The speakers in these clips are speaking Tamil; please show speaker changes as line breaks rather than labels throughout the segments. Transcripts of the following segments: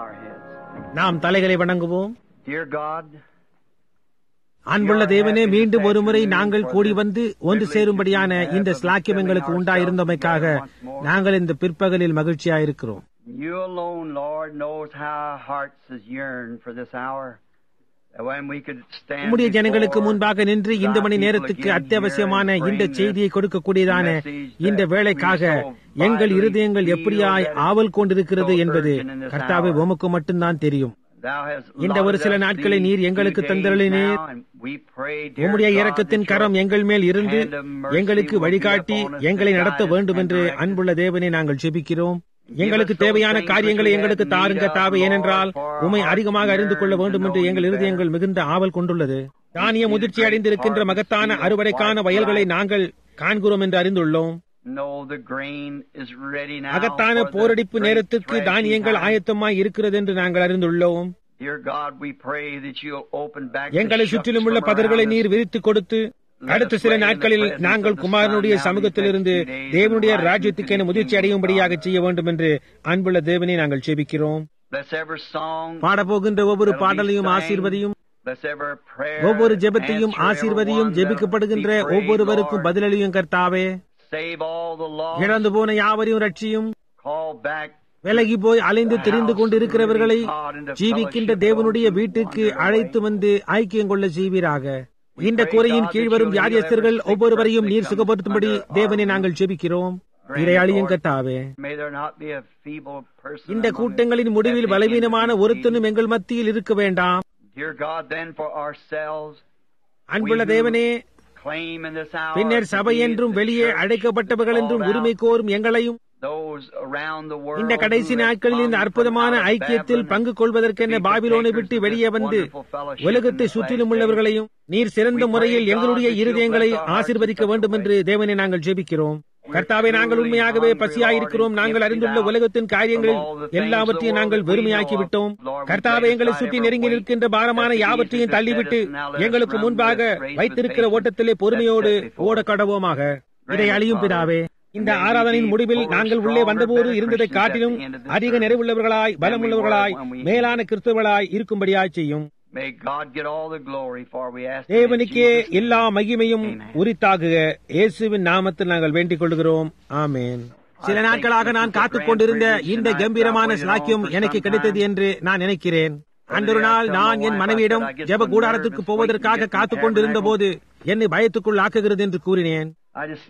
our heads.
நாம் தலைகளை வணங்குவோம்
Dear God,
அன்புள்ள தேவனே மீண்டும் ஒருமுறை நாங்கள் கூடி வந்து ஒன்று சேரும்படியான இந்த ஸ்லாக்கியம் எங்களுக்கு உண்டாயிருந்தமைக்காக நாங்கள் இந்த பிற்பகலில் மகிழ்ச்சியாயிருக்கிறோம்
you alone, Lord, knows how our hearts has yearned for this hour. That when we could stand
உம்முடைய ஜனங்களுக்கு
before
முன்பாக நின்று இந்த மணி நேரத்துக்கு அத்தியாவசியமான இந்த செய்தியை கொடுக்கக்கூடியதான இந்த வேலைக்காக எங்கள் இருதயங்கள் எப்படியாய் ஆவல் கொண்டிருக்கிறது என்பது கர்த்தாவை உமக்கு மட்டும்தான் தெரியும்
Thou hast
இந்த ஒரு சில
allotted us
நாட்களை
these
நீர்
few
எங்களுக்கு
days
தந்தருளினீர்.
now, and we pray, dear
உம்முடைய
God,
இரக்கத்தின்
that
கரம்
your
எங்கள் மேல் இருந்து
hand of mercy
எங்களுக்கு
will be
வழிகாட்டி
upon us
எங்களை
to
நடத்த
guide us
வேண்டும்
and
என்று
direct us.
அன்புள்ள தேவனை நாங்கள் ஜெபிக்கிறோம்
Give
எங்களுக்கு
us those
தேவையான
things
காரியங்களை
which we
எங்களுக்கு
have
தாருங்க
need of,
தாவே
Lord,
ஏனென்றால்
for our
உமை
hearts
அதிகமாக அறிந்து கொள்ள
yearn
வேண்டும்
to
என்று
know
எங்கள்
you
இருதயங்கள் மிகுந்த ஆவல் கொண்டுள்ளது தானிய முதிர்ச்சி அடைந்திருக்கின்ற மகத்தான அறுவடைக்கான வயல்களை நாங்கள் காண்கிறோம் என்று அறிந்துள்ளோம்
Know the grain is ready now
மகத்தான
for the
போரடிப்பு
great
நேரத்துக்கு
threshing
தானியங்கள்
time.
ஆயத்தமாய் இருக்கிறது என்று நாங்கள் அறிந்துள்ளோம்
Dear God, we pray that you'll open back
எங்களை
the
சுற்றிலும்
shucks
உள்ள
from
பதர்களை
around us.
நீர் விரித்து கொடுத்து அடுத்த சில நாட்களில் நாங்கள் குமாரனுடைய சமூகத்திலிருந்து தேவனுடைய ராஜ்யத்துக்கென முதிர்ச்சி அடையும்படியாக செய்ய வேண்டும் என்று அன்புள்ள தேவனை நாங்கள் செபிக்கிறோம்
Bless every song.
பாடப்போகின்ற ஒவ்வொரு பாடலையும் ஆசீர்வதியும்
Bless every prayer.
ஒவ்வொரு ஜெபத்தையும்
Answer
ஆசீர்வதியும்
everyone that'll
ஜெபிக்கப்படுகின்ற
be prayed,
ஒவ்வொருவருக்கும்
Lord.
பதிலளியும் கர்த்தாவே
Save all the lost.
இழந்து போன யாவரையும் ரட்சியும்
Call back
விலகி போய் அலைந்து திரிந்து கொண்டிருக்கிறவர்களை ஜீவிக்கின்ற தேவனுடைய வீட்டுக்கு அழைத்து வந்து ஐக்கியம் கொள்ள செய்வீராக இந்த குறையின் கீழ் வரும் வியாதியஸ்தர்கள் ஒவ்வொருவரையும் நீர் சுகப்படுத்தும்படி தேவனை நாங்கள் ஜெபிக்கிறோம் இதை அழியும் கர்த்தாவே
May there not be a feeble person.
இந்த
among
கூட்டங்களின் முடிவில்
us.
பலவீனமான ஒருத்தனும் எங்கள் மத்தியில் இருக்க வேண்டாம்
Dear God, then for ourselves,
அன்புள்ள தேவனே
claim in this hour
பின்னர்
to
சபை
be
என்றும்
the
வெளியே
church
அழைக்கப்பட்டவர்கள் என்றும்
called
உரிமை
out,
கோரும் எங்களையும்
those around the world
இந்த கடைசி
who have
நாட்களில் இந்த
come
அற்புதமான
from out of
ஐக்கியத்தில்
Babylon
பங்கு கொள்வதற்கென
to be
பாபிலோனை
partakers
விட்டு
of this
வெளியே வந்து
wonderful fellowship
உலகத்தை
in this
சுற்றிலும்
last
உள்ளவர்களையும் நீர் சிறந்த
We
முறையில்
pray,
எங்களுடைய
God, that you
இருதயங்களை
bless our hearts
ஆசீர்வதிக்க
in such a
வேண்டும் என்று
way.
தேவனை நாங்கள் ஜெபிக்கிறோம் கர்த்தாவே நாங்கள்
truly
உண்மையாகவே
hungry,
பசியாயிருக்கிறோம்
Lord,
நாங்கள்
and
அறிந்துள்ள
emptied out
உலகத்தின் காரியங்களில்
from all the things
எல்லாவற்றையும்
of the
நாங்கள்
world that we
வெறுமையாக்கி
know of.
விட்டோம்
Lord, we
கர்த்தாவே
lay
எங்களை
aside
சுற்றி
every
நெருங்கி
weight
நிற்கின்ற பாரமான
that
யாவற்றையும்
easily
தள்ளிவிட்டு
beset us, and now let us
எங்களுக்கு
run
முன்பாக
this race with
வைத்திருக்கிற
patience
ஓட்டத்திலே
that's
பொறுமையோடு
set before
ஓட
us.
கடவோமாக இதை
Grant,
அழியும்
Father,
பிதாவே இந்த
and may we
ஆராதனையின்
be
முடிவில்
fuller,
நாங்கள் உள்ளே
stronger,
வந்தபோது
better
இருந்ததை
Christians
காட்டிலும்
at the end of this
அதிக
service
நிறைவுள்ளவர்களாய்
than we were
பலமுள்ளவர்களாய்
when we
மேலான கிறிஸ்தவர்களாய் இருக்கும்படியாய் செய்யும்
May God get all the glory for we ask it in
தேவனுக்கே
Jesus' name.
எல்லா மகிமையும்
Amen.
உரித்தாகுக இயேசுவின் நாமத்தில் நாங்கள் வேண்டிக் கொள்கிறோம் ஆமென் சில நாட்களாக நான் காத்துக் கொண்டிருந்த இந்த கம்பீரமான ஸ்லாக்கியம் எனக்கு கிடைத்தது என்று நான் நினைக்கிறேன் அன்றொரு நாள் நான் என் மனைவியிடம் ஜெப கூடாரத்துக்கு போவதற்காக காத்துக் கொண்டிருந்த போது என்னை பயத்துக்குள் ஆக்குகிறது என்று கூறினேன்
I just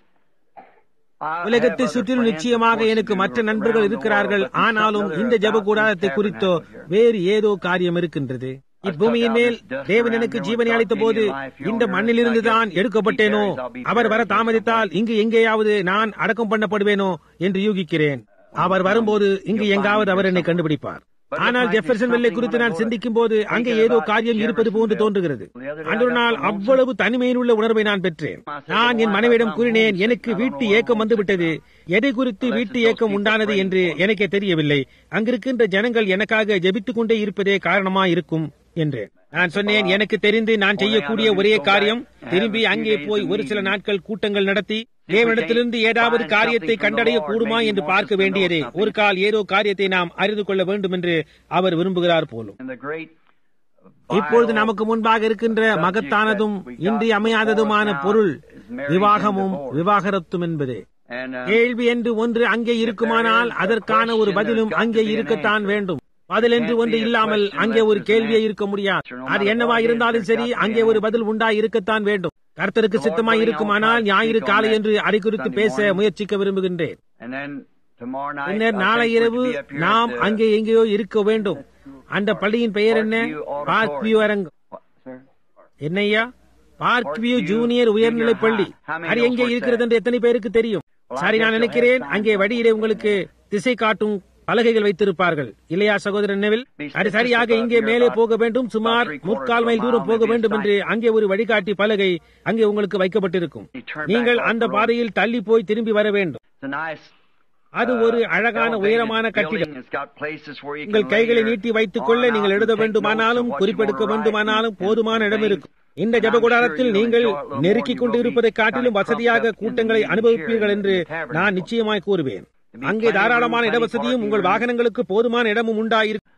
I
உலகத்தை
have other
சுற்றிலும்
plans,
நிச்சயமாக
of course,
எனக்கு
to do
மற்ற
around
நண்பர்கள்
the
இருக்கிறார்கள்
world, but there's
ஆனாலும்
something
இந்த ஜெப
about
கூடாரத்தை
this
குறித்தோ
tabernacle here.
வேறு ஏதோ காரியம் இருக்கின்றது இப்பூமியின் மேல் தேவன் எனக்கு ஜீவனை அளித்த போது இந்த மண்ணிலிருந்து தான் எடுக்கப்பட்டேனோ அவர் வர தாமதித்தால் இங்கு எங்கேயாவது நான் அடக்கம் பண்ணப்படுவேனோ என்று யூகிக்கிறேன் அவர் வரும்போது இங்கு எங்காவது அவர் என்னை கண்டுபிடிப்பார் ஆனால் ஜெஃபர்சன் வெல்லை குறித்து நான் சிந்திக்கும் போது அங்கே ஏதோ காரியம் இருப்பது போன்று தோன்றுகிறது அன்று நாள் அவ்வளவு தனிமையில் உள்ள உணர்வை நான் பெற்றேன் நான் என் மனைவியிடம் கூறினேன் எனக்கு வீட்டு ஏக்கம் வந்துவிட்டது எதை குறித்து வீட்டு ஏக்கம் உண்டானது என்று எனக்கே தெரியவில்லை அங்கிருக்கின்ற ஜனங்கள் எனக்காக ஜெபித்துக் கொண்டே இருப்பதே காரணமா இருக்கும் என்று நான் சொன்னேன் எனக்கு தெரிந்து நான் செய்யக்கூடிய ஒரே காரியம் திரும்பி அங்கே போய் ஒரு சில நாட்கள் கூட்டங்கள் நடத்தி தேவனிடத்திலிருந்து ஏதாவது காரியத்தை கண்டடைய கூடுமா என்று பார்க்க வேண்டியதே ஒரு கால் ஏதோ காரியத்தை நாம் அறிந்து கொள்ள வேண்டும் என்று அவர் விரும்புகிறார் போலும்
And the great
இப்பொழுது நமக்கு முன்பாக இருக்கின்ற மகத்தானதும் இன்றி அமையாததுமான பொருள் விவாகமும் விவாகரத்தும் என்பதே
and uh,
கேள்வி என்று ஒன்று அங்கே இருக்குமானால் அதற்கான ஒரு பதிலும் அங்கே இருக்கத்தான் வேண்டும் பதில் என்று ஒன்று இல்லாமல் அங்கே ஒரு கேள்வியே இருக்க முடியாது அது என்னவா இருந்தாலும் சரி அங்கே ஒரு பதில் உண்டாய் இருக்கத்தான் வேண்டும் கர்த்தருக்கு சித்தமாய் இருக்குமானால் ஞாயிறு காலை என்று அதை குறித்து பேச முயற்சிக்க விரும்புகின்றேன்
and then tomorrow night
பின்னர்
I
நாளை
think we're to
இரவு
be up here
நாம்
at the-
அங்கே எங்கேயோ இருக்க வேண்டும் அந்த பள்ளியின் பெயர் என்ன பார்க் வியூ அரங்கம்
What, sir?
என்னையா பார்க் வியூ ஜூனியர் உயர்நிலைப் பள்ளி அது எங்கே இருக்கிறது என்று எத்தனை பேருக்கு தெரியும் சரி நான் நினைக்கிறேன் அங்கே வழியிலே உங்களுக்கு திசை காட்டும் பலகைகள் வைத்திருப்பார்கள் இல்லையா சகோதரன் நெவில் அது சரியாக இங்கே மேலே போக வேண்டும் சுமார் முக்கால் மைல் தூரம் போக வேண்டும் என்று அங்கே ஒரு வழிகாட்டி பலகை அங்கே உங்களுக்கு வைக்கப்பட்டிருக்கும் நீங்கள் அந்த பாதையில் தள்ளி போய் திரும்பி வர வேண்டும்
It's a nice
அது ஒரு அழகான உயரமான கட்டிடம்
It's got places where you
உங்கள்
can lay
கைகளை
your
நீட்டி வைத்துக் கொள்ள
arm
நீங்கள்
out
எழுத
and take
வேண்டுமானாலும்
notes of what you
குறிப்பெடுக்க
wanna write
வேண்டுமானாலும்
and
போதுமான இடம்
things.
இருக்கும் இந்த
And I'm
ஜபகுடாரத்தில்
sure you'll
நீங்கள்
enjoy it a little more.
நெருக்கிக்
You
கொண்டு
will be
இருப்பதை காட்டிலும்
kind of
வசதியாக
propped up in
கூட்டங்களை
the meeting
அனுபவிப்பீர்கள்
here
என்று
in the tabernacle.
நான் நிச்சயமாய் கூறுவேன்
be
அங்கே
plenty of
தாராளமான
room, plenty
இடவசதியும்
parking
உங்கள்
room.
வாகனங்களுக்கு போதுமான இடமும் உண்டாயிருக்கும்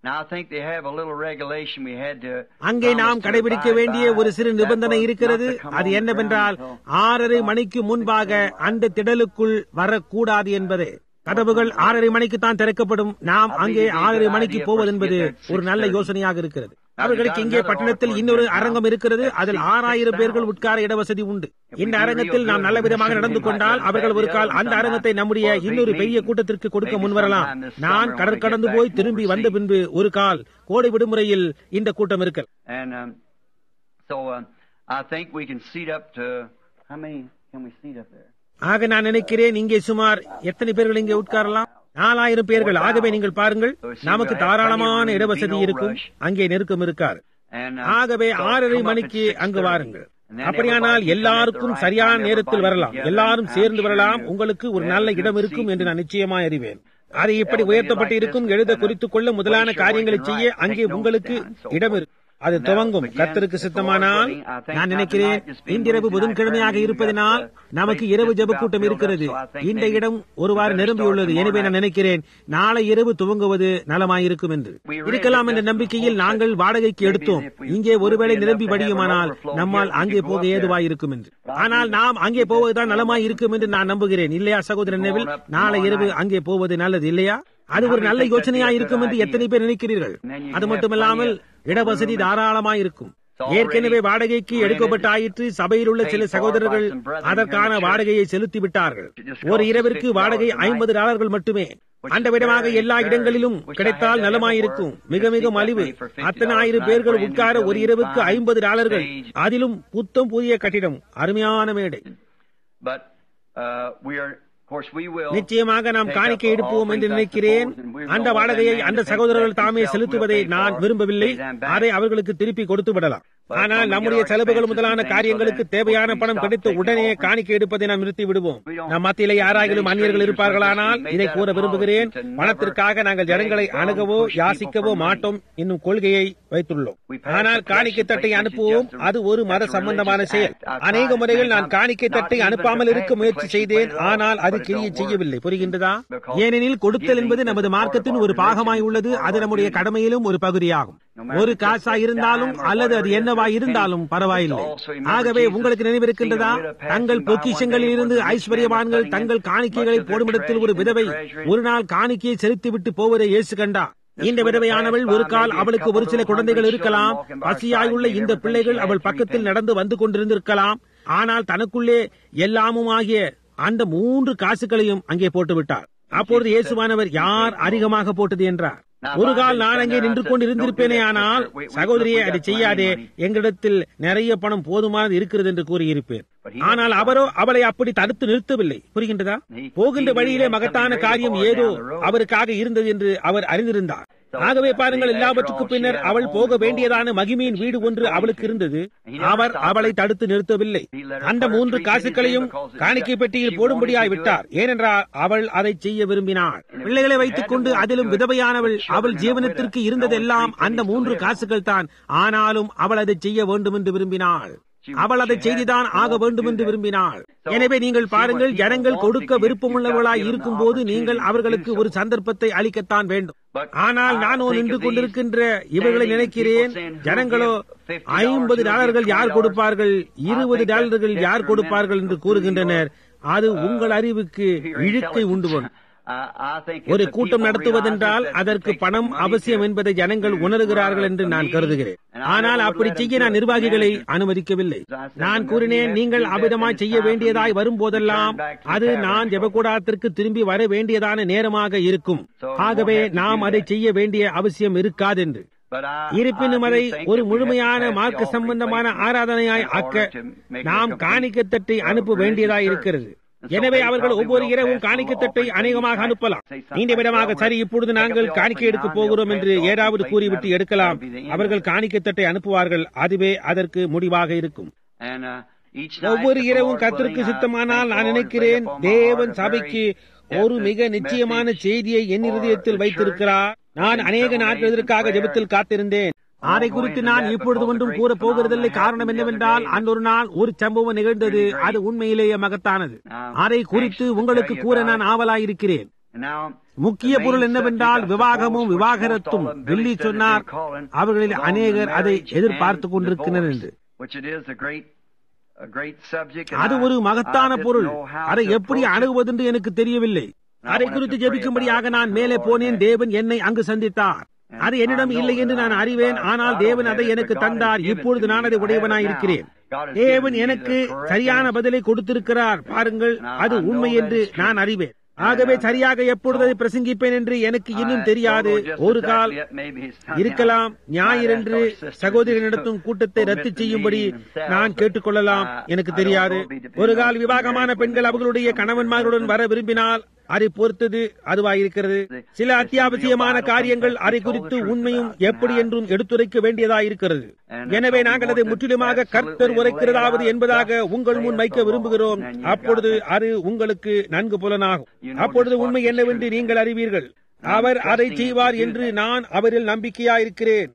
Now I think they have a little regulation we had to.
அங்கே நாம்
promise to
கடைபிடிக்க
abide
வேண்டிய
by.
ஒரு சிறு
That
நிபந்தனை
was
இருக்கிறது
not to come
அது
on the
என்னவென்றால்
ground until-
ஆறரை மணிக்கு முன்பாக அந்த திடலுக்குள் வரக்கூடாது என்பதே கதவுகள் ஆறரை மணிக்கு தான் திறக்கப்படும் நாம் அங்கே ஆறரை மணிக்கு போவது என்பது ஒரு நல்ல யோசனையாக இருக்கிறது அவர்களுக்கு இங்கே பட்டணத்தில் இன்னொரு அரங்கம் இருக்கிறது அதில் ஆறாயிரம் பேர்கள் உட்கார இடவசதி உண்டு இந்த அரங்கத்தில் நாம் நல்ல விதமாக நடந்து கொண்டால் அவர்கள் ஒரு கால் அந்த அரங்கத்தை நம்முடைய இன்னொரு பெரிய கூட்டத்திற்கு கொடுக்க முன்வரலாம் நான் கடற்கடந்து போய் திரும்பி வந்த பின்பு ஒரு கால் கோடை விடுமுறையில் இந்த கூட்டம் இருக்க
And um, so um, I think we can seat up to how many can we seat up there?
ஆக நான் நினைக்கிறேன் இங்கே சுமார் எத்தனை பேர்கள் இங்கே உட்காரலாம் நாலாயிரம் பேர்கள் ஆகவே நீங்கள் பாருங்கள் நமக்கு தாராளமான இடவசதி இருக்கும் அங்கே நெருக்கம் இருக்காது
And uh,
ஆகவே
so
ஆறரை
come up at
மணிக்கு
6:30.
அங்கு வாருங்கள்
And then
அப்படியானால்
everybody can come at
எல்லாருக்கும்
the right
சரியான
time,
நேரத்தில்
everybody
வரலாம்
together.
எல்லாரும்
I'm
சேர்ந்து
sure
வரலாம்
you
உங்களுக்கு ஒரு
have
நல்ல
a good
இடம் இருக்கும்
seat.
என்று நான் நிச்சயமாய் அறிவேன் அதை இப்படி உயர்த்தப்பட்டு இருக்கும் எழுத குறித்துக் கொள்ள முதலான காரியங்களை செய்ய அங்கே உங்களுக்கு இடம் இருக்கு அது துவங்கும் கர்த்தருக்கு சித்தமானால் நான் நினைக்கிறேன் இன்றிரவு புதன்கிழமையாக இருப்பதனால் நமக்கு இரவு ஜெப கூட்டம் இருக்கிறது இந்த இடம் ஒருவாறு நிரம்பியுள்ளது எனவே நான் நினைக்கிறேன் நாளை இரவு துவங்குவது நலமாயிருக்கும் என்று இருக்கலாம் என்ற நம்பிக்கையில் நாங்கள் வாடகைக்கு எடுத்தோம் இங்கே ஒருவேளை நிரம்பி வடியுமானால் நம்மால் அங்கே போக ஏதுவாயிருக்கும் என்று ஆனால் நாம் அங்கே போவதுதான் நலமாய் இருக்கும் என்று நான் நம்புகிறேன் இல்லையா சகோதரன் நெவில் நாளை இரவு அங்கே போவது நல்லது இல்லையா அது ஒரு நல்ல யோசனையா இருக்கும் என்று எத்தனை பேர் நினைக்கிறீர்கள் அது மட்டுமல்லாமல் இடவசதி தாராளமாய் இருக்கும் ஏற்கனவே வாடகைக்கு எடுக்கப்பட்ட ஆயிற்று சபையில் உள்ள சில சகோதரர்கள் அதற்கான வாடகையை செலுத்தி விட்டார்கள் ஒரு இரவிற்கு வாடகை ஐம்பது டாலர்கள் மட்டுமே அந்த விதமாக எல்லா இடங்களிலும் கிடைத்தால் நலமாயிருக்கும் மிக மிக மலிவு அத்தனை ஆயிரம் பேர்கள் உட்கார ஒரு இரவுக்கு ஐம்பது டாலர்கள் அதிலும் புத்தம் புதிய கட்டிடம் அருமையான மேடை
But uh, we are, of course, we will.
நிச்சயமாக நாம் காணிக்கை எடுப்போம் என்று நினைக்கிறேன் அந்த வாடகையை அந்த சகோதரர்கள் தாமே செலுத்துவதை நான் விரும்பவில்லை அதை அவர்களுக்கு திருப்பி கொடுத்து விடலாம் ஆனால் நம்முடைய செலவுகள் முதலான காரியங்களுக்கு தேவையான பணம் கிடைத்த உடனே காணிக்கை எடுப்பதை நாம் நிறுத்தி விடுவோம் நம் மத்தியிலே யாராகிலும் அந்நியர்கள் இருப்பார்களானால் இதை கூற விரும்புகிறேன் பணத்திற்காக நாங்கள் ஜனங்களை அணுகவோ யாசிக்கவோ மாட்டோம் என்னும் கொள்கையை வைத்துள்ளோம் ஆனால் காணிக்கை தட்டை அனுப்புவோம் அது ஒரு மத சம்பந்தமான செயல் அநேக முறைகள் நான் காணிக்கை தட்டை அனுப்பாமல் இருக்க முயற்சி செய்தேன் ஆனால் அது கிரியை செய்யவில்லை புரிகின்றதா ஏனெனில் கொடுத்தல் என்பது நமது மார்க்கத்தின் ஒரு பாகமாய் உள்ளது அது நம்முடைய கடமையிலும் ஒரு பகுதியாகும் ஒரு காசா இருந்தாலும் அல்லது அது என்னவா இருந்தாலும் பரவாயில்லை ஆகவே உங்களுக்கு நினைவிருக்கின்றதா தங்கள் பொக்கிஷங்களில் இருந்து ஐஸ்வர்யவான்கள் தங்கள் காணிக்கைகளை போடுமிடத்தில் ஒரு விதவை ஒரு நாள் காணிக்கையை செலுத்திவிட்டு போவதை இயேசு கண்டா இந்த விதவையானவள் ஒரு கால் அவளுக்கு ஒரு சில குழந்தைகள் இருக்கலாம் பசியாயுள்ள இந்த பிள்ளைகள் அவள் பக்கத்தில் நடந்து வந்து கொண்டிருந்திருக்கலாம் ஆனால் தனக்குள்ளே எல்லாமும் ஆகிய அந்த மூன்று காசுகளையும் அங்கே போட்டு விட்டார் அப்பொழுது இயேசுவானவர் யார் அதிகமாக போட்டது என்றார் ஒரு கால் நான் அங்கே நின்று கொண்டு இருந்திருப்பேனே ஆனால் சகோதரியே அதை செய்யாதே எங்களிடத்தில் நிறைய பணம் போதுமானது இருக்கிறது என்று கூறியிருப்பேன் ஆனால் அவரோ அவளை அப்படி தடுத்து நிறுத்தவில்லை புரிகின்றதா போகின்ற வழியிலே மகத்தான காரியம் ஏதோ அவருக்காக இருந்தது என்று அவர் அறிந்திருந்தார் ஆகவே பாருங்கள் எல்லாவற்றுக்கு பின்னர் அவள் போக வேண்டியதான மகிமையின் வீடு ஒன்று அவளுக்கு இருந்தது அவர் அவளை தடுத்து நிறுத்தவில்லை அந்த மூன்று காசுகளையும் காணிக்கை பெட்டியில் போடும்படியாய் விட்டார் ஏனென்றால் அவள் அதை செய்ய விரும்பினாள் பிள்ளைகளை வைத்துக் கொண்டு அதிலும் விதவையானவள் அவள் ஜீவனத்திற்கு இருந்ததெல்லாம் அந்த மூன்று காசுகள் தான் ஆனாலும் அவள் அதை செய்ய வேண்டும் என்று விரும்பினாள் அவள் அதை செய்துதான் ஆக வேண்டும் என்று விரும்பினாள் எனவே நீங்கள் பாருங்கள் ஜனங்கள் கொடுக்க விருப்பமுள்ளவர்களாய் இருக்கும் போது நீங்கள் அவர்களுக்கு ஒரு சந்தர்ப்பத்தை அளிக்கத்தான் வேண்டும் ஆனால் நானோ நின்று கொண்டிருக்கின்ற இவர்களை நினைக்கிறேன் ஜனங்களோ ஐம்பது டாலர்கள் யார் கொடுப்பார்கள் இருபது டாலர்கள் யார் கொடுப்பார்கள் என்று கூறுகின்றனர் அது உங்கள் அறிவுக்கு இழுக்கை உண்டு பண்ணும் ஒரு கூட்டம் நடத்துவதென்றால் அதற்கு பணம் அவசியம் என்பதை ஜனங்கள் உணர்கிறார்கள் என்று நான் கருதுகிறேன் ஆனால் அப்படி செய்ய நான் நிர்வாகிகளை அனுமதிக்கவில்லை நான் கூறினேன் நீங்கள் அபிதமாய் செய்ய வேண்டியதாய் வரும்போதெல்லாம் அது நான் ஜெபக்கூடாரத்திற்கு திரும்பி வர வேண்டியதான நேரமாக இருக்கும் ஆகவே நாம் அதை செய்ய வேண்டிய அவசியம் இருக்காதென்று இருப்பினும் அதை ஒரு முழுமையான மார்க்க சம்பந்தமான ஆராதனையாய் ஆக்க நாம் காணிக்கத்தட்டை அனுப்ப வேண்டியதாய் இருக்கிறது எனவே அவர்கள் ஒவ்வொரு இரவும் காணிக்கத்தட்டை அநேகமாக அனுப்பலாம் நீண்ட விதமாக சரி இப்பொழுது நாங்கள் காணிக்கை எடுக்க போகிறோம் என்று ஏதாவது கூறிவிட்டு எடுக்கலாம் அவர்கள் காணிக்கத்தட்டை அனுப்புவார்கள் அதுவே அதற்கு முடிவாக இருக்கும் ஒவ்வொரு இரவும் கத்திற்கு சித்தமானால் நான் நினைக்கிறேன் தேவன் சபைக்கு ஒரு மிக நிச்சயமான செய்தியை என் இருதயத்தில் வைத்திருக்கிறார் நான் அநேக நாட்கள் இதற்காக ஜெபத்தில் காத்திருந்தேன் அதை குறித்து நான் இப்பொழுது ஒன்றும் கூற போகிறதில்லை காரணம் என்னவென்றால் அன்றொரு நாள் ஒரு சம்பவம் நிகழ்ந்தது அது உண்மையிலேயே மகத்தானது அதை குறித்து உங்களுக்கு கூற நான் ஆவலாயிருக்கிறேன் முக்கிய பொருள் என்னவென்றால் விவாகமும் விவாகரத்தும் வெள்ளி சொன்னார் அவர்களில் அநேகர் அதை எதிர்பார்த்துக் கொண்டிருக்கின்றனர் என்று அது ஒரு மகத்தான பொருள் அதை எப்படி அணுகுவதென்று எனக்கு தெரியவில்லை அதை குறித்து ஜெபிக்கும்படியாக நான் மேலே போனேன் தேவன் என்னை அங்கு சந்தித்தார் அது என்னிடம் இல்லை என்று நான் அறிவேன் ஆனால் தேவன் அதை எனக்கு தந்தார் இப்பொழுது நான் அதை உடையவனாய் இருக்கிறேன் தேவன் எனக்கு சரியான பதிலை கொடுத்திருக்கிறார் பாருங்கள் அது உண்மை என்று நான் அறிவேன் ஆகவே சரியாக எப்பொழுது அதை பிரசங்கிப்பேன் என்று எனக்கு இன்னும் தெரியாது ஒரு கால் இருக்கலாம் ஞாயிறன்று சகோதரனிடத்தும் கூட்டத்தை ரத்து செய்யும்படி நான் கேட்டுக்கொள்ளலாம் எனக்கு தெரியாது ஒரு கால் விவாகமான பெண்கள் அவர்களுடைய கணவன்மார்களுடன் வர விரும்பினால் அதை பொறுத்தது அதுவாயிருக்கிறது சில அத்தியாவசியமான காரியங்கள் அதை குறித்து உண்மையும் எப்படி என்றும் எடுத்துரைக்க வேண்டியதாயிருக்கிறது எனவே நாங்கள் அதை முற்றிலுமாக கர்த்தர் உரைக்கிறதாவது என்பதாக உங்கள் முன் வைக்க விரும்புகிறோம் அப்பொழுது அது உங்களுக்கு நன்கு புலனாகும் அப்பொழுது உண்மை என்னவென்று நீங்கள் அறிவீர்கள் அவர் அதை செய்வார் என்று நான் அவரில் நம்பிக்கையாயிருக்கிறேன்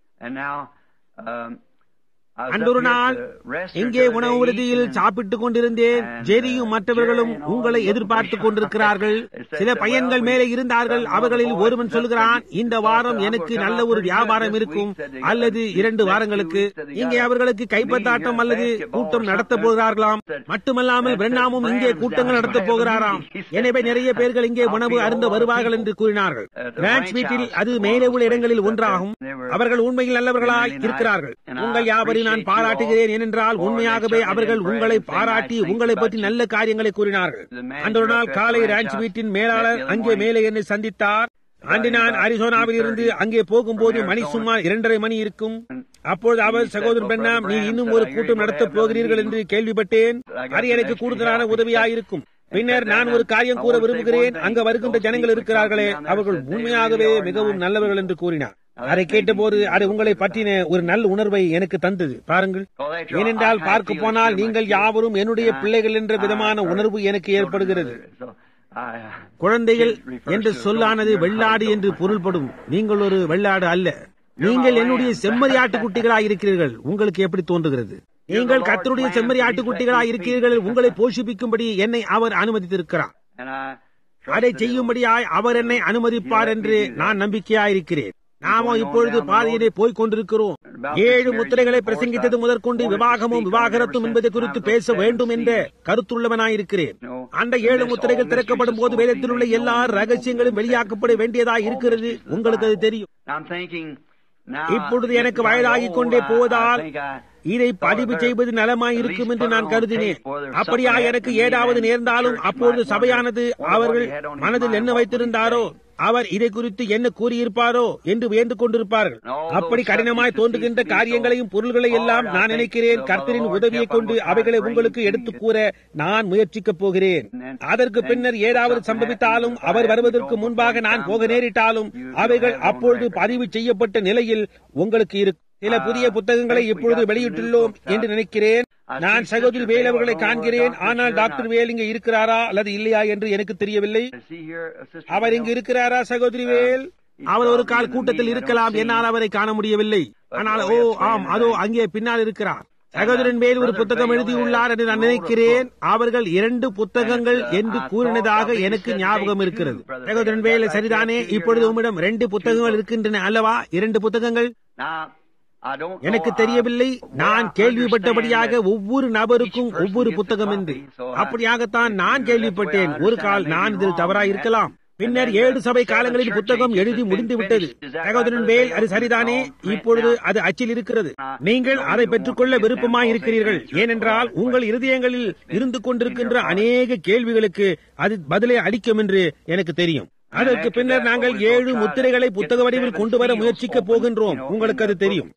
அன்றொரு நாள் இங்கே உணவு விடுதியில் சாப்பிட்டுக் கொண்டிருந்தேன் ஜெரியும் மற்றவர்களும் உங்களை எதிர்பார்த்துக் கொண்டிருக்கிறார்கள் சில பையன்கள் மேலே இருந்தார்கள் அவர்களில் ஒருவன் சொல்கிறான் இந்த வாரம் எனக்கு நல்ல ஒரு வியாபாரம் இருக்கும் அல்லது இரண்டு வாரங்களுக்கு இங்கே அவர்களுக்கு கைப்பத்தாட்டம் அல்லது கூட்டம் நடத்த போகிறார்களாம் மட்டுமல்லாமல் பிரண்ணாமும் இங்கே கூட்டங்கள் நடத்த போகிறாராம் எனவே நிறைய பேர்கள் இங்கே உணவு அருந்த வருவார்கள் என்று கூறினார்கள் பிரான்ச் வீட்டில் அது மேலே உள்ள இடங்களில் ஒன்றாகும் அவர்கள் உண்மையில் நல்லவர்களாய் இருக்கிறார்கள் உங்கள் யாவரையும் நான் பாராட்டுகிறேன் ஏனென்றால் உண்மையாகவே அவர்கள் உங்களை பாராட்டி உங்களை பற்றி நல்ல காரியங்களை கூறினார்கள் அன்று ஒரு நாள் காலை ராஞ்ச் வீட்டின் மேலாளர் அங்கே மேலே என்னை சந்தித்தார் அன்று நான் அரிசோனாவில் இருந்து அங்கே போகும்போது மணி சுமார் இரண்டரை மணி இருக்கும் அப்பொழுது அவர் சகோதரன் பெண்ணாம் நீ இன்னும் ஒரு கூட்டம் நடத்தப் போகிறீர்கள் என்று கேள்விப்பட்டேன் அது எனக்கு கூடுதலான உதவியாயிருக்கும் பின்னர் நான் ஒரு காரியம் கூற விரும்புகிறேன் அங்க வருகின்ற ஜனங்கள் இருக்கிறார்களே அவர்கள் உண்மையாகவே மிகவும் நல்லவர்கள் என்று கூறினார் அதை கேட்டபோது அது உங்களை பற்றின ஒரு நல்ல உணர்வை எனக்கு தந்தது பாருங்கள் ஏனென்றால் பார்க்க போனால் நீங்கள் யாவரும் என்னுடைய பிள்ளைகள் என்ற விதமான உணர்வு எனக்கு ஏற்படுகிறது குழந்தைகள் என்று சொல்லானது வெள்ளாடு என்று பொருள்படும் நீங்கள் ஒரு வெள்ளாடு அல்ல நீங்கள் என்னுடைய செம்மறி ஆட்டுக்குட்டிகளாய் இருக்கிறீர்கள் உங்களுக்கு எப்படி தோன்றுகிறது நீங்கள் கத்தருடைய செம்மறி ஆட்டுக்குட்டிகளாய் இருக்கிறீர்கள் உங்களை போஷிப்பிக்கும்படி என்னை அவர் அனுமதித்திருக்கிறார் அதை செய்யும்படியாய் அவர் என்னை அனுமதிப்பார் என்று நான் நம்பிக்கையாயிருக்கிறேன் நாமோ இப்பொழுது பாதையிலே போய்க் கொண்டிருக்கிறோம் ஏழு முத்திரைகளை பிரசங்கித்தது முதற்கொண்டு விவாகமும் விவாகரத்தும் என்பது குறித்து பேச வேண்டும் என்ற கருத்துள்ளவனாயிருக்கிறேன் அந்த ஏழு முத்திரைகள் திறக்கப்படும் போது வேதத்தில் உள்ள எல்லா ரகசியங்களும் வெளியாக்கப்பட வேண்டியதாக இருக்கிறது உங்களுக்கு அது தெரியும் இப்பொழுது எனக்கு வயதாகிக் கொண்டே போவதால் இதை பதிவு செய்வது நலமாயிருக்கும் என்று நான் கருதினேன் அப்படியா எனக்கு ஏதாவது நேர்ந்தாலும் அப்பொழுது சபையானது அவர்கள் மனதில் என்ன வைத்திருந்தாரோ அவர் இதை குறித்து என்ன கூறியிருப்பாரோ என்று வியந்து கொண்டிருப்பார்கள் அப்படி கடினமாய் தோன்றுகின்ற காரியங்களையும் பொருள்களை எல்லாம் நான் நினைக்கிறேன் கர்த்தரின் உதவியை கொண்டு அவைகளை உங்களுக்கு எடுத்துக் கூற நான் முயற்சிக்கப் போகிறேன் அதற்கு பின்னர் ஏதாவது சம்பவித்தாலும் அவர் வருவதற்கு முன்பாக நான் போக நேரிட்டாலும் அவைகள் அப்பொழுது பதிவு செய்யப்பட்ட நிலையில் உங்களுக்கு இருக்கும் சில புதிய புத்தகங்களை இப்பொழுது வெளியிட்டுள்ளோம் என்று நினைக்கிறேன் நான் சகோதரி வேல் அவர்களை காண்கிறேன் ஆனால் டாக்டர் வேல் இங்க இருக்கிறாரா அல்லது இல்லையா என்று எனக்கு தெரியவில்லை அவர் இங்கு இருக்கிறாரா சகோதரி வேல் அவர் ஒரு கால் கூட்டத்தில் இருக்கலாம் என்னால் அவரை காண முடியவில்லை ஆனால் ஓ ஆம் அதோ அங்கே பின்னால் இருக்கிறார் சகோதரன் மேல் ஒரு புத்தகம் எழுதியுள்ளார் என்று நான் நினைக்கிறேன் அவர்கள் இரண்டு புத்தகங்கள் என்று கூறினதாக எனக்கு ஞாபகம் இருக்கிறது சகோதரன் வேல் சரிதானே இப்பொழுது உம்மிடம் ரெண்டு புத்தகங்கள் இருக்கின்றன அல்லவா இரண்டு புத்தகங்கள் எனக்கு தெரியவில்லை நான் கேள்விப்பட்டபடியாக ஒவ்வொரு நபருக்கும் ஒவ்வொரு புத்தகம் என்று அப்படியாகத்தான் நான் கேள்விப்பட்டேன் ஒரு கால் நான் இதில் தவறாய் இருக்கலாம் பின்னர் ஏழு சபை காலங்களில் புத்தகம் எழுதி முடிந்து விட்டது சகோதரன் வேல் அது சரிதானே இப்பொழுது அது அச்சில் இருக்கிறது நீங்கள் அதை பெற்றுக்கொள்ள விருப்பமாய் இருக்கிறீர்கள் ஏனென்றால் உங்கள் இருதயங்களில் இருந்து கொண்டிருக்கின்ற அநேக கேள்விகளுக்கு அது பதிலை அளிக்கும் என்று எனக்கு தெரியும் அதற்கு பின்னர் நாங்கள் ஏழு முத்திரைகளை புத்தக வடிவில் கொண்டு வர முயற்சிக்க போகின்றோம் உங்களுக்கு அது தெரியும்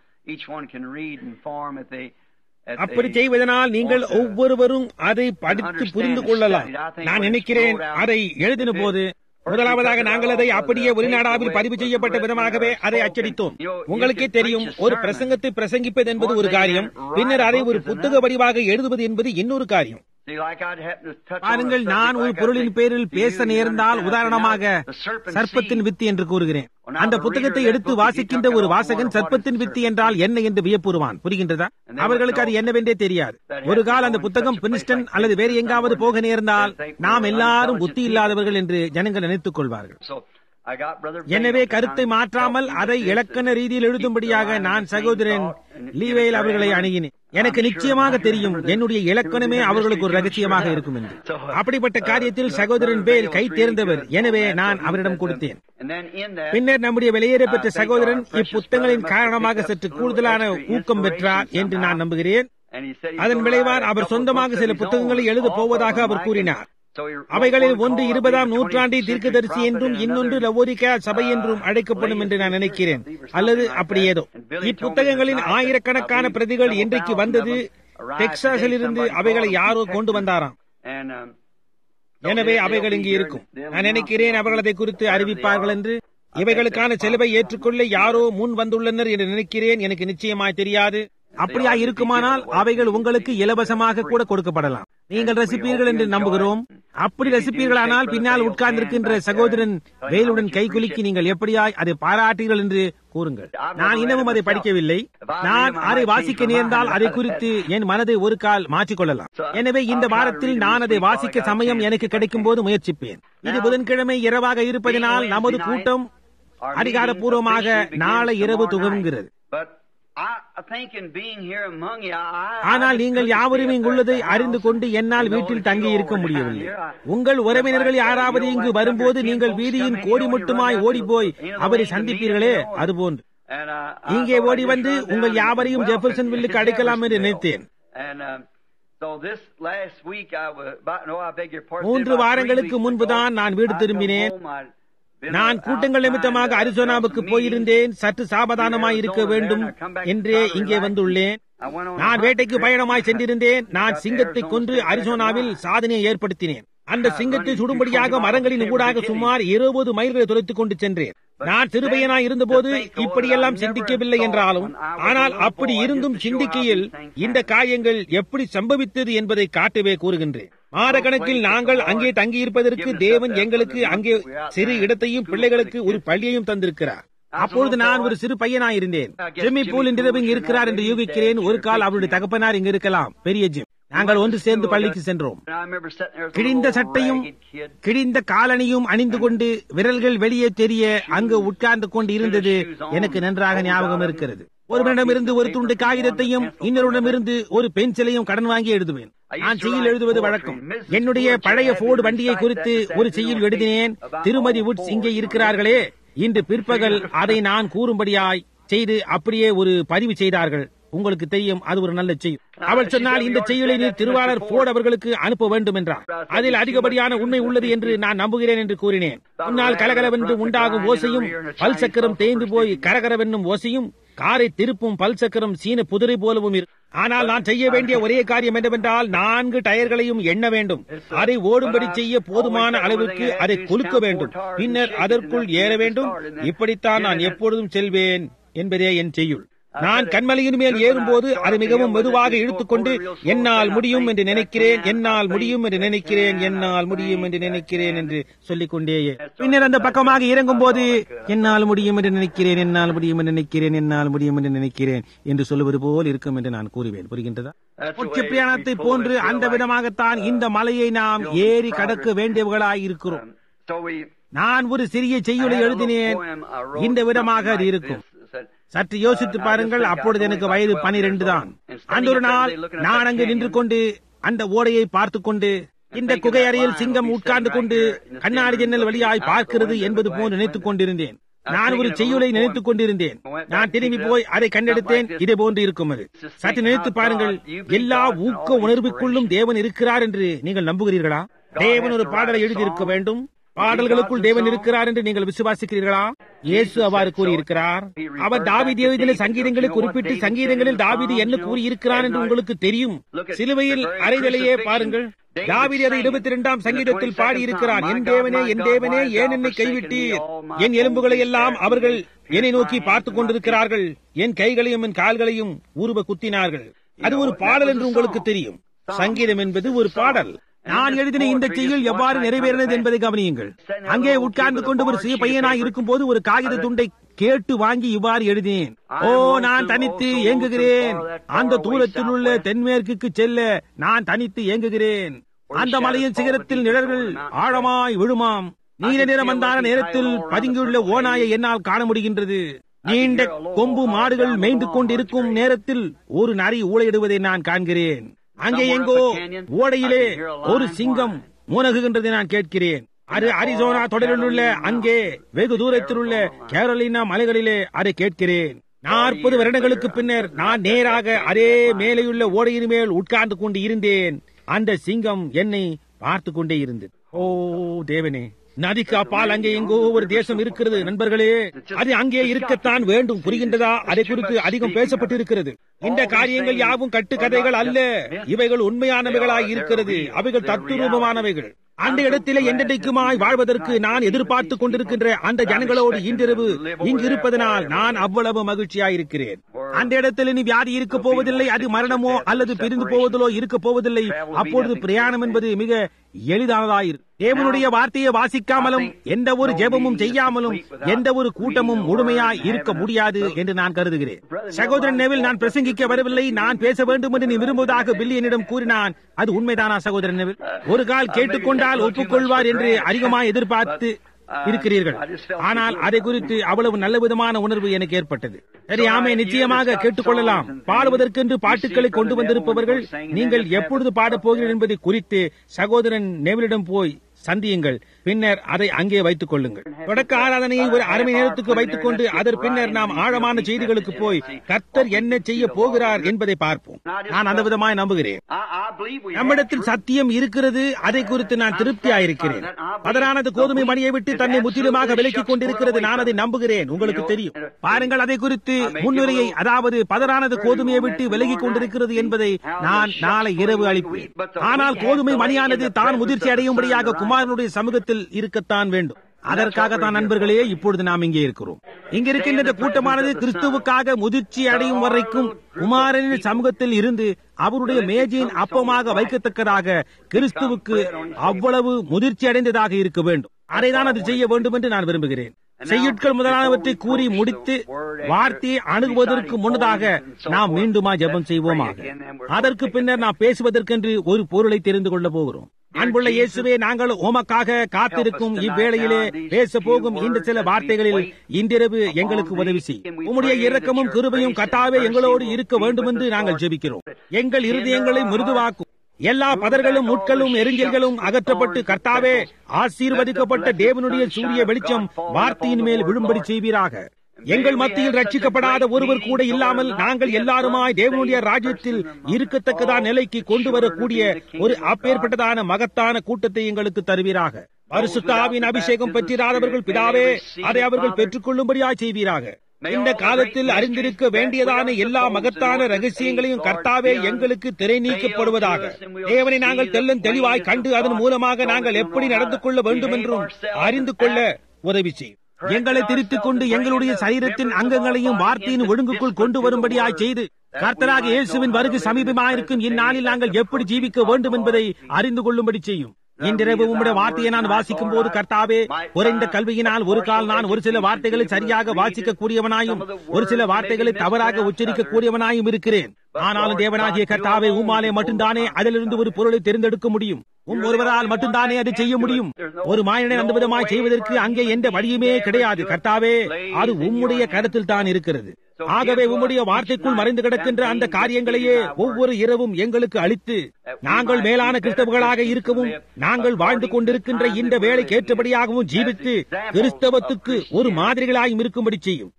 அப்படி செய்வதனால் நீங்கள் ஒவ்வொருவரும் அதை படித்து புரிந்து கொள்ளலாம் நான் நினைக்கிறேன் அதை எழுதின போது முதலாவதாக நாங்கள் அதை அப்படியே வெளிநாடாவில் பதிவு செய்யப்பட்ட விதமாகவே அதை அச்சடித்தோம் உங்களுக்கே தெரியும் ஒரு பிரசங்கத்தை பிரசங்கிப்பது என்பது ஒரு காரியம் பின்னர் அதை ஒரு புத்தக வடிவாக எழுதுவது என்பது இன்னொரு காரியம்
See, like I'd happen to touch on a
பாருங்கள்
subject
நான் ஒரு
like I
பொருளின்
think
பேரில்
you
பேச
do
நேர்ந்தால்
understand.
உதாரணமாக
The serpent
சர்ப்பத்தின்
seed.
வித்து என்று கூறுகிறேன் அந்த புத்தகத்தை எடுத்து வாசிக்கின்ற ஒரு வாசகன் சர்ப்பத்தின் வித்து என்றால் என்ன என்று வியப்புறுவான் புரிகின்றதா அவர்களுக்கு அது என்னவென்றே தெரியாது ஒரு கால் அந்த புத்தகம் பிரின்ஸ்டன் அல்லது வேறு எங்காவது போக நேர்ந்தால் நாம் எல்லாரும் புத்தி இல்லாதவர்கள் என்று ஜனங்கள் நினைத்துக் கொள்வார்கள்
So, I got Brother
எனவே
Vail
கருத்தை
to
மாற்றாமல்
help me
அதை
with this
இலக்கண
and
ரீதியில் எழுதும்படியாக
keep the
நான்
line
சகோதரன்
of the same thought and
லீவேல்
get
அவர்களை
it right.
அணுகினேன் எனக்கு
I'm sure
நிச்சயமாக
I
தெரியும்
remember
என்னுடைய
that.
இலக்கணமே
It was a
அவர்களுக்கு ஒரு
mystery to
ரகசியமாக
him,
இருக்கும் என்று
So, uh,
அப்படிப்பட்ட காரியத்தில்
uh,
சகோதரன்
Brother
பேல்
Vail
guy
was really
தேர்ந்தவர்
good on
எனவே
that,
நான்
so he
அவரிடம்
said,
கொடுத்தேன்
and then in that,
பின்னர் நம்முடைய வெளியேற பெற்ற
I think
சகோதரன்
our precious
இப்புத்தகங்களின்
brother must have
காரணமாக
picked up
சற்று
a little
கூடுதலான
extra
ஊக்கம் பெற்றார்
inspiration
என்று
somehow.
நான் நம்புகிறேன்
and he said he's
அதன்
gonna
விளைவார்
write a
our
couple of
சொந்தமாக
books
சில
of his
புத்தகங்களை
own,
எழுதப்
all
போவதாக
of them
அவர்
like
கூறினார்
it. So he wrote
அவைகளில்
one
ஒன்று
called
இருபதாம்
the
நூற்றாண்டி
20th
தீர்க்கதரிசி
century
என்றும்
prophet and
இன்னொன்று
another,
லவோதிக்கா சபை
uh,
என்றும் அழைக்கப்படும் என்று நான்
latest
நினைக்கிறேன்
Believe or
அல்லது
something like
அப்படி
that.
ஏதோ
And Billy told me
இப்புத்தகங்களின்
tonight that
ஆயிரக்கணக்கான
I believe
பிரதிகள்
several
இன்றைக்கு
thousand
வந்தது
of them arrived
டெக்சாஸில்
today.
இருந்து
Somebody
அவைகளை
called them
யாரோ
from
கொண்டு
Texas.
வந்தாராம்
And, um,
எனவே அவைகள் இங்கு இருக்கும் நான் நினைக்கிறேன் அவர்கள் அதை குறித்து அறிவிப்பார்கள் என்று இவைகளுக்கான செலவை ஏற்றுக்கொள்ள யாரோ முன் வந்துள்ளனர் என்று நினைக்கிறேன் எனக்கு நிச்சயமாய் தெரியாது அப்படியா இருக்குமானால் அவைகள் உங்களுக்கு இலவசமாக கூட கொடுக்கப்படலாம் நீங்கள் ரசிப்பீர்கள் என்று நம்புகிறோம் அப்படி ரசிப்பீர்களானால் பின்னால் உட்கார்ந்திருக்கின்ற சகோதரன் வேலுடன் கைகுலுக்கி நீங்கள் எப்படியாய் அதை பாராட்டீர்கள் என்று கூறுங்கள் நான் இன்னமும் அதை படிக்கவில்லை நான் அதை வாசிக்க நேர்ந்தால் அதை குறித்து என் மனதை ஒரு கால் மாற்றிக்கொள்ளலாம் எனவே இந்த வாரத்தில் நான் அதை வாசிக்க சமயம் எனக்கு கிடைக்கும் போது முயற்சிப்பேன் இது புதன்கிழமை இரவாக இருப்பதனால் நமது கூட்டம் அதிகாரப்பூர்வமாக நாளை இரவு துவங்குகிறது
But I I think in being here among you, I,
ஆனால்
I
நீங்கள்
couldn't
யாவரும்
stay up
இங்குள்ளதை
at the
அறிந்து
house
கொண்டு
and
என்னால்
know
வீட்டில்
that
தங்கி
you
இருக்க
all were
முடியவில்லை
down here. I-
உங்கள் உறவினர்கள்
Like, uh,
யாராவது
you know,
இங்கு
like
வரும்போது
under
நீங்கள்
10
வீதியின்
folks
கோடி
come in, you
மட்டுமாய்
run down
ஓடிப்போய்
to the- in the
அவரை
lane to meet
சந்திப்பீர்களே
them, you know.
அதுபோன்று
And, uh, I
இங்கே
thought
ஓடி
I'd just
வந்து
run down
உங்கள்
and
யாவரையும்
welcome
ஜெஃபர்சன்
you
வில்லுக்கு
to
அடைக்கலாம் என்று
Jeffersonville.
நினைத்தேன்
And, um, so this last week I was, about, no, I beg your pardon,
மூன்று
about three
வாரங்களுக்கு
weeks
முன்புதான்
ago,
நான் வீடு
I come
திரும்பினேன்
home, I'd been
நான்
out
கூட்டங்கள்
trying
நிமித்தமாக
to
அரிசோனாவுக்கு
have some meetings.
போயிருந்தேன் சற்று சாவதானமாய் இருக்க வேண்டும் என்றே இங்கே வந்துள்ளேன் நான் வேட்டைக்கு பயணமாய் சென்றிருந்தேன் நான் சிங்கத்தை கொன்று அரிசோனாவில் சாதனையை ஏற்படுத்தினேன் அந்த சிங்கத்தை சுடும்படியாக மரங்களின் ஊடாக சுமார் இருபது மைல்களை துரைத்துக் கொண்டு சென்றேன் நான் சிறுபையனாய் இருந்தபோது இப்படியெல்லாம் சிந்திக்கவில்லை என்றாலும் ஆனால் அப்படி இருந்தும் சிந்திக்கையில் இந்த காயங்கள் எப்படி சம்பவித்தது என்பதை காட்டவே கூறுகின்றேன் மாதக்கணக்கில் நாங்கள் அங்கே தங்கியிருப்பதற்கு தேவன் எங்களுக்கு அங்கே சிறு இடத்தையும் பிள்ளைகளுக்கு ஒரு பள்ளியையும் தந்திருக்கிறார் அப்பொழுது நான் ஒரு சிறு பையனாயிருந்தேன் ஜிம்மி பூல் இன்று இங்கு இருக்கிறார் என்று யூகிக்கிறேன் ஒரு கால் அவருடைய தகப்பனார் இங்கு இருக்கலாம் பெரிய ஜிம் நாங்கள் ஒன்று சேர்ந்து பள்ளிக்கு சென்றோம்
And I remember sitting there with a
கிழிந்த
little
சட்டையும்
ragged kid.
கிழிந்த காலணியும் அணிந்து கொண்டு விரல்கள் வெளியே தெரிய அங்கு உட்கார்ந்து கொண்டு இருந்தது எனக்கு நன்றாக ஞாபகம் இருக்கிறது ஒருவனிடமிருந்து ஒரு துண்டு காகிதத்தையும் இன்னொருடமிருந்து ஒரு பென்சிலையும் கடன் வாங்கி எழுதுவேன் நான் செய்யில் எழுதுவது வழக்கம் என்னுடைய பழைய போர்டு வண்டியை குறித்து ஒரு செய்யில் எழுதினேன் திருமதி வுட்ஸ் இங்கே இருக்கிறார்களே இன்று பிற்பகல் அதை நான் கூறும்படியாய் செய்து அப்படியே ஒரு பதிவு செய்தார்கள் உங்களுக்கு தெரியும் அது ஒரு நல்ல செய்தி அவள் சொன்னால் இந்த செய்யுளை நீ திருவாளர் போர்டு அவர்களுக்கு அனுப்ப வேண்டும் என்றார் அதில் அதிகப்படியான உண்மை உள்ளது என்று நான் நம்புகிறேன் என்று கூறினேன் முன்னால் கலகலவென்று உண்டாகும் ஓசையும் பல் சக்கரம் தேய்ந்து போய் கரகரவென்னும் ஓசையும் காரை திருப்பும் பல் சக்கரம் சீன புதிரை போலவும் இரு ஆனால் நான் செய்ய வேண்டிய ஒரே காரியம் என்னவென்றால் நான்கு டயர்களையும் எண்ண வேண்டும் அதை ஓடும்படி செய்ய போதுமான அளவிற்கு அதை குலுக்க வேண்டும் பின்னர் அதற்குள் ஏற வேண்டும் இப்படித்தான் நான் எப்பொழுதும் செல்வேன் என்பதே என் செய்யுள் நான் கண்மலையின் மேல் ஏறும்போது அது மிகவும் மெதுவாக இழுத்துக்கொண்டு என்னால் முடியும் என்று நினைக்கிறேன் என்னால் முடியும் என்று நினைக்கிறேன் என்னால் முடியும் என்று நினைக்கிறேன் என்று சொல்லிக் கொண்டே பின்னர் அந்த பக்கமாக இறங்கும் போது என்னால் முடியும் என்று நினைக்கிறேன் என்னால் முடியும் என்று நினைக்கிறேன் என்னால் முடியும் என்று நினைக்கிறேன் என்று சொல்லுவது போல் இருக்கும் என்று நான் கூறுவேன் புரிகின்றதா உச்சி பிரயாணத்தை போன்று அந்த விதமாகத்தான் இந்த மலையை நாம் ஏறி கடக்க வேண்டியவர்களாய் இருக்கிறோம்
So we
நான் ஒரு சிறிய செய்யுளை
I had a little
எழுதினேன்
poem I wrote
இந்த விதமாக
something
அது
like
இருக்கும்
this. It said,
சற்று யோசித்து பாருங்கள் அப்பொழுது எனக்கு வயது பனிரெண்டு தான் அன்றொரு நாள் நான் அங்கு நின்று கொண்டு அந்த ஓடையை பார்த்துக் கொண்டு இந்த குகை அறையில் சிங்கம் உட்கார்ந்து கொண்டு கண்ணாடி ஜன்னல் வழியாய் பார்க்கிறது என்பது போன்று நினைத்துக் கொண்டிருந்தேன் நான் ஒரு செய்யுளை நினைத்துக் கொண்டிருந்தேன் நான் திரும்பி போய் அதை கண்டெடுத்தேன் இதே போன்று இருக்கும் அது சற்று நினைத்து பாருங்கள் எல்லா ஊக்க உணர்வுக்குள்ளும் தேவன் இருக்கிறார் என்று நீங்கள் நம்புகிறீர்களா தேவன் ஒரு பாடலை எழுதியிருக்க வேண்டும் பாடல்களுக்குள் தேவன் இருக்கிறார் என்று நீங்கள் விசுவாசிக்கிறீர்களா இயேசு அவ்வாறு கூறியிருக்கிறார் அவர் தாவீது எழுதின சங்கீதங்களை குறிப்பிட்டு சங்கீதங்களில் தாவீது என்ன கூறியிருக்கிறார் என்று உங்களுக்கு தெரியும் சிலுவையில் அறைதலையே பாருங்கள் தாவீது அதை இருபத்தி இரண்டாம் சங்கீதத்தில் பாடியிருக்கிறார் என் தேவனே என் தேவனே ஏன் என்னை கைவிட்டீர் என் எலும்புகளை எல்லாம் அவர்கள் என்னை நோக்கி பார்த்துக் கொண்டிருக்கிறார்கள் என் கைகளையும் என் கால்களையும் உருவ குத்தினார்கள் அது ஒரு பாடல் என்று உங்களுக்கு தெரியும் சங்கீதம் என்பது ஒரு பாடல் நான் எழுதின இந்த செய்யுள் எவ்வாறு நிறைவேறினது என்பதை கவனியுங்கள் அங்கே உட்கார்ந்து கொண்டு ஒரு சிறிய பையனாய் இருக்கும் போது ஒரு காகித துண்டை கேட்டு வாங்கி இவ்வாறு எழுதினேன் ஓ நான் தனித்து இயங்குகிறேன் அந்த தூரத்தில் உள்ள தென்மேற்குக்கு செல்ல நான் தனித்து இயங்குகிறேன் அந்த மலையின் சிகரத்தில் நிழல்கள் ஆழமாய் விழுமாம் நீல நிறம் வந்தான நேரத்தில் பதுங்கியுள்ள ஓநாயை என்னால் காண முடிகின்றது நீண்ட கொம்பு மாடுகள் மேய்ந்து கொண்டிருக்கும் நேரத்தில் ஒரு நரி ஊழையிடுவதை நான் காண்கிறேன் அங்கே எங்கோ ஓடையிலே ஒரு சிங்கம் மூனகுகின்றதை நான் கேட்கிறேன் அது அரிசோனா தொடரில் உள்ள அங்கே வெகு தூரத்தில் உள்ள கேரளினா மலைகளிலே அதை கேட்கிறேன் நாற்பது வருடங்களுக்கு பின்னர் நான் நேராக அதே மேலேயுள்ள ஓடையின் மேல் உட்கார்ந்து கொண்டு இருந்தேன் அந்த சிங்கம் என்னை பார்த்து கொண்டே இருந்தது ஓ தேவனே நதிக்கு அப்பால் அங்கே எங்கோ ஒரு தேசம் இருக்கிறது நண்பர்களே அது அங்கே இருக்கத்தான் வேண்டும் புரிகின்றதா அதை குறித்து அதிகம் பேசப்பட்டிருக்கிறது இந்த காரியங்கள் யாவும் கட்டுக்கதைகள் அல்ல இவைகள் உண்மையானவைகளாய் இருக்கிறது அவைகள் தத்துரூபமானவைகள் அந்த இடத்திலே என்றைக்குமாய் வாழ்வதற்கு நான் எதிர்பார்த்து கொண்டிருக்கின்ற அந்த ஜனங்களோடு இன்றிரவு இங்கு இருப்பதனால் நான் அவ்வளவு மகிழ்ச்சியாயிருக்கிறேன் அந்த இடத்தில் இனி வியாதி இருக்க போவதில்லை அது மரணமோ அல்லது பிரிந்து போவதிலோ இருக்க போவதில்லை அப்பொழுது பிரயாணம் என்பது மிக எளிதானதாயிரு தேவனுடைய வார்த்தையை வாசிக்காமலும் எந்த ஒரு ஜெபமும் செய்யாமலும் எந்த ஒரு கூட்டமும் முழுமையாய் இருக்க முடியாது என்று நான் கருதுகிறேன் சகோதரன் நெவில் நான் பிரசங்கிக்க வரவில்லை நான் பேச வேண்டும் என்று நீ விரும்புவதாக பில்லியனிடம் கூறினான் அது உண்மைதானா சகோதரன் நெவில் ஒரு கால் கேட்டுக்கொண்டால் ஒப்புக்கொள்வார் என்று அதிகமாக எதிர்பார்த்து இருக்கிறீர்கள் ஆனால் அதை குறித்து அவ்வளவு நல்ல விதமான உணர்வு எனக்கு ஏற்பட்டது சரி ஆமை நிச்சயமாக கேட்டுக்கொள்ளலாம் பாடுவதற்கென்று பாட்டுக்களை கொண்டு வந்திருப்பவர்கள் நீங்கள் எப்பொழுது பாடப் போகிறீர்கள் என்பதை குறித்து சகோதரன் நெவிலிடம் போய் சந்தியுங்கள் பின்னர் அதை அங்கே வைத்துக் கொள்ளுங்கள் தொடக்க ஆராதனையை ஒரு அரை மணி நேரத்துக்கு வைத்துக் கொண்டு அதன் பின்னர் நாம் ஆழமான செய்திகளுக்கு போய் கர்த்தர் என்ன செய்ய போகிறார் என்பதை பார்ப்போம் நான் அந்த விதமாய் நம்புகிறேன் நம்மிடத்தில் சத்தியம் இருக்கிறது அதை குறித்து நான் திருப்தியாயிருக்கிறேன் பதரானது கோதுமை மணியை விட்டு தன்னை முற்றிலுமாக விலக்கிக் கொண்டிருக்கிறது நான் அதை நம்புகிறேன் உங்களுக்கு தெரியும் பாருங்கள் அதை குறித்து முன்னுரையை அதாவது பதரானது கோதுமையை விட்டு விலகிக் கொண்டிருக்கிறது என்பதை நான் நாளை இரவு அளிப்பேன் ஆனால் கோதுமை மணியானது தான் முதிர்ச்சி அடையும்படியாக குமாரனுடைய சமூகத்தில் இருக்கத்தான் வேண்டும் அதற்காக தான் நண்பர்களே இப்பொழுது நாம் இங்கே இருக்கிறோம் இங்க இருக்கின்ற இந்த கூட்டமானது கிறிஸ்துவுக்காக முதிர்ச்சி அடையும் வரைக்கும் குமாரனின் சமூகத்தில் இருந்து அவருடைய மேஜையின் அப்பமாக வைக்கத்தக்கதாக கிறிஸ்துவுக்கு அவ்வளவு முதிர்ச்சி அடைந்ததாக இருக்க வேண்டும் அதைதான் அது செய்ய வேண்டும் என்று நான் விரும்புகிறேன் செய்யுட்கள் முதலானவற்றை கூறி முடித்து வார்த்தையை அணுகுவதற்கு முன்னதாக நாம் மீண்டுமா ஜெபம் செய்வோமாக அதற்கு பின்னர் நாம் பேசுவதற்கென்று ஒரு பொருளை தெரிந்து கொள்ள போகிறோம் அன்புள்ள இயேசுவே நாங்கள் உமக்காக காத்திருக்கும் இவ்வேளையிலே பேச போகும் இந்த சில வார்த்தைகளில் இன்றிரவு எங்களுக்கு உதவி செய் உம்முடைய இரக்கமும் கிருபையும் கட்டாவே எங்களோடு இருக்க வேண்டும் என்று நாங்கள் ஜெபிக்கிறோம் எங்கள் இருதயங்களை மிருதுவாக்கும் எல்லா பதர்களும் முட்களும் எரிஞ்சல்களும் அகற்றப்பட்டு கர்த்தாவே ஆசீர்வதிக்கப்பட்ட தேவனுடைய சூரிய வெளிச்சம் வார்த்தையின் மேல் விழும்படி செய்வீராக எங்கள் மத்தியில் ரட்சிக்கப்படாத ஒருவர் கூட இல்லாமல் நாங்கள் எல்லாருமாய் தேவனுடைய ராஜ்யத்தில் இருக்கத்தக்கதான நிலைக்கு கொண்டு வரக்கூடிய ஒரு அப்பேற்பட்டதான மகத்தான கூட்டத்தை எங்களுக்கு தருவீராக பரிசுத்தாவின் அபிஷேகம் பெற்றிராதவர்கள் பிதாவே அதை அவர்கள் பெற்றுக் கொள்ளும்படியாய் செய்வீராக இந்த காலத்தில் அறிந்திருக்க வேண்டியதான எல்லா மகத்தான ரகசியங்களையும் கர்த்தாவே எங்களுக்கு திரை நீக்கப்படுவதாக தேவனை நாங்கள் தெல்லன் தெளிவாய் கண்டு அதன் மூலமாக நாங்கள் எப்படி நடந்து கொள்ள வேண்டும் என்றும் அறிந்து கொள்ள உதவி செய்யும் எங்களை திருத்திக் கொண்டு எங்களுடைய சரீரத்தின் அங்கங்களையும் வார்த்தையின் ஒழுங்குக்குள் கொண்டு வரும்படியாய் செய்து கர்த்தராக இயேசுவின் வருகை சமீபமாயிருக்கும் இந்நாளில் நாங்கள் எப்படி ஜீவிக்க வேண்டும் என்பதை அறிந்து கொள்ளும்படி செய்யும் இன்றிரவு உம்முடைய வார்த்தையை நான் வாசிக்கும் போது கர்த்தாவே குறைந்த கல்வியினால் ஒரு கால் நான் ஒரு சில வார்த்தைகளை சரியாக வாசிக்க கூடியவனாயும் ஒரு சில வார்த்தைகளை தவறாக உச்சரிக்க கூடியவனாயும் இருக்கிறேன் ஆனாலும் தேவனாகிய கர்த்தாவே உம்மாலே மட்டும்தானே அதிலிருந்து ஒரு பொருளை தேர்ந்தெடுக்க முடியும் உம் ஒருவரால் மட்டும்தானே அதை செய்ய முடியும் ஒரு மாயனை அந்த விதமாய் செய்வதற்கு அங்கே எந்த வழியுமே கிடையாது கர்த்தாவே அது உம்முடைய கருத்தில் தான் இருக்கிறது ஆகவே உம்முடைய வார்த்தைக்குள் மறைந்து கிடக்கின்ற அந்த காரியங்களையே ஒவ்வொரு இரவும் எங்களுக்கு அளித்து நாங்கள் மேலான கிறிஸ்தவர்களாக இருக்கவும் நாங்கள் வாழ்ந்து கொண்டிருக்கின்ற இந்த வேலைக்கு ஏற்றபடியாகவும் ஜீவித்து கிறிஸ்தவத்துக்கு ஒரு மாதிரிகளாயும் இருக்கும்படி செய்யும்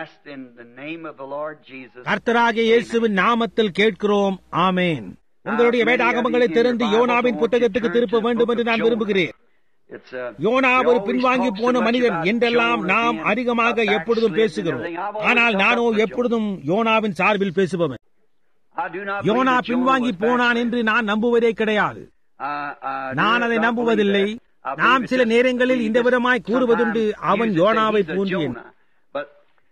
கர்த்தராகிய இயேசுவின் நாமத்தில் கேட்கிறோம் ஆமேன் உங்களுடைய வேதாகமங்களை திறந்து யோனாவின் புத்தகத்துக்கு திருப்ப வேண்டும் என்று நான் விரும்புகிறேன் யோனா ஒரு பின்வாங்கி போன மனிதன் என்றெல்லாம் நாம் அதிகமாக எப்பொழுதும் பேசுகிறோம் ஆனால் நானோ எப்பொழுதும் யோனாவின் சார்பில் பேசுபவன் யோனா பின்வாங்கி போனான் என்று நான் நம்புவதே கிடையாது நான் அதை நம்புவதில்லை நாம் சில நேரங்களில் இந்த விதமாய் கூறுவதுண்டு அவன் யோனாவை போன்றேன்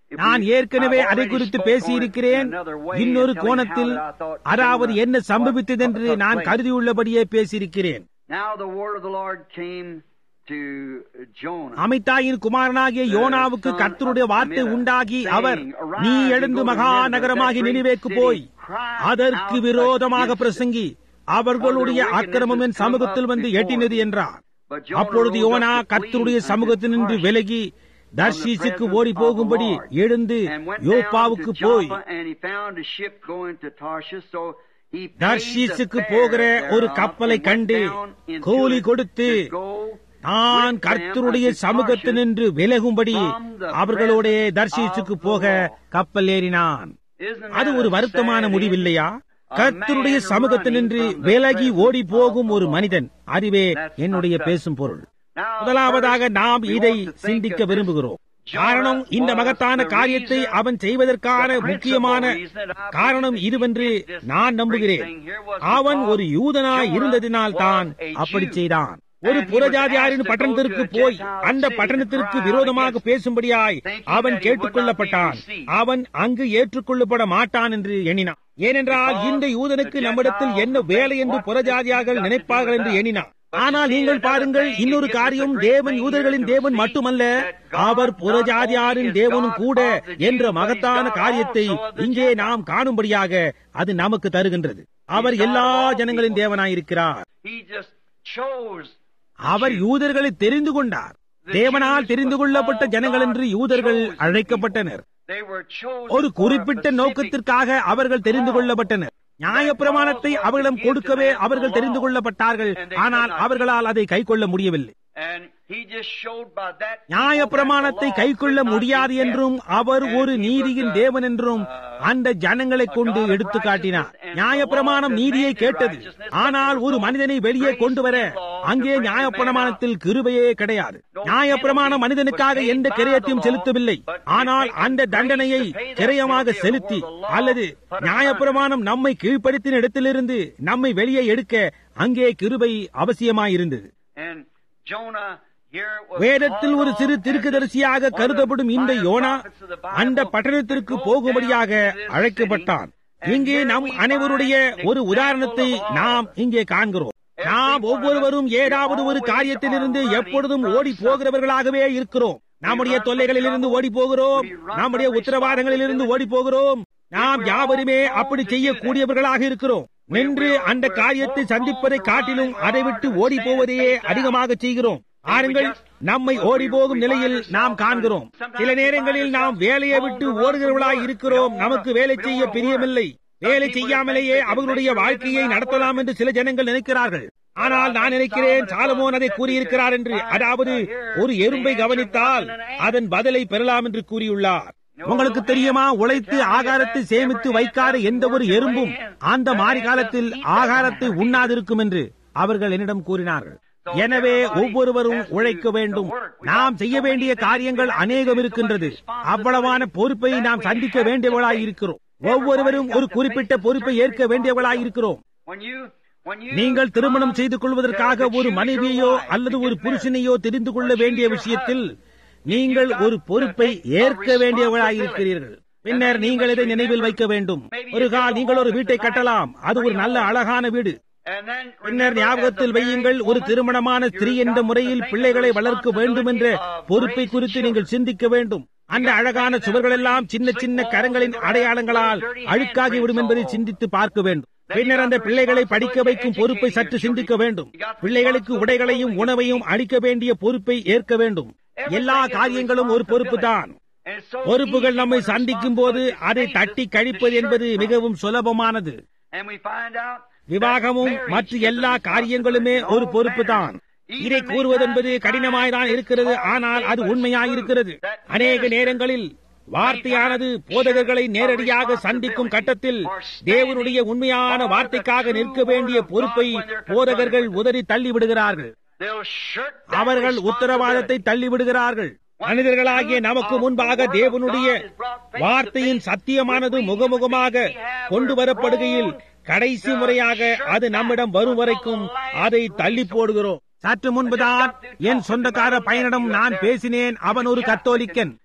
நான் ஏற்கனவே அதை குறித்து பேசியிருக்கிறேன் இன்னொரு கோணத்தில் அதாவது என்ன சம்பவித்ததென்று நான் கருதியுள்ளபடியே பேசியிருக்கிறேன்
Now the word of the Lord came to Jonah.
அமித்தாயின் குமாரனாகிய யோனாவுக்கு கர்த்தருடைய வார்த்தை உண்டாகி அவர் நீ எழுந்து மகா நகரமாகி நினைவேக்கு போய் அதற்கு விரோதமாக பிரசங்கி அவர்களுடைய அக்கிரமம் என் சமூகத்தில் வந்து எட்டினது என்றார்
But Jonah
அப்பொழுது
rose up
யோனா
to flee
கர்த்தருடைய
unto
சமூகத்தினின்று
Tarshish
விலகி
from the
தர்ஷீசுக்கு
presence
ஓடி
of the
போகும்படி
Lord.
எழுந்து
And went down
யோப்பாவுக்கு
to
போய்
Joppa, and he found a ship going to Tarshish, so he paid the
தர்ஷீசுக்கு
fare
போகிற ஒரு
thereof
கப்பலை
and went
கண்டு
down into
கூலி
it
கொடுத்து
to go
நான்
with them
கர்த்தருடைய
unto
சமூகத்தினின்று விலகும்படி
from the
அவர்களோட
presence
தர்ஷீசுக்கு
of the
போக
Lord.
கப்பல் ஏறினான்
Isn't
அது
that
ஒரு
a
வருத்தமான
sad
முடிவில்லையா
ending? A
கர்த்தருடைய
man
சமூகத்தினின்று
running from the
விலகி
presence
ஓடி போகும்
of
ஒரு
the Lord.
மனிதன் அதுவே
That's
என்னுடைய
not
பேசும் பொருள்
Now,
முதலாவதாக
first,
நாம்
we
இதை
want to think
சிந்திக்க
of this.
விரும்புகிறோம்
Jonah
காரணம் இந்த
was
மகத்தான
the
காரியத்தை
reason,
அவன் செய்வதற்கான
the principal
முக்கியமான
reason that I believe
காரணம்
that he
இதுவென்று
did this
நான்
great
நம்புகிறேன்
thing here was
அவன்
because
ஒரு யூதனாய்
Jonah
இருந்ததினால் தான்
was a
அப்படி
Jew.
செய்தான் ஒரு
And he was
புறஜாதியாரின்
asked to
பட்டணத்திற்கு
go to a
போய்
Gentile
அந்த
city to
பட்டணத்திற்கு
cry out
விரோதமாக
against
பேசும்படியாய்
thinking
அவன்
that he would not
கேட்டுக்கொள்ளப்பட்டான்
be received.
அவன் அங்கு ஏற்றுக்கொள்ளப்பட மாட்டான் என்று எண்ணினான் ஏனென்றால்
Because
இந்த யூதனுக்கு
the
நம்மிடத்தில்
Gentiles
என்ன வேலை என்று
think what
புறஜாதியார்கள்
this has got to do
நினைப்பார்கள்
with
என்று
us.
எண்ணினான்
But
ஆனால்
you see,
நீங்கள்
another
பாருங்கள்
thing,
இன்னொரு
it gives us a
காரியம்
great
தேவன்
thing
யூதர்களின்
here to
தேவன்
see
மட்டுமல்ல
that God
our
not
புறஜாதியாரின்
only is
தேவனும்
God
கூட
of the Jews,
என்ற
but he's
மகத்தான
God
காரியத்தை
also of the
இங்கே
Gentiles.
நாம் காணும்படியாக அது நமக்கு தருகின்றது அவர்
God
எல்லா
of all
ஜனங்களின்
people.
தேவனாயிருக்கிறார்
He just chose
அவர் யூதர்களை தெரிந்து கொண்டார் தேவனால் தெரிந்து கொள்ளப்பட்ட ஜனங்கள் என்று யூதர்கள் அழைக்கப்பட்டனர்
They were chosen
ஒரு
for a
குறிப்பிட்ட
specific
நோக்கத்திற்காக அவர்கள் தெரிந்து கொள்ளப்பட்டனர் நியாயப்பிரமாணத்தை அவர்களிடம் கொடுக்கவே அவர்கள் தெரிந்து கொள்ளப்பட்டார்கள் ஆனால் அவர்களால் அதை கைக்கொள்ள முடியவில்லை
And he just showed by that
நியாயப்பிரமாணத்தை கைக்கொள்ள முடியாது என்றும் அவர் ஒரு நீதியின் தேவன் என்றும் அந்த ஜனங்களை கொண்டு எடுத்து காட்டினார் நியாயப்பிரமாணம் நீதியை கேட்டது ஆனால் ஒரு மனிதனை வெளியே கொண்டு வர அங்கே நியாயப்பிரமாணத்தில் கிருபையே கிடையாது நியாயப்பிரமாணம் மனிதனுக்காக எந்த கிரயத்தையும் செலுத்தவில்லை ஆனால் அந்த தண்டனையை கிரயமாக செலுத்தி அல்லது நியாயப்பிரமாணம் நம்மை கீழ்ப்படுத்தின இடத்திலிருந்து நம்மை வெளியே எடுக்க அங்கே கிருபை அவசியமாயிருந்தது
And Jonah here was
வேதத்தில் ஒரு சிறு
called
திருக்குதரிசியாக
as
கருதப்படும் இந்த
one of the
யோனா
prophets of the Bible
அந்த பட்டணத்திற்கு
to go
போகும்படியாக
down to this
அழைக்கப்பட்டான்
city. And
இங்கே
here
நம்
we
அனைவருடைய
find an
ஒரு உதாரணத்தை
example of
நாம்
all.
இங்கே காண்கிறோம்
Every
நாம்
one of
ஒவ்வொருவரும்
us,
ஏதாவது
we
ஒரு
always
காரியத்திலிருந்து
are running
எப்பொழுதும்
from
ஓடி போகிறவர்களாகவே இருக்கிறோம் நம்முடைய
run from
தொல்லைகளிலிருந்து
trouble.
ஓடி போகிறோம்
We run
நம்முடைய
from
உத்தரவாதங்களிலிருந்து ஓடி போகிறோம் நாம்
We were
யாவருமே
all
அப்படி
called to
செய்யக்கூடியவர்களாக இருக்கிறோம்
We
நின்று
were-
அந்த
we're
காரியத்தை
both
சந்திப்பதை
called to
காட்டிலும்
run
அதை
hard
விட்டு
and
ஓடி
stand
போவதையே
face down.
அதிகமாக செய்கிறோம் பாருங்கள் நம்மை ஓடி போகும் நிலையில் நாம் காண்கிறோம் சில நேரங்களில் நாம் வேலையை விட்டு ஓடுகிறவர்களாய் இருக்கிறோம் நமக்கு வேலை செய்ய பிரியமில்லை வேலை செய்யாமலேயே அவர்களுடைய வாழ்க்கையை நடத்தலாம் என்று சில ஜனங்கள் நினைக்கிறார்கள் ஆனால் நான் நினைக்கிறேன் சாலமோன் அதை கூறியிருக்கிறார் என்று அதாவது ஒரு எறும்பை கவனித்தால் அதன் பதிலை பெறலாம் என்று கூறியுள்ளார் உங்களுக்கு தெரியுமா உழைத்து ஆகாரத்தை சேமித்து வைக்காத எந்த ஒரு எறும்பும் அந்த மாறி காலத்தில் ஆகாரத்தை உண்ணாதிருக்கும் என்று அவர்கள் என்னிடம் கூறினார்கள் எனவே ஒவ்வொருவரும் உழைக்க வேண்டும் நாம் செய்ய வேண்டிய காரியங்கள் அநேகம் இருக்கின்றது அவ்வளவான பொறுப்பை நாம் சந்திக்க வேண்டியவர்களாய் இருக்கிறோம் ஒவ்வொருவரும் ஒரு குறிப்பிட்ட பொறுப்பை ஏற்க வேண்டியவர்களாய் இருக்கிறோம்
When you when you
நீங்கள் திருமணம் செய்து கொள்வதற்காக ஒரு மனைவியோ அல்லது ஒரு புருஷனையோ தெரிந்து கொள்ள வேண்டிய விஷயத்தில் நீங்கள் ஒரு பொறுப்பை ஏற்க வேண்டியவர்களாயிருக்கிறீர்கள் பின்னர் நீங்கள் இதை நினைவில் வைக்க வேண்டும் ஒரு கால் நீங்கள் ஒரு வீட்டை கட்டலாம் அது ஒரு நல்ல அழகான வீடு
and then
பின்னர்
remember,
ஞாபகத்தில்
as a
வையுங்கள்
married
ஒரு
woman,
திருமணமான ஸ்திரீ
you've
என்ற
got to
முறையில்
think
பிள்ளைகளை
of the
வளர்க்க வேண்டும் என்ற
responsibility of
பொறுப்பை
raising
குறித்து
children.
நீங்கள் சிந்திக்க வேண்டும் அந்த அழகான சுவர்கள் எல்லாம் சின்ன சின்ன கரங்களின் அடையாளங்களால் அழுக்காகிவிடும் என்பதை சிந்தித்து பார்க்க வேண்டும் பின்னர் அந்த பிள்ளைகளை படிக்க வைக்கும் பொறுப்பை சற்று சிந்திக்க வேண்டும் பிள்ளைகளுக்கு உடைகளையும் உணவையும் அளிக்க வேண்டிய பொறுப்பை ஏற்க வேண்டும் எல்லா காரியங்களும் ஒரு பொறுப்பு தான்
And so
பொறுப்புகள்
easy
நம்மை
when
சந்திக்கும் போது அதை
responsibility
தட்டி
faces
கழிப்பது
the
என்பது
church.
மிகவும் சுலபமானது
And we find out
விவாகமும்
that
மற்ற
marriage
எல்லா
is a
காரியங்களுமே
responsibility.
ஒரு
All
பொறுப்பு
marriage.
தான்
Even
இதை
many
கூறுவதென்பது
times
கடினமாய்தான்
it's
இருக்கிறது
hard to
ஆனால்
say,
அது
but it's
உண்மையாயிருக்கிறது
true. That
அநேக
ministers
நேரங்களில் வார்த்தையானது போதகர்களை நேரடியாக சந்திக்கும் கட்டத்தில் தேவனுடைய உண்மையான வார்த்தைக்காக நிற்க வேண்டிய பொறுப்பை போதகர்கள் உதறி தள்ளி விடுகிறார்கள்
They'll shirk that
அவர்கள் உத்தரவாதத்தை தள்ளி விடுகிறார்கள் மனிதர்களாகிய நமக்கு முன்பாக தேவனுடைய வார்த்தையின் சத்தியமானது முகமுகமாக கொண்டு வரப்படுகையில் கடைசி முறையாக அது நம்மிடம் வரும் வரைக்கும் அதை தள்ளி போடுகிறோம் சற்று முன்புதான் என் சொந்தக்கார பையனிடம் நான் பேசினேன் அவன் ஒரு கத்தோலிக்கன்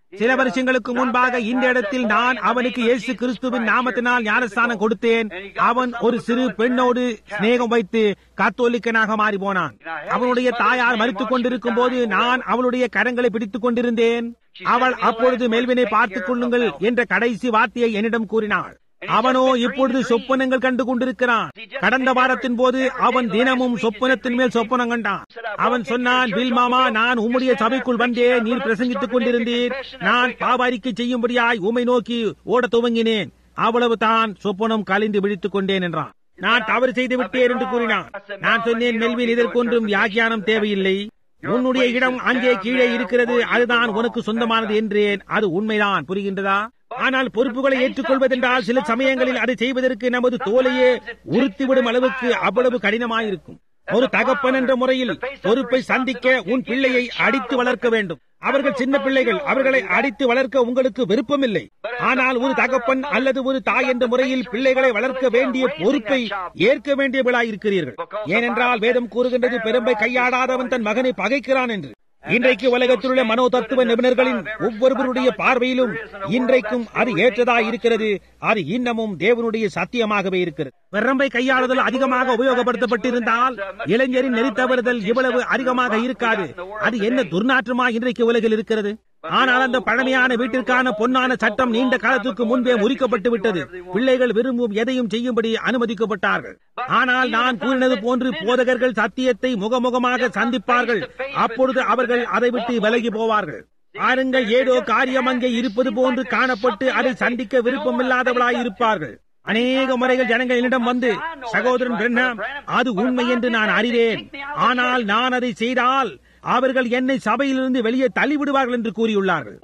சில வருஷங்களுக்கு முன்பாக இந்த இடத்தில் நான் அவனுக்கு இயேசு கிறிஸ்துவின் நாமத்தினால் ஞானஸ்தானம் கொடுத்தேன் அவன் ஒரு சிறு பெண்ணோடு சிநேகம் வைத்து கத்தோலிக்கனாக மாறி போனான் அவனுடைய தாயார் மறித்துக் கொண்டிருக்கும் போது நான் அவளுடைய கரங்களை பிடித்துக் கொண்டிருந்தேன் அவள் அப்பொழுது மெல்வினை பார்த்துக் கொள்ளுங்கள் என்ற கடைசி வார்த்தையை என்னிடம் கூறினாள் அவனோ இப்பொழுது சொப்பனங்கள் கண்டு கொண்டிருக்கிறான் கடந்த வாரத்தின் போது அவன் தினமும் சொப்பனத்தின் மேல் சொப்பனம் கண்டான் அவன் சொன்னான் வில் மாமா நான் உம்முடைய சபைக்குள் வந்தேன் நீர் பிரசங்கித்துக் கொண்டிருந்தீர் நான் பாவாரிக்கை செய்யும்படியாய் உமை நோக்கி ஓட துவங்கினேன் அவ்வளவு தான் சொப்பனம் கலிந்து விழித்துக் கொண்டேன் என்றான் நான் தவறு செய்து விட்டேன் என்று கூறினான் நான் சொன்னேன் மெல்வின் இதற்கொன்றும் வியாக்கியானம் தேவையில்லை உன்னுடைய இடம் அங்கே கீழே இருக்கிறது அதுதான் உனக்கு சொந்தமானது என்றேன் அது உண்மைதான் புரிகின்றதா ஆனால் பொறுப்புகளை ஏற்றுக்கொள்வதென்றால் சில சமயங்களில் அதை செய்வதற்கு நமது தோலையே உறுத்திவிடும் அளவுக்கு அவ்வளவு கடினமாயிருக்கும் ஒரு தகப்பன் என்ற முறையில் பொறுப்பை சந்திக்க உன் பிள்ளையை அடித்து வளர்க்க வேண்டும் அவர்கள் சின்ன பிள்ளைகள் அவர்களை அடித்து வளர்க்க உங்களுக்கு விருப்பமில்லை ஆனால் ஒரு தகப்பன் அல்லது ஒரு தாய் என்ற முறையில் பிள்ளைகளை வளர்க்க வேண்டிய பொறுப்பை ஏற்க வேண்டியவளாயிருக்கிறீர்கள் ஏனென்றால் வேதம் கூறுகின்றது பெரும்பை கையாடாதவன் தன் மகனை பகைக்கிறான் என்று இன்றைக்கு உலகத்தில் உள்ள மனோ தத்துவ நிபுணர்களின் ஒவ்வொருவருடைய பார்வையிலும் இன்றைக்கும் அது ஏற்றதா இருக்கிறது அது இன்னமும் தேவனுடைய சத்தியமாகவே இருக்கிறது பெரம்பை கையாளுதல் அதிகமாக உபயோகப்படுத்தப்பட்டிருந்தால் இளைஞரின் நெறித்தவறுதல் இவ்வளவு அதிகமாக இருக்காது அது என்ன துர்நாற்றமா இன்றைக்கு உலகில் இருக்கிறது ஆனால் அந்த பழமையான வீட்டிற்கான பொன்னான சட்டம் நீண்ட காலத்துக்கு முன்பே முறிக்கப்பட்டு விட்டது பிள்ளைகள் விரும்பும் எதையும் செய்யும்படி அனுமதிக்கப்பட்டார்கள் ஆனால் நான் கூறினது போன்று போதகர்கள் சத்தியத்தை முகமுகமாக சந்திப்பார்கள் அப்பொழுது அவர்கள் அதை விட்டு விலகி போவார்கள் பாருங்கள் ஏதோ காரியம் அங்கே இருப்பது போன்று காணப்பட்டு அதை சந்திக்க விருப்பமில்லாதவளாய் இருப்பார்கள் அநேக முறைகள் ஜனங்கள் என்னிடம் வந்து சகோதரன் பிரண்ணாம் அது உண்மை என்று நான் அறிவேன் ஆனால் நான் அதை செய்தால் அவர்கள் என்னை சபையிலிருந்து வெளியே தள்ளிவிடுவார்கள் என்று கூறியுள்ளார்கள்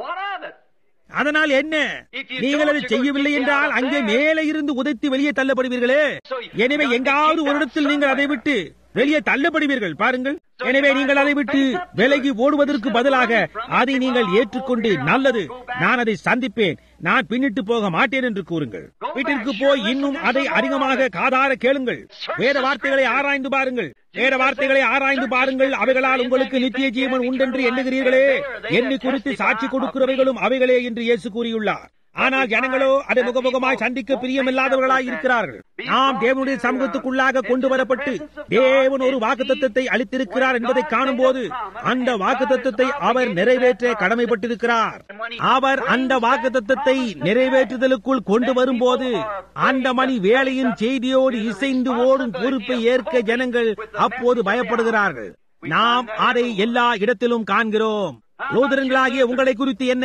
அதனால் என்ன நீங்கள் அதை செய்யவில்லை என்றால் அங்கே மேலே இருந்து உதைத்து வெளியே தள்ளப்படுவீர்களே எனவே எங்காவது ஒரு இடத்தில் நீங்கள் அதை விட்டு வெளியே தள்ளப்படுவீர்கள் பாருங்கள் எனவே நீங்கள் அதை விட்டு விலகி ஓடுவதற்கு பதிலாக அதை நீங்கள் ஏற்றுக்கொண்டு நல்லது நான் அதை சந்திப்பேன் நான் பின்னிட்டு போக மாட்டேன் என்று கூறுங்கள் வீட்டிற்கு போய் இன்னும் அதை அதிகமாக காதார கேளுங்கள் வேற வார்த்தைகளை ஆராய்ந்து பாருங்கள் வேற வார்த்தைகளை ஆராய்ந்து பாருங்கள் அவைகளால் உங்களுக்கு நித்திய ஜீவன் உண்டென்று எண்ணுகிறீர்களே என்னை குறித்து சாட்சி கொடுக்கிறவைகளும் அவைகளே என்று இயேசு கூறியுள்ளார் ஆனால் ஜனங்களோ அதை முகமுகமாய் சந்திக்க பிரியமில்லாதவர்களாய் இருக்கிறார்கள் நாம் தேவனுடைய சமூகத்துக்குள்ளாக கொண்டு வரப்பட்டு தேவன் ஒரு வாக்கு தத்துவத்தை அளித்திருக்கிறார் என்பதை காணும் போது அந்த வாக்கு தத்துவத்தை அவர் நிறைவேற்ற கடமைப்பட்டிருக்கிறார் அவர் அந்த வாக்கு தத்துவத்தை நிறைவேற்றுதலுக்குள் கொண்டு வரும்போது அந்த மணி வேலையின் செய்தியோடு இசைந்து ஓடும் பொறுப்பை ஏற்க ஜனங்கள் அப்போது பயப்படுகிறார்கள் நாம் அதை எல்லா இடத்திலும் காண்கிறோம் லூதரங்களாகிய உங்களை குறித்து என்ன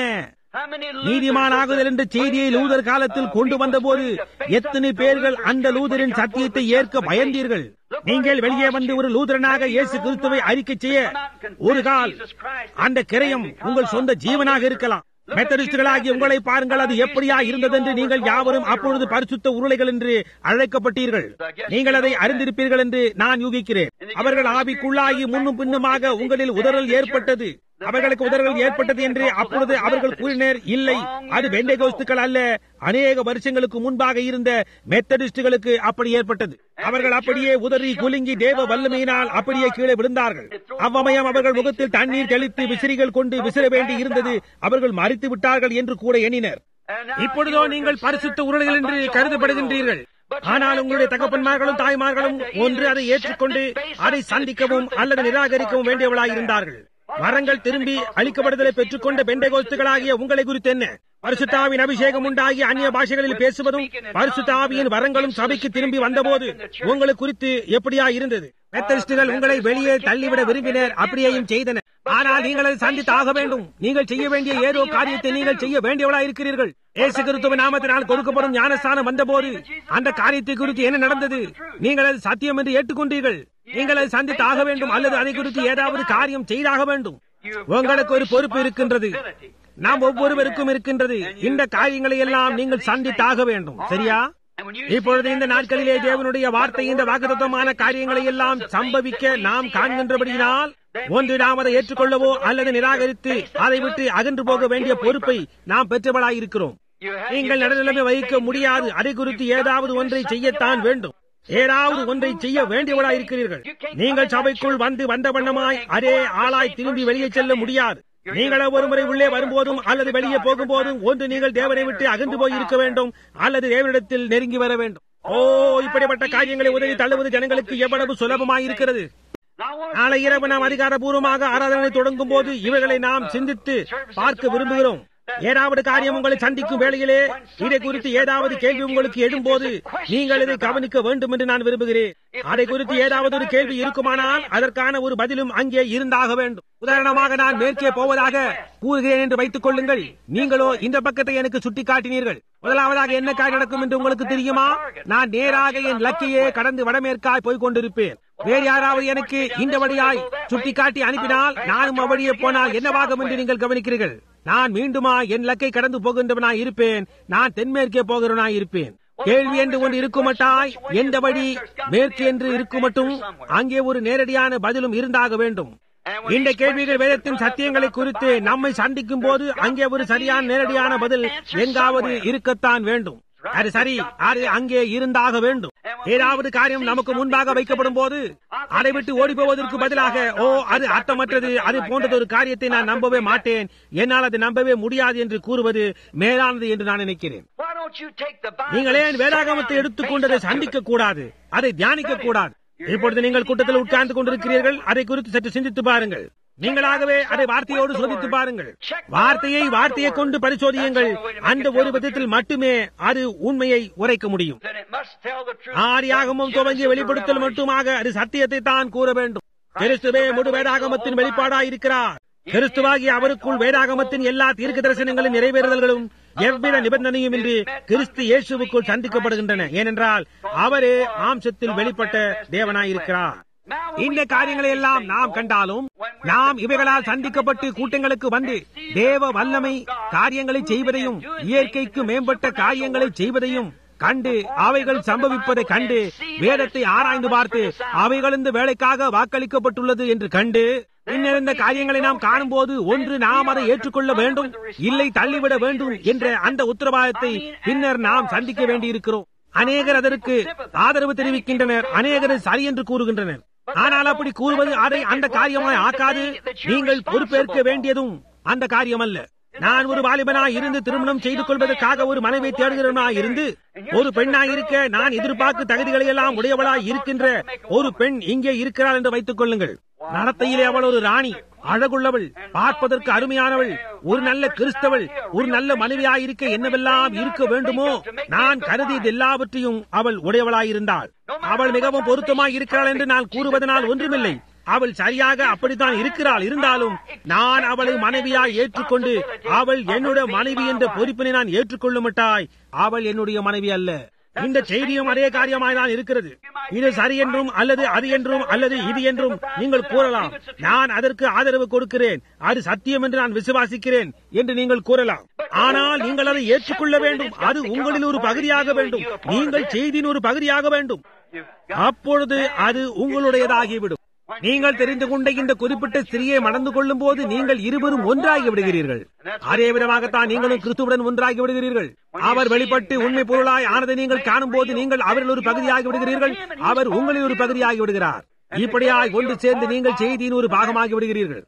நீதிமானாகுதல் என்ற செய்தியை லூதர் காலத்தில் கொண்டு வந்தபோது எத்தனை பேர்கள் அந்த லூதரின் சத்தியத்தை ஏற்க பயந்தீர்கள் நீங்கள் வெளியே வந்து ஒரு லூதரனாக இயேசு கிறிஸ்துவை அறிக்கை செய்ய ஒரு கால் அந்த கிரயம் உங்கள் சொந்த ஜீவனாக இருக்கலாம் மெத்தடிஸ்டுகளாகி உங்களை பாருங்கள் அது எப்படியா இருந்தது என்று நீங்கள் யாவரும் அப்பொழுது பரிசுத்த உருளைகள் என்று அழைக்கப்பட்டீர்கள் நீங்கள் அதை அறிந்திருப்பீர்கள் என்று நான் யூகிக்கிறேன் அவர்கள் ஆவிக்குள்ளாகி முன்னும் பின்னுமாக உங்களில் உதறல் ஏற்பட்டது அவர்களுக்கு உதறல் ஏற்பட்டது என்று அப்பொழுது அவர்கள் கூறினர் இல்லை அது பெண்டைகோஸ்துக்கள் அல்ல அநேக வருஷங்களுக்கு முன்பாக இருந்த மெத்தடிஸ்டுகளுக்கு அப்படி ஏற்பட்டது அவர்கள் அப்படியே உதறி குலுங்கி தேவ வல்லமையினால் அப்படியே கீழே விழுந்தார்கள் அவ்வமயம் அவர்கள் முகத்தில் தண்ணீர் தெளித்து விசிறிகள் கொண்டு விசிற வேண்டி இருந்தது அவர்கள் மறித்து விட்டார்கள் என்று கூட எண்ணினர் இப்பொழுதோ நீங்கள் பரிசுத்த உருளைகள் என்று கருதப்படுகின்றீர்கள் ஆனால் உங்களுடைய தகப்பன்மார்களும் தாய்மார்களும் ஒன்று அதை ஏற்றுக்கொண்டு அதை சந்திக்கவும் அல்லது நிராகரிக்கவும் வேண்டியவளாய் இருந்தார்கள் வரங்கள் திரும்பி அளிக்கப்படுதலை பெற்றுக்கொண்ட பெண்டைகோஸ்துகளாகிய உங்களை குறித்து என்ன பரிசுத்தாவின் அபிஷேகம் உண்டாகி அந்நிய பாஷைகளில் பேசுவதும் பரிசுத்தாவியின் வரங்களும் சபைக்கு திரும்பி வந்தபோது உங்களுக்கு குறித்து எப்படியா இருந்தது மெத்தரிஸ்டுகள் உங்களை வெளியே தள்ளிவிட விரும்பினர் அப்படியேயும் செய்தனர் ஆனால் நீங்கள் அதை சந்தித்து ஆக வேண்டும் நீங்கள் செய்ய வேண்டிய ஏதோ காரியத்தை நீங்கள் செய்ய வேண்டியவளா இருக்கிறீர்கள் ஏசு கிறிஸ்துவ நாமத்தினால் கொடுக்கப்படும் ஞானஸ்தானம் வந்தபோது அந்த காரியத்தை குறித்து என்ன நடந்தது நீங்கள் அது சத்தியம் என்று ஏற்றுக்கொண்டீர்கள் நீங்கள் அதை சந்தித்து ஆக வேண்டும் அல்லது அதை குறித்து ஏதாவது காரியம் செய்தாக வேண்டும் உங்களுக்கு ஒரு பொறுப்பு இருக்கின்றது நாம் ஒவ்வொருவருக்கும் இருக்கின்றது இந்த காரியங்களை எல்லாம் நீங்கள் சந்தித்தாக வேண்டும் சரியா இப்பொழுது இந்த நாட்களிலே தேவனுடைய வார்த்தை இந்த வாக்குத்தமான காரியங்களை எல்லாம் சம்பவிக்க நாம் காண்கின்றபடியினால் ஒன்று நாம் அதை ஏற்றுக்கொள்ளவோ அல்லது நிராகரித்து அதை விட்டு அகன்று போக வேண்டிய பொறுப்பை நாம் பெற்றவளாயிருக்கிறோம் நீங்கள் நடுநிலைமை வகிக்க முடியாது அதை குறித்து ஏதாவது ஒன்றை செய்யத்தான் வேண்டும் ஏதாவது ஒன்றை செய்ய வேண்டியவளாயிருக்கிறீர்கள் நீங்கள் சபைக்குள் வந்து வந்த வண்ணமாய் அதே ஆளாய் திரும்பி வெளியே செல்ல முடியாது நீங்கள் ஒவ்வொரு முறை உள்ளே வரும்போதும் அல்லது வெளியே போகும்போதும் ஒன்று நீங்கள் தேவனை விட்டு அகன்று போய் இருக்க வேண்டும் அல்லது தேவனிடத்தில் நெருங்கி வர வேண்டும் ஓ இப்படிப்பட்ட காரியங்களை உதவி தள்ளுவது ஜனங்களுக்கு எவ்வளவு சுலபமாய் இருக்கிறது நாளை இரவு நாம் அதிகாரபூர்வமாக ஆராதனை தொடங்கும் போது இவைகளை நாம் சிந்தித்து பார்க்க விரும்புகிறோம் ஏதாவது காரியம் உங்களை சந்திக்கும் வேளையிலே இதை குறித்து ஏதாவது கேள்வி உங்களுக்கு எழும்போது நீங்கள் இதை கவனிக்க வேண்டும் என்று நான் விரும்புகிறேன் அதை குறித்து ஏதாவது ஒரு கேள்வி இருக்குமானால் அதற்கான ஒரு பதிலும் அங்கே இருந்தாக வேண்டும் உதாரணமாக நான் மேற்கே போவதாக கூறுகிறேன் என்று வைத்துக் கொள்ளுங்கள் நீங்களோ இந்த பக்கத்தை எனக்கு சுட்டிக்காட்டினீர்கள் முதலாவதாக என்ன காரியம் நடக்கும் என்று உங்களுக்கு தெரியுமா நான் நேராக என் லக்கையே கடந்து வடமேற்காய் போய் கொண்டிருப்பேன் வேறு யாராவது எனக்கு இந்த வழியாய் சுட்டிக்காட்டி அனுப்பினால் நானும் அவ்வழியே போனால் என்னவாகும் என்று நீங்கள் கவனிக்கிறீர்கள் நான் மீண்டுமா என் லக்கை கடந்து போகின்றவனாய் இருப்பேன் நான் தென்மேற்கே போகிறவனாய் இருப்பேன் கேள்வி என்று ஒன்று இருக்குமட்டாய் எந்த வழி மேற்கு என்று இருக்குமட்டும் அங்கே ஒரு நேரடியான பதிலும் இருந்தாக வேண்டும் இந்த கேள்விகள் வேதத்தின் சத்தியங்களை குறித்து நம்மை சந்திக்கும் போது அங்கே ஒரு சரியான நேரடியான பதில் எங்காவது இருக்கத்தான் வேண்டும் அது சரி அது அங்கே இருந்தாக வேண்டும் ஏதாவது காரியம் நமக்கு முன்பாக வைக்கப்படும் போது அதை விட்டு ஓடி போவதற்கு பதிலாக ஓ அது அர்த்தமற்றது அது போன்றது ஒரு காரியத்தை நான் நம்பவே மாட்டேன் என்னால் அதை நம்பவே முடியாது என்று கூறுவது மேலானது என்று நான் நினைக்கிறேன் நீங்கள் ஏன் வேதாகமத்தை எடுத்துக்கொண்டதை சந்திக்க கூடாது அதை தியானிக்க கூடாது இப்பொழுது நீங்கள் கூட்டத்தில் உட்கார்ந்து கொண்டிருக்கிறீர்கள் அதை குறித்து சற்று சிந்தித்து பாருங்கள் நீங்களாகவே அதை வார்த்தையோடு சோதித்து பாருங்கள் வார்த்தையை வார்த்தையை கொண்டு பரிசோதியுங்கள் அந்த ஒரு விதத்தில் மட்டுமே அது உண்மையை உரைக்க முடியும் ஆரியாகமும் துவங்கிய வெளிப்படுத்தல் மட்டுமாக அது சத்தியத்தை தான் கூற வேண்டும் கிறிஸ்துவே முழு வேதாகமத்தின் வெளிப்பாடாய் இருக்கிறார் கிறிஸ்துவாகி அவருக்குள் வேதாகமத்தின் எல்லா தீர்க்க தரிசனங்களின் நிறைவேறுதல்களும் எவ்வித நிபந்தனையும் இன்றி கிறிஸ்து இயேசுவுக்குள் சந்திக்கப்படுகின்றன ஏனென்றால் அவரே மாம்சத்தில் வெளிப்பட்ட தேவனாயிருக்கிறார் இந்த காரியங்களை எல்லாம் நாம் கண்டாலும் நாம் இவைகளால் சந்திக்கப்பட்டு கூட்டங்களுக்கு வந்து தேவ வல்லமை காரியங்களை செய்வதையும் இயற்கைக்கு மேம்பட்ட காரியங்களை செய்வதையும் கண்டு அவைகள் சம்பவிப்பதை கண்டு வேதத்தை ஆராய்ந்து பார்த்து அவைகள் இந்த வேலைக்காக வாக்களிக்கப்பட்டுள்ளது என்று கண்டு பின்னர் இந்த காரியங்களை நாம் காணும்போது ஒன்று நாம் அதை ஏற்றுக்கொள்ள வேண்டும் இல்லை தள்ளிவிட வேண்டும் என்ற அந்த உத்தரவாதத்தை பின்னர் நாம் சந்திக்க வேண்டியிருக்கிறோம் அநேகர் அதற்கு ஆதரவு தெரிவிக்கின்றனர் அநேகர் சரி என்று கூறுகின்றனர் ஆனால் அப்படி கூறுவது அதை அந்த காரியமாய் ஆக்காது நீங்கள் பொறுப்பேற்க வேண்டியதும் அந்த காரியம் அல்ல நான் ஒரு வாலிபனாய் இருந்து திருமணம் செய்து கொள்வதற்காக ஒரு மனைவி தேடுகிறவனாய் இருந்து ஒரு பெண்ணாய் இருக்க நான் எதிர்பார்க்க தகுதிகளை எல்லாம் உடையவளாய் இருக்கின்ற ஒரு பெண் இங்கே இருக்கிறாள் என்று வைத்துக் கொள்ளுங்கள் நடத்தையிலே அவள் ஒரு ராணி அழகுள்ளவள் பார்ப்பதற்கு அருமையானவள் ஒரு நல்ல கிறிஸ்தவள் ஒரு நல்ல மனைவியாயிருக்க என்னவெல்லாம் இருக்க வேண்டுமோ நான் கருதியது எல்லாவற்றையும் அவள் உடையவளாயிருந்தாள் அவள் மிகவும் பொருத்தமாய் இருக்கிறாள் என்று நான் கூறுவதனால் ஒன்றுமில்லை அவள் சரியாக அப்படித்தான் இருக்கிறாள் இருந்தாலும் நான் அவளை மனைவியாய் ஏற்றுக்கொண்டு அவள் என்னுடைய மனைவி என்ற பொறுப்பினை நான் ஏற்றுக்கொள்ளுமட்டாய் அவள் என்னுடைய மனைவி அல்ல இந்த செய்தியும் அதே காரியமாய் தான் இருக்கிறது இது சரி என்றும் அல்லது அது என்றும் அல்லது இது என்றும் நீங்கள் கூறலாம் நான் அதற்கு ஆதரவு கொடுக்கிறேன் அது சத்தியம் என்று நான் விசுவாசிக்கிறேன் என்று நீங்கள் கூறலாம் ஆனால் நீங்கள் அதை ஏற்றுக்கொள்ள வேண்டும் அது உங்களில் ஒரு பகுதியாக வேண்டும் நீங்கள் செய்தியின் ஒரு பகுதியாக வேண்டும் அப்பொழுது அது உங்களுடையதாகிவிடும் நீங்கள் தெரிந்து கொண்ட இந்த குறிப்பிட்ட ஸ்திரியை மணந்து கொள்ளும் போது நீங்கள் இருவரும் ஒன்றாகி விடுகிறீர்கள் அதே விதமாகத்தான் நீங்களும் கிறிஸ்துவுடன் ஒன்றாகி விடுகிறீர்கள் அவர் வெளிப்பட்டு உண்மை பொருளாய் ஆனதை நீங்கள் காணும் போது நீங்கள் அவரில் ஒரு பகுதியாகி விடுகிறீர்கள் அவர் உங்களில் ஒரு பகுதியாகி விடுகிறார் இப்படியாய் ஒன்று சேர்ந்து நீங்கள் செய்தியின் ஒரு பாகமாகி விடுகிறீர்கள்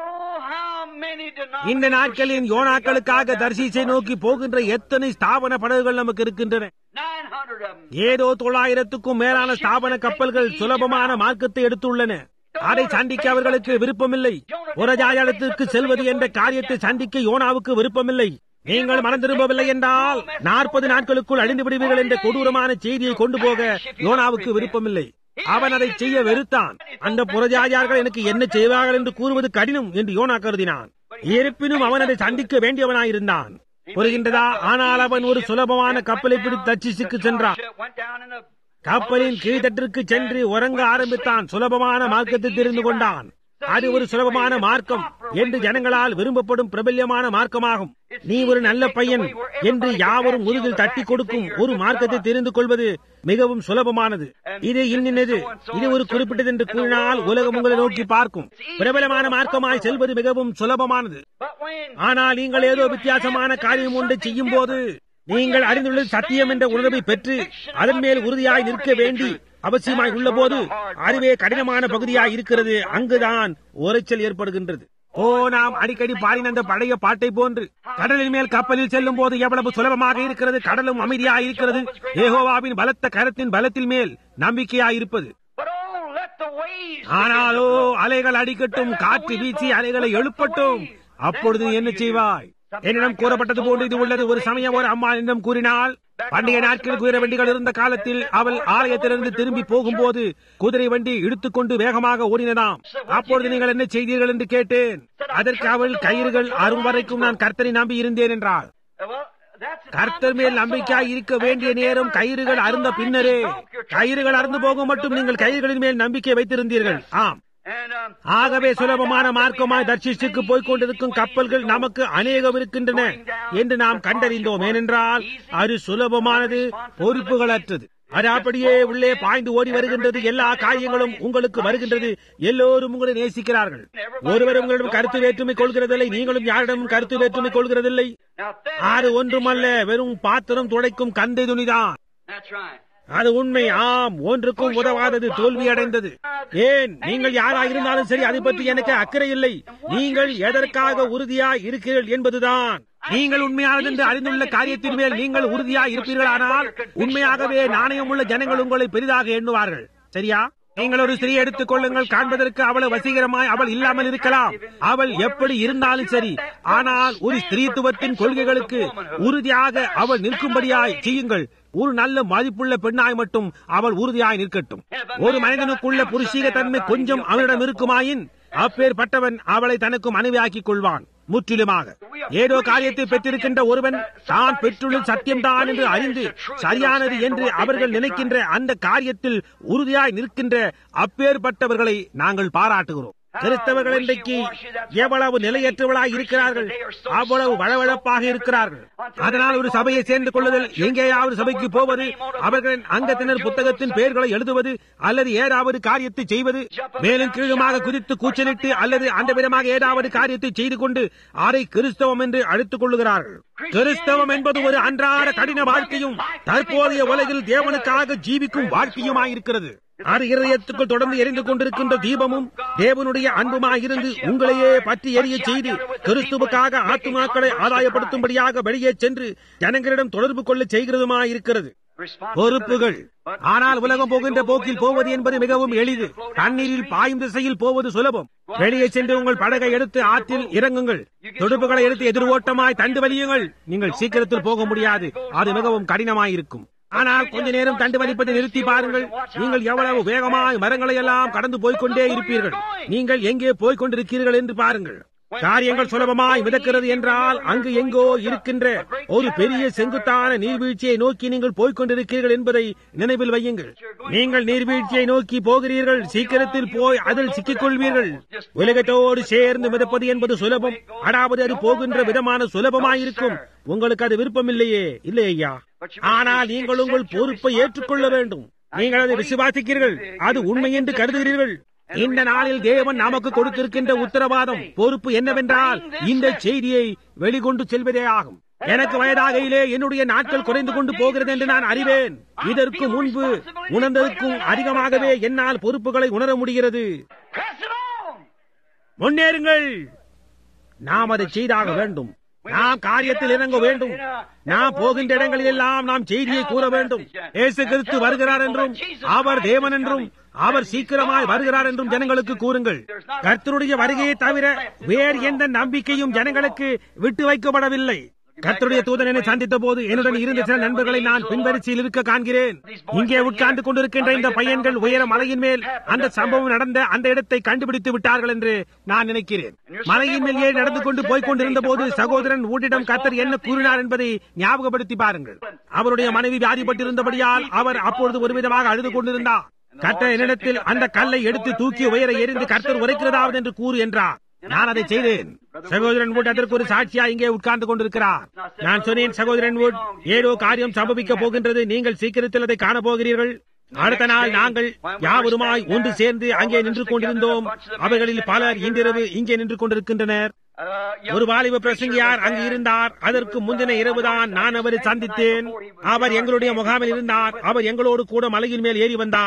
இந்த நாட்களின் யோனாக்களுக்காக தரிசிச்சை நோக்கி போகின்ற எத்தனை ஸ்தாபன படகுகள் நமக்கு இருக்கின்றன ஏதோ தொள்ளாயிரத்துக்கும் மேலான ஸ்தாபன கப்பல்கள் சுலபமான மார்க்கத்தை எடுத்துள்ளன அதை சந்திக்க அவர்களுக்கு விருப்பமில்லை புறஜாயலத்திற்கு செல்வது என்ற காரியத்தை சந்திக்க யோனாவுக்கு விருப்பமில்லை நீங்கள் மனம் திரும்பவில்லை என்றால் நாற்பது நாட்களுக்குள் அழிந்து விடுவீர்கள் என்ற கொடூரமான செய்தியை கொண்டு போக யோனாவுக்கு விருப்பமில்லை அவன் அதை செய்ய வெறுத்தான் அந்த புறஜாதியார்கள் எனக்கு என்ன செய்வார்கள் என்று கூறுவது கடினம் என்று யோனா கருதினான் இருப்பினும் அவன் அதை சந்திக்க வேண்டியவனாயிருந்தான் புரிகின்றதா ஆனால் அவன் ஒரு சுலபமான கப்பலை பிடித்து தச்சிசுக்கு சென்றான் கப்பலின் கீழ்த்தட்டிற்கு சென்று உறங்க ஆரம்பித்தான் சுலபமான மார்க்கத்தை தெரிந்து கொண்டான் அது ஒரு சுலபமான மார்க்கம் என்று ஜனங்களால் விரும்பப்படும் பிரபல்யமான மார்க்கமாகும் நீ ஒரு நல்ல பையன் என்று யாவரும் முதுகில் தட்டி கொடுக்கும் ஒரு மார்க்கத்தை தெரிந்து கொள்வது மிகவும் சுலபமானது இது இன்னினது இது ஒரு குறிப்பிட்டது என்று கூறினால் உலகம் உங்களை நோக்கி பார்க்கும் பிரபலமான மார்க்கமாய் செல்வது மிகவும் சுலபமானது ஆனால் நீங்கள் ஏதோ வித்தியாசமான காரியம் ஒன்றை செய்யும் போது நீங்கள் அறிந்துள்ளது சத்தியம் என்ற உணர்வை பெற்று அதன் மேல் உறுதியாய் நிற்க வேண்டி அவசியமாய் உள்ள போது அதுவே கடினமான பகுதியாய் இருக்கிறது அங்குதான் உரைச்சல் ஏற்படுகின்றது ஓ நாம் அடிக்கடி பாடின அந்த பழைய பாட்டை போன்று கடலின் மேல் கப்பலில் செல்லும் போது எவ்வளவு சுலபமாக இருக்கிறது கடலும் அமைதியா இருக்கிறது ஏகோவாவின் பலத்த கரத்தின் பலத்தில் மேல் நம்பிக்கையா இருப்பது
But oh, let the waves.
ஆனாலோ அலைகள் அடிக்கட்டும் காற்று வீசி அலைகளை எழுப்பட்டும் அப்பொழுது நீ என்ன செய்வாய் என்னிடம் கூறப்பட்டது போன்று இது உள்ளது ஒரு சமயம் ஒரு அம்மா என்னிடம் கூறினாள் பண்டைய நாட்களில் குதிரை வண்டிகள் இருந்த காலத்தில் அவள் ஆலயத்திலிருந்து திரும்பி போகும்போது குதிரை வண்டி இழுத்துக்கொண்டு வேகமாக ஓடினதாம் அப்பொழுது நீங்கள் என்ன செய்தீர்கள் என்று கேட்டேன் அதற்கு அவள் கயிறுகள் அரும் வரைக்கும் நான் கர்த்தரை நம்பி இருந்தேன் என்றாள்
Well, that's the
கர்த்தர் மேல் நம்பிக்கையாய் இருக்க வேண்டிய நேரம் கயிறுகள் அருந்த பின்னரே கயிறுகள் அறுந்து போக மட்டும் நீங்கள் கயிறுகளின் மேல் நம்பிக்கை வைத்திருந்தீர்கள் ஆம்
And um,
ஆகவே சுலபமான மார்க்கமாய் தர்ஷிஷுக்கு போய்க் கொண்டிருக்கும் கப்பல்கள் நமக்கு அநேகம் இருக்கின்றன என்று நாம் கண்டறிந்தோம் ஏனென்றால் அது சுலபமானது பொறுப்புகளற்றது அது அப்படியே உள்ளே பாய்ந்து ஓடி வருகின்றது எல்லா காரியங்களும் உங்களுக்கு வருகின்றது எல்லோரும் உங்களை நேசிக்கிறார்கள் ஒருவர் உங்களிடம் கருத்து வேற்றுமை கொள்கிறதில்லை நீங்களும் யாரிடமும் கருத்து வேற்றுமை கொள்கிறதில்லை
now that,
அது ஒன்றுமல்ல வெறும் பாத்திரம் துடைக்கும் கந்தை துணிதான்
that's right.
அது உண்மை ஆம் ஒன்றுக்கும் உதவாதது தோல்வி அடைந்தது ஏன் நீங்கள் யாரா இருந்தாலும் சரி அதை பற்றி எனக்கு அக்கறை இல்லை நீங்கள் எதற்காக உறுதியா இருக்கிறீர்கள் என்பதுதான் நீங்கள் உண்மையானது என்று அறிந்துள்ள காரியத்தின் மேல் நீங்கள் உறுதியா இருப்பீர்களானால் உண்மையாகவே நாணயம் உள்ள ஜனங்கள் உங்களை பெரிதாக எண்ணுவார்கள் சரியா நீங்கள் ஒரு ஸ்திரீ எடுத்துக் கொள்ளுங்கள் காண்பதற்கு அவள் வசீகரமாய் அவள் இல்லாமல் இருக்கலாம் அவள் எப்படி இருந்தாலும் சரி ஆனால் ஒரு ஸ்திரீத்துவத்தின் கொள்கைகளுக்கு உறுதியாக அவள் நிற்கும்படியாய் செய்யுங்கள் ஒரு நல்ல மதிப்புள்ள பெண்ணாய் மட்டும் அவள் உறுதியாய் நிற்கட்டும் ஒரு மனிதனுக்குள்ள புருஷீக தன்மை கொஞ்சம் அவனிடம் இருக்குமாயின் அப்பேற்பட்டவன் அவளை தனக்கு மனைவியாக்கிக் கொள்வான் முற்றிலுமாக ஏதோ காரியத்தை பெற்றிருக்கின்ற ஒருவன் தான் பெற்றுள்ள சத்தியம்தான் என்று அறிந்து சரியானது என்று அவர்கள் நினைக்கின்ற அந்த காரியத்தில் உறுதியாய் நிற்கின்ற அப்பேற்பட்டவர்களை நாங்கள் பாராட்டுகிறோம் கிறிஸ்தவர்கள் இன்றைக்கு எவ்வளவு நிலையற்றவளாய் இருக்கிறார்கள் அவ்வளவு வளவளப்பாக இருக்கிறார்கள் அதனால் ஒரு சபையை சேர்ந்து கொள்ளுதல் எங்கேயாவது சபைக்கு போவது அவர்களின் அங்கத்தினர் புத்தகத்தின் பெயர்களை எழுதுவது அல்லது ஏதாவது காரியத்தை செய்வது மேலும் கீழுமாக குதித்து கூச்சலிட்டு அல்லது அந்த விதமாக ஏதாவது காரியத்தை செய்து கொண்டு அதை கிறிஸ்தவம் என்று அழைத்துக் கொள்ளுகிறார்கள் கிறிஸ்தவம் என்பது ஒரு அன்றாட கடின வாழ்க்கையும் தற்போதைய உலகில் தேவனுக்காக ஜீவிக்கும் வாழ்க்கையுமாயிருக்கிறது அது இருதயத்துக்குள் தொடர்ந்து எரிந்து கொண்டிருக்கின்ற தீபமும் தேவனுடைய அன்புமாயிருந்து உங்களையே பற்றி எரிய செய்து கிறிஸ்துவுக்காக ஆத்துமாக்களை ஆதாயப்படுத்தும்படியாக வெளியே சென்று ஜனங்களிடம் தொடர்பு கொள்ள செய்கிறதுமாயிருக்கிறது பொறுப்புகள் ஆனால் உலகம் போகின்ற போக்கில் போவது என்பது மிகவும் எளிது தண்ணீரில் பாயும் திசையில் போவது சுலபம் வெளியே சென்று உங்கள் படகை எடுத்து ஆற்றில் இறங்குங்கள் துடுப்புகளை எடுத்து எதிர்ஓட்டமாய் தண்டு வலியுங்கள் நீங்கள் சீக்கிரத்தில் போக முடியாது அது மிகவும் கடினமாயிருக்கும் ஆனால் கொஞ்ச நேரம் தண்டு வலிப்பதை நிறுத்தி பாருங்கள் நீங்கள் எவ்வளவு வேகமாய் மரங்களை எல்லாம் கடந்து போய்க்கொண்டே இருப்பீர்கள் நீங்கள் எங்கே போய்க் கொண்டிருக்கிறீர்கள் என்று பாருங்கள் காரியங்கள் சுலபமாய் மிதக்கிறது என்றால் அங்கு எங்கோ இருக்கின்ற ஒரு பெரிய செங்குத்தான நீர்வீழ்ச்சியை நோக்கி நீங்கள் போய்க் கொண்டிருக்கிறீர்கள் என்பதை நினைவில் வையுங்கள் நீங்கள் நீர்வீழ்ச்சியை நோக்கி போகிறீர்கள் சீக்கிரத்தில் போய் அதில் சிக்கிக் கொள்வீர்கள் உலகத்தோடு சேர்ந்து மிதப்பது என்பது சுலபம் அதாவது அது போகின்ற விதமான சுலபமாயிருக்கும் உங்களுக்கு அது விருப்பமில்லையே இல்லை ஐயா ஆனால் நீங்கள் உங்கள் பொறுப்பை ஏற்றுக்கொள்ள வேண்டும் நீங்கள் அதை விசுவாசிக்கிறீர்கள் அது உண்மை என்று கருதுகிறீர்கள் இந்த நாளில் தேவன் நமக்கு கொடுத்திருக்கின்ற உத்தரவாதம் பொறுப்பு என்னவென்றால் இந்த செய்தியை வெளிக்கொண்டு செல்வதே ஆகும் எனக்கு வயதாகையிலே என்னுடைய நாட்கள் குறைந்து கொண்டு போகிறது என்று நான் அறிவேன் இதற்கு முன்பு உணர்ந்ததற்கும் அதிகமாகவே என்னால் பொறுப்புகளை உணர முடிகிறது
Press it on.
முன்னேறுங்கள் நாம் அதை செய்தாக வேண்டும் நாம் காரியத்தில் இறங்க வேண்டும் நாம் போகின்ற இடங்களில் எல்லாம் நாம் செய்தியை கூற வேண்டும் இயேசு கிறிஸ்து வருகிறார் என்றும் அவர் தேவன் என்றும் அவர் சீக்கிரமாய் வருகிறார் என்றும் ஜனங்களுக்கு கூறுங்கள் கர்த்தருடைய வருகையை தவிர வேறு எந்த நம்பிக்கையும் ஜனங்களுக்கு விட்டு வைக்கப்படவில்லை கர்த்தருடைய தூதன் என்னை சந்தித்த போது என்னுடன் இருந்த சில நண்பர்களை நான் பின்வரிசையில் இருக்க காண்கிறேன் இங்கே உட்கார்ந்து கொண்டிருக்கின்ற இந்த பையன்கள் உயர மலையின் மேல் அந்த சம்பவம் நடந்த அந்த இடத்தை கண்டுபிடித்து விட்டார்கள் என்று நான் நினைக்கிறேன் மலையின் மேல் ஏறி நடந்து கொண்டு போய்க் கொண்டிருந்த போது சகோதரன் ஊட்டிடம் கர்த்தர் என்ன கூறினார் என்பதை ஞாபகப்படுத்தி பாருங்கள் அவருடைய மனைவி வியாதிப்பட்டிருந்தபடியால் அவர் அப்பொழுது ஒரு விதமாக அழுது கொண்டிருந்தார் கர்த்தர் என்னிடத்தில் அந்த கல்லை எடுத்து தூக்கி உயர எரிந்து கர்த்தர் உரைக்கிறதாவது என்று கூறு என்றார் நான் அதை செய்தேன் சகோதரன் வுட் அதற்கு ஒரு சாட்சியா இங்கே உட்கார்ந்து கொண்டிருக்கிறார் நான் சொன்னேன் சகோதரன் வுட் ஏதோ காரியம் சம்பவிக்க போகின்றது நீங்கள் சீக்கிரத்தில் அதை காண போகிறீர்கள் அடுத்த நாள் நாங்கள் யாவருமாய் ஒன்று சேர்ந்து அங்கே நின்று கொண்டிருந்தோம் அவைகளில் பலர் இன்றிரவு இங்கே நின்று கொண்டிருக்கின்றனர் ஒரு வாலிப பிரசங்கியார் அங்கு இருந்தார் அதற்கு முந்தின இரவுதான் நான் அவரை சந்தித்தேன் அவர் எங்களுடைய முகாமில் இருந்தார் அவர் எங்களோடு கூட மலையின் மேல் ஏறி வந்தார்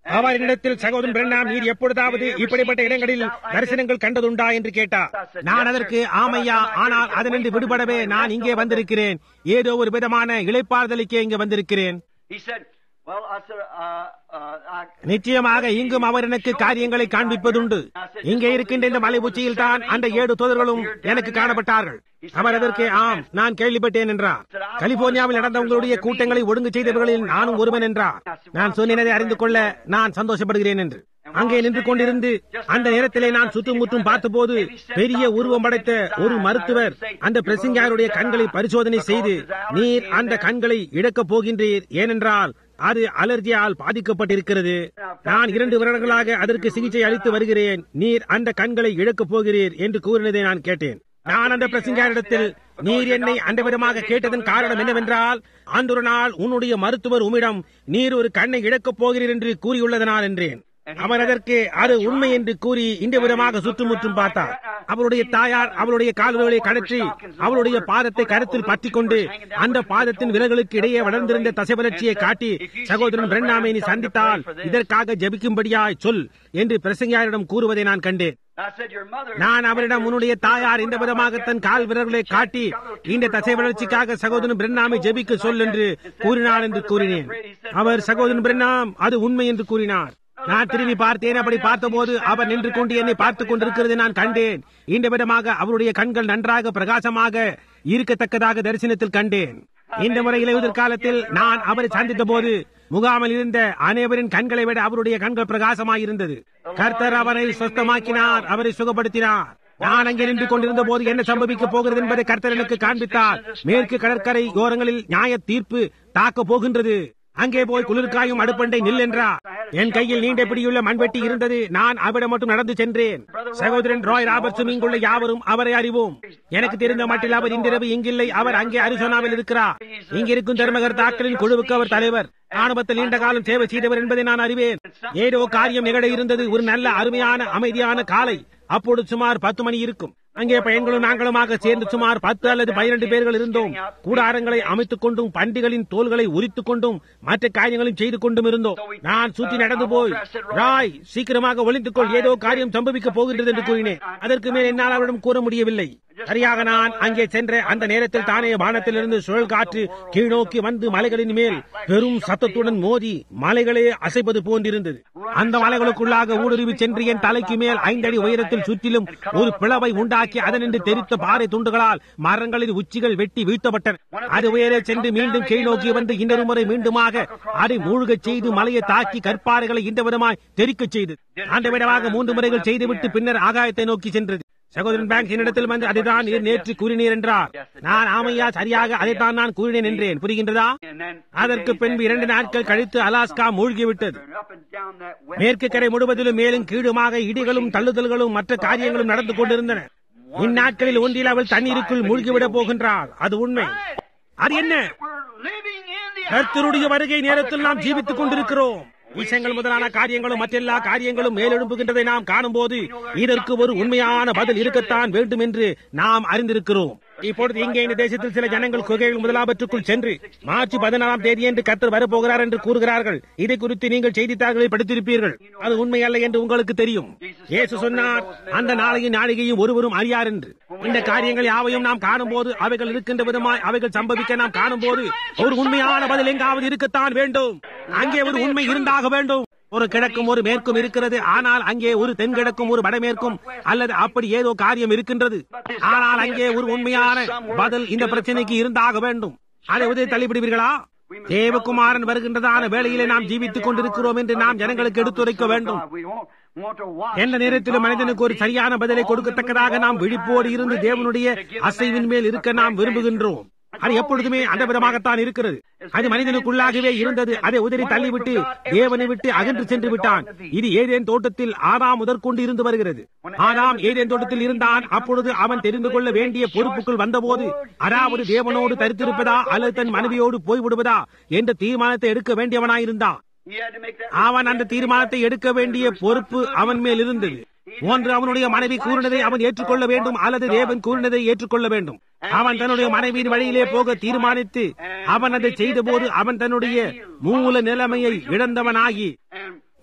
அவர் என்னிடத்தில் சகோதரன் பிரண்ணாம் நீர் எப்பொழுதாவது இப்படிப்பட்ட இடங்களில் தரிசனங்கள் கண்டதுண்டா என்று கேட்டார் நான் அதற்கு ஆமையா ஆனால் அதனின்று விடுபடவே நான் இங்கே வந்திருக்கிறேன் ஏதோ ஒரு விதமான இழைப்பாறுதலுக்கே இங்கே வந்திருக்கிறேன்
He said, Well, I said, uh, uh, I,
நிச்சயமாக இங்கும் அவர் எனக்கு காரியங்களை காண்பிப்பதுண்டு இங்கே இருக்கின்ற இந்த மலை உச்சியில் தான் அந்த ஏழு தோதர்களும் எனக்கு காணப்பட்டார்கள் அவர் அதற்கு ஆம் நான் கேள்விப்பட்டேன் என்றார் கலிபோர்னியாவில் நடந்த உங்களுடைய கூட்டங்களை ஒழுங்கு செய்தவர்களில் நானும் ஒருவன் என்றார் நான் சொன்னதை அறிந்து கொள்ள நான் சந்தோஷப்படுகிறேன் என்று அங்கே நின்று கொண்டிருந்து அந்த நேரத்திலே நான் சுற்றுமுற்றும் பார்த்தபோது பெரிய உருவம் படைத்த ஒரு மருத்துவர் அந்த பிரசிங்காருடைய கண்களை பரிசோதனை செய்து நீர் அந்த கண்களை இழக்கப் போகின்றீர் ஏனென்றால் அது அலர்ஜியால் பாதிக்கப்பட்டிருக்கிறது நான் இரண்டு வருடங்களாக அதற்கு சிகிச்சை அளித்து வருகிறேன் நீர் அந்த கண்களை இழக்கப் போகிறீர் என்று கூறினதை நான் கேட்டேன் நான் அந்த பிரசங்காரிடத்தில் நீர் என்னை அந்த விதமாக கேட்டதன் காரணம் என்னவென்றால் அன்றொரு நாள் உன்னுடைய மருத்துவர் உம்மிடம் நீர் ஒரு கண்ணை இழக்கப் போகிறீர் என்று கூறியுள்ளதனால் என்றேன் அவர் அதற்கு அது உண்மை என்று கூறி இந்த விதமாக சுற்றுமுற்றும் பார்த்தார் அவருடைய தாயார் அவருடைய கால்களை கடற்றி அவருடைய பாதத்தை கருத்தில் பற்றிக் கொண்டு அந்த பாதத்தின் விலகளுக்கு இடையே வளர்ந்திருந்த தசை வளர்ச்சியை காட்டி சகோதரன் பிரண்ணாமை நீ சந்தித்தால் இதற்காக ஜபிக்கும்படியாய் சொல் என்று பிரசங்கியாரிடம் கூறுவதை நான் கண்டேன்
I said, Your mother.
நான் அவரிடம் உன்னுடைய தாயார் இந்த விதமாக தன் கால் விரல்களை காட்டி இந்த தசை வளர்ச்சிக்காக சகோதரன் பிரண்ணாமை ஜெபிக்க சொல் என்று கூறினார் என்று கூறினேன் அவர் சகோதரன் பிரண்ணாம் அது உண்மை என்று கூறினார் நான் திரும்பி பார்த்தேன் அப்படி பார்த்தபோது அவர் நின்று கொண்டு என்னை பார்த்துக் கொண்டிருக்கிறதை நான் கண்டேன் இந்த விதமாக அவருடைய கண்கள் நன்றாக பிரகாசமாக இருக்கத்தக்கதாக தரிசனத்தில் கண்டேன் இந்த முறை இலையுதிர் காலத்தில் நான் அவரை சந்தித்த போது முகாமில் இருந்த அனைவரின் கண்களை விட அவருடைய கண்கள் பிரகாசமாயிருந்தது கர்த்தர் அவரை சொஸ்தமாக்கினார் அவரை சுகப்படுத்தினார் நான் அங்கே நின்று கொண்டிருந்த போது என்ன சம்பவிக்க போகிறது என்பதை கர்த்தர் எனக்கு காண்பித்தார் மேற்கு கடற்கரை ஓரங்களில் நியாய தீர்ப்பு தாக்க போகின்றது அங்கே போய் குளிர்காயும் அடுப்பண்டை நில் என்றார் என் கையில் நீண்ட பிடியுள்ள மண்வெட்டி இருந்தது நான் அவரிடம் மட்டும் நடந்து சென்றேன் சகோதரன் ராய் ராபர்ட்ஸும் இங்குள்ள யாவரும் அவரை அறிவோம் எனக்கு தெரிந்த மட்டில் அவர் இன்றிரவு இங்கில்லை அவர் அங்கே அரிசோனாவில் இருக்கிறார் இங்கிருக்கும் தர்மகர்த்தாக்களின் குழுவுக்கு அவர் தலைவர் ராணுவத்தில் நீண்ட காலம் சேவை செய்தவர் என்பதை நான் அறிவேன் ஏதோ காரியம் நிகழ இருந்தது ஒரு நல்ல அருமையான அமைதியான காலை அப்பொழுது சுமார் பத்து மணி இருக்கும் அங்கே பையன்களும் நாங்களுமாக சேர்ந்து சுமார் பத்து அல்லது பனிரெண்டு பேர்கள் இருந்தோம் கூடாரங்களை அமைத்துக் கொண்டும் பண்டிகளின் தோள்களை உரித்துக் கொண்டும் மற்ற காரியங்களையும் செய்து கொண்டும் இருந்தோம் நான் சுற்றி நடந்து போய் ராய் சீக்கிரமாக ஒளித்துக் கொள் ஏதோ காரியம் சம்பவிக்க போகின்றது என்று கூறினேன் அதற்கு மேல் என்னால் அவரிடம் கூற முடியவில்லை சரியாக நான் அங்கே சென்ற அந்த நேரத்தில் தானே வானத்திலிருந்து சுழல் காற்று கீழ்நோக்கி வந்து மலைகளின் மேல் பெரும் சத்தத்துடன் மோதி மலைகளே அசைப்பது போன்றிருந்தது அந்த மலைகளுக்குள்ளாக ஊடுருவி சென்று என் தலைக்கு மேல் ஐந்தடி உயரத்தில் சுற்றிலும் ஒரு பிளவை உண்டாக்கி அதனின்று தெரித்த பாறை துண்டுகளால் மரங்களின் உச்சிகள் வெட்டி வீழ்த்தப்பட்டன அது உயரே சென்று மீண்டும் கீழ் நோக்கி வந்து இன்னொரு முறை மீண்டுமாக அதை மூழ்கச் செய்து மலையை தாக்கி கற்பாறைகளை இந்த விதமாய் தெரிக்கச் செய்து அந்த விதமாக மூன்று முறைகள் செய்துவிட்டு பின்னர் ஆகாயத்தை நோக்கி சென்றது சகோதரன் பேங்க் என்னிடத்தில் வந்து அதைதான் நீர் நேற்று கூறினீர் என்றார் நான் ஆமையா சரியாக அதைத்தான் நான் கூறினேன் என்றேன் புரிகின்றதா
And then
அதற்கு பின்பு இரண்டு நாட்கள் கழித்து அலாஸ்கா மூழ்கிவிட்டது
up and down that west.
மேற்கு கரை முழுவதிலும் மேலும் கீழுமாக இடிகளும் தள்ளுதல்களும் மற்ற காரியங்களும் நடந்து கொண்டிருந்தன இந்நாட்களில் ஒன்றில் அவள் தண்ணீருக்குள் மூழ்கிவிடப் போகின்றார் அது உண்மை அது என்ன
We're living in the
கர்த்தருடைய வருகை நேரத்தில் நாம் ஜீவித்துக் கொண்டிருக்கிறோம் விஷயங்கள் முதலான காரியங்களும் மற்றெல்லா காரியங்களும் மேலெழும்புகின்றதை நாம் காணும்போது இதற்கு ஒரு உண்மையான பதில் இருக்கத்தான் வேண்டும் என்று நாம் அறிந்திருக்கிறோம் இப்பொழுது இங்கே இந்த தேசத்தில் சில ஜனங்கள் குகைகள் முதலாவற்றுக்குள் சென்று மார்ச் பதினாறாம் தேதி என்று கத்தர் வரப்போகிறார் என்று கூறுகிறார்கள் இதை குறித்து நீங்கள் செய்தித்தாள்களை படித்திருப்பீர்கள் அது உண்மை அல்ல என்று உங்களுக்கு தெரியும் இயேசு சொன்னார் அந்த நாளையும் நாளிகையும் ஒருவரும் அறியார் என்று இந்த காரியங்கள் யாவையும் நாம் காணும்போது அவைகள் இருக்கின்ற விதமாய் அவைகள் சம்பவிக்க நாம் காணும்போது ஒரு உண்மையான பதில் எங்காவது இருக்கத்தான் வேண்டும் அங்கே ஒரு உண்மை இருந்தாக வேண்டும் ஒரு கிழக்கும் ஒரு மேற்கும் இருக்கிறது ஆனால் அங்கே ஒரு தென்கிழக்கும் ஒரு வடமேற்கும் அல்லது அப்படி ஏதோ காரியம் இருக்கின்றது ஆனால் அங்கே ஒரு உண்மையான பதில் இந்த பிரச்சனைக்கு இருந்தாக வேண்டும் அதை உதவி தள்ளிவிடுவீர்களா தேவகுமாரன் வருகின்றதான வேளையிலே நாம் ஜீவித்துக் கொண்டிருக்கிறோம் என்று நாம் ஜனங்களுக்கு எடுத்துரைக்க வேண்டும்
We won't want to watch.
எந்த நேரத்திலும் மனிதனுக்கு ஒரு சரியான பதிலை கொடுக்கத்தக்கதாக நாம் விழிப்போடு இருந்து தேவனுடைய அசைவின் மேல் இருக்க நாம் விரும்புகின்றோம் அது எப்பொழுதுமே அந்த விதமாகத்தான் இருக்கிறது அது மனிதனுக்குள்ளாகவே இருந்தது அதை உதறி தள்ளிவிட்டு தேவனை விட்டு அகன்று சென்று விட்டான் இது ஏதேன் தோட்டத்தில் ஆதாம் முதற்கொண்டு இருந்து வருகிறது ஆதாம் ஏதேன் தோட்டத்தில் இருந்தான் அப்பொழுது அவன் தெரிந்து கொள்ள வேண்டிய பொறுப்புக்குள் வந்தபோது அதாவது தேவனோடு தரித்திருப்பதா அல்லது தன் மனைவியோடு போய்விடுவதா என்ற தீர்மானத்தை எடுக்க வேண்டியவனாயிருந்தான்
He had to make that.
அவன் அந்த தீர்மானத்தை எடுக்க வேண்டிய பொறுப்பு அவன் மேல் இருந்தது ஒன்று அவனுடைய மனைவி கூறினதை அவன் ஏற்றுக்கொள்ள வேண்டும் அல்லது தேவன் கூறினதை ஏற்றுக்கொள்ள வேண்டும் அவன் தன்னுடைய மனைவியின் வழியிலே போக தீர்மானித்து அவன் அதை செய்த போது அவன் தன்னுடைய மூல நிலைமையை இழந்தவனாகி
And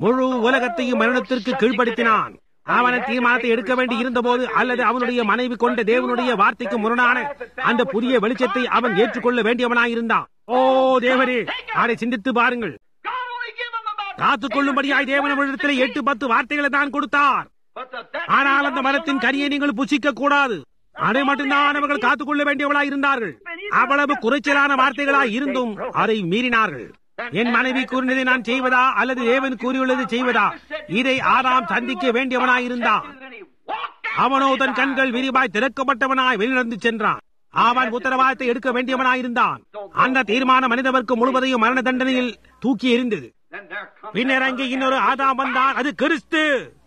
முழு உலகத்தையும் மரணத்திற்கு கீழ்ப்படுத்தினான் அவன தீர்மானத்தை எடுக்க வேண்டி இருந்தபோது அல்லது அவனுடைய மனைவி கொண்ட தேவனுடைய வார்த்தைக்கு முரணான அந்த புதிய வெளிச்சத்தை அவன் ஏற்றுக்கொள்ள வேண்டியவனாயிருந்தான் ஓ தேவரே அதை சிந்தித்து பாருங்கள்
God only give him about
காத்துக் கொள்ளும்படியாய் தேவன் அவரிடத்தில் எட்டு பத்து வார்த்தைகளை தான் கொடுத்தார்
but the, that
ஆனால் அந்த மரத்தின் கனியை நீங்கள் புசிக்க கூடாது அதை மட்டும்தான் அவர்கள் காத்துக் கொள்ள வேண்டியவளாய் இருந்தார்கள் அவ்வளவு குறைச்சலான வார்த்தைகளாய் இருந்தும் அதை மீறினார்கள் என் மனைவி கூறினதை நான் செய்வதா அல்லது தேவன் கூறியுள்ளதை செய்வதா இதை ஆதாம் சந்திக்க வேண்டியவனாயிருந்தான்
and he walked out.
அவனோ தன் கண்கள் விரிவாய் திறக்கப்பட்டவனாய் வெளிநடந்து சென்றான் அவன் உத்தரவாதத்தை எடுக்க வேண்டியவனாயிருந்தான் அந்த தீர்மானம் மனிதவர்க்கு முழுவதையும் மரண தண்டனையில் தூக்கி எறிந்தது
Then there comes
பின்னர் அங்கே இன்னொரு ஆதாம் வந்தான் அது கிறிஸ்து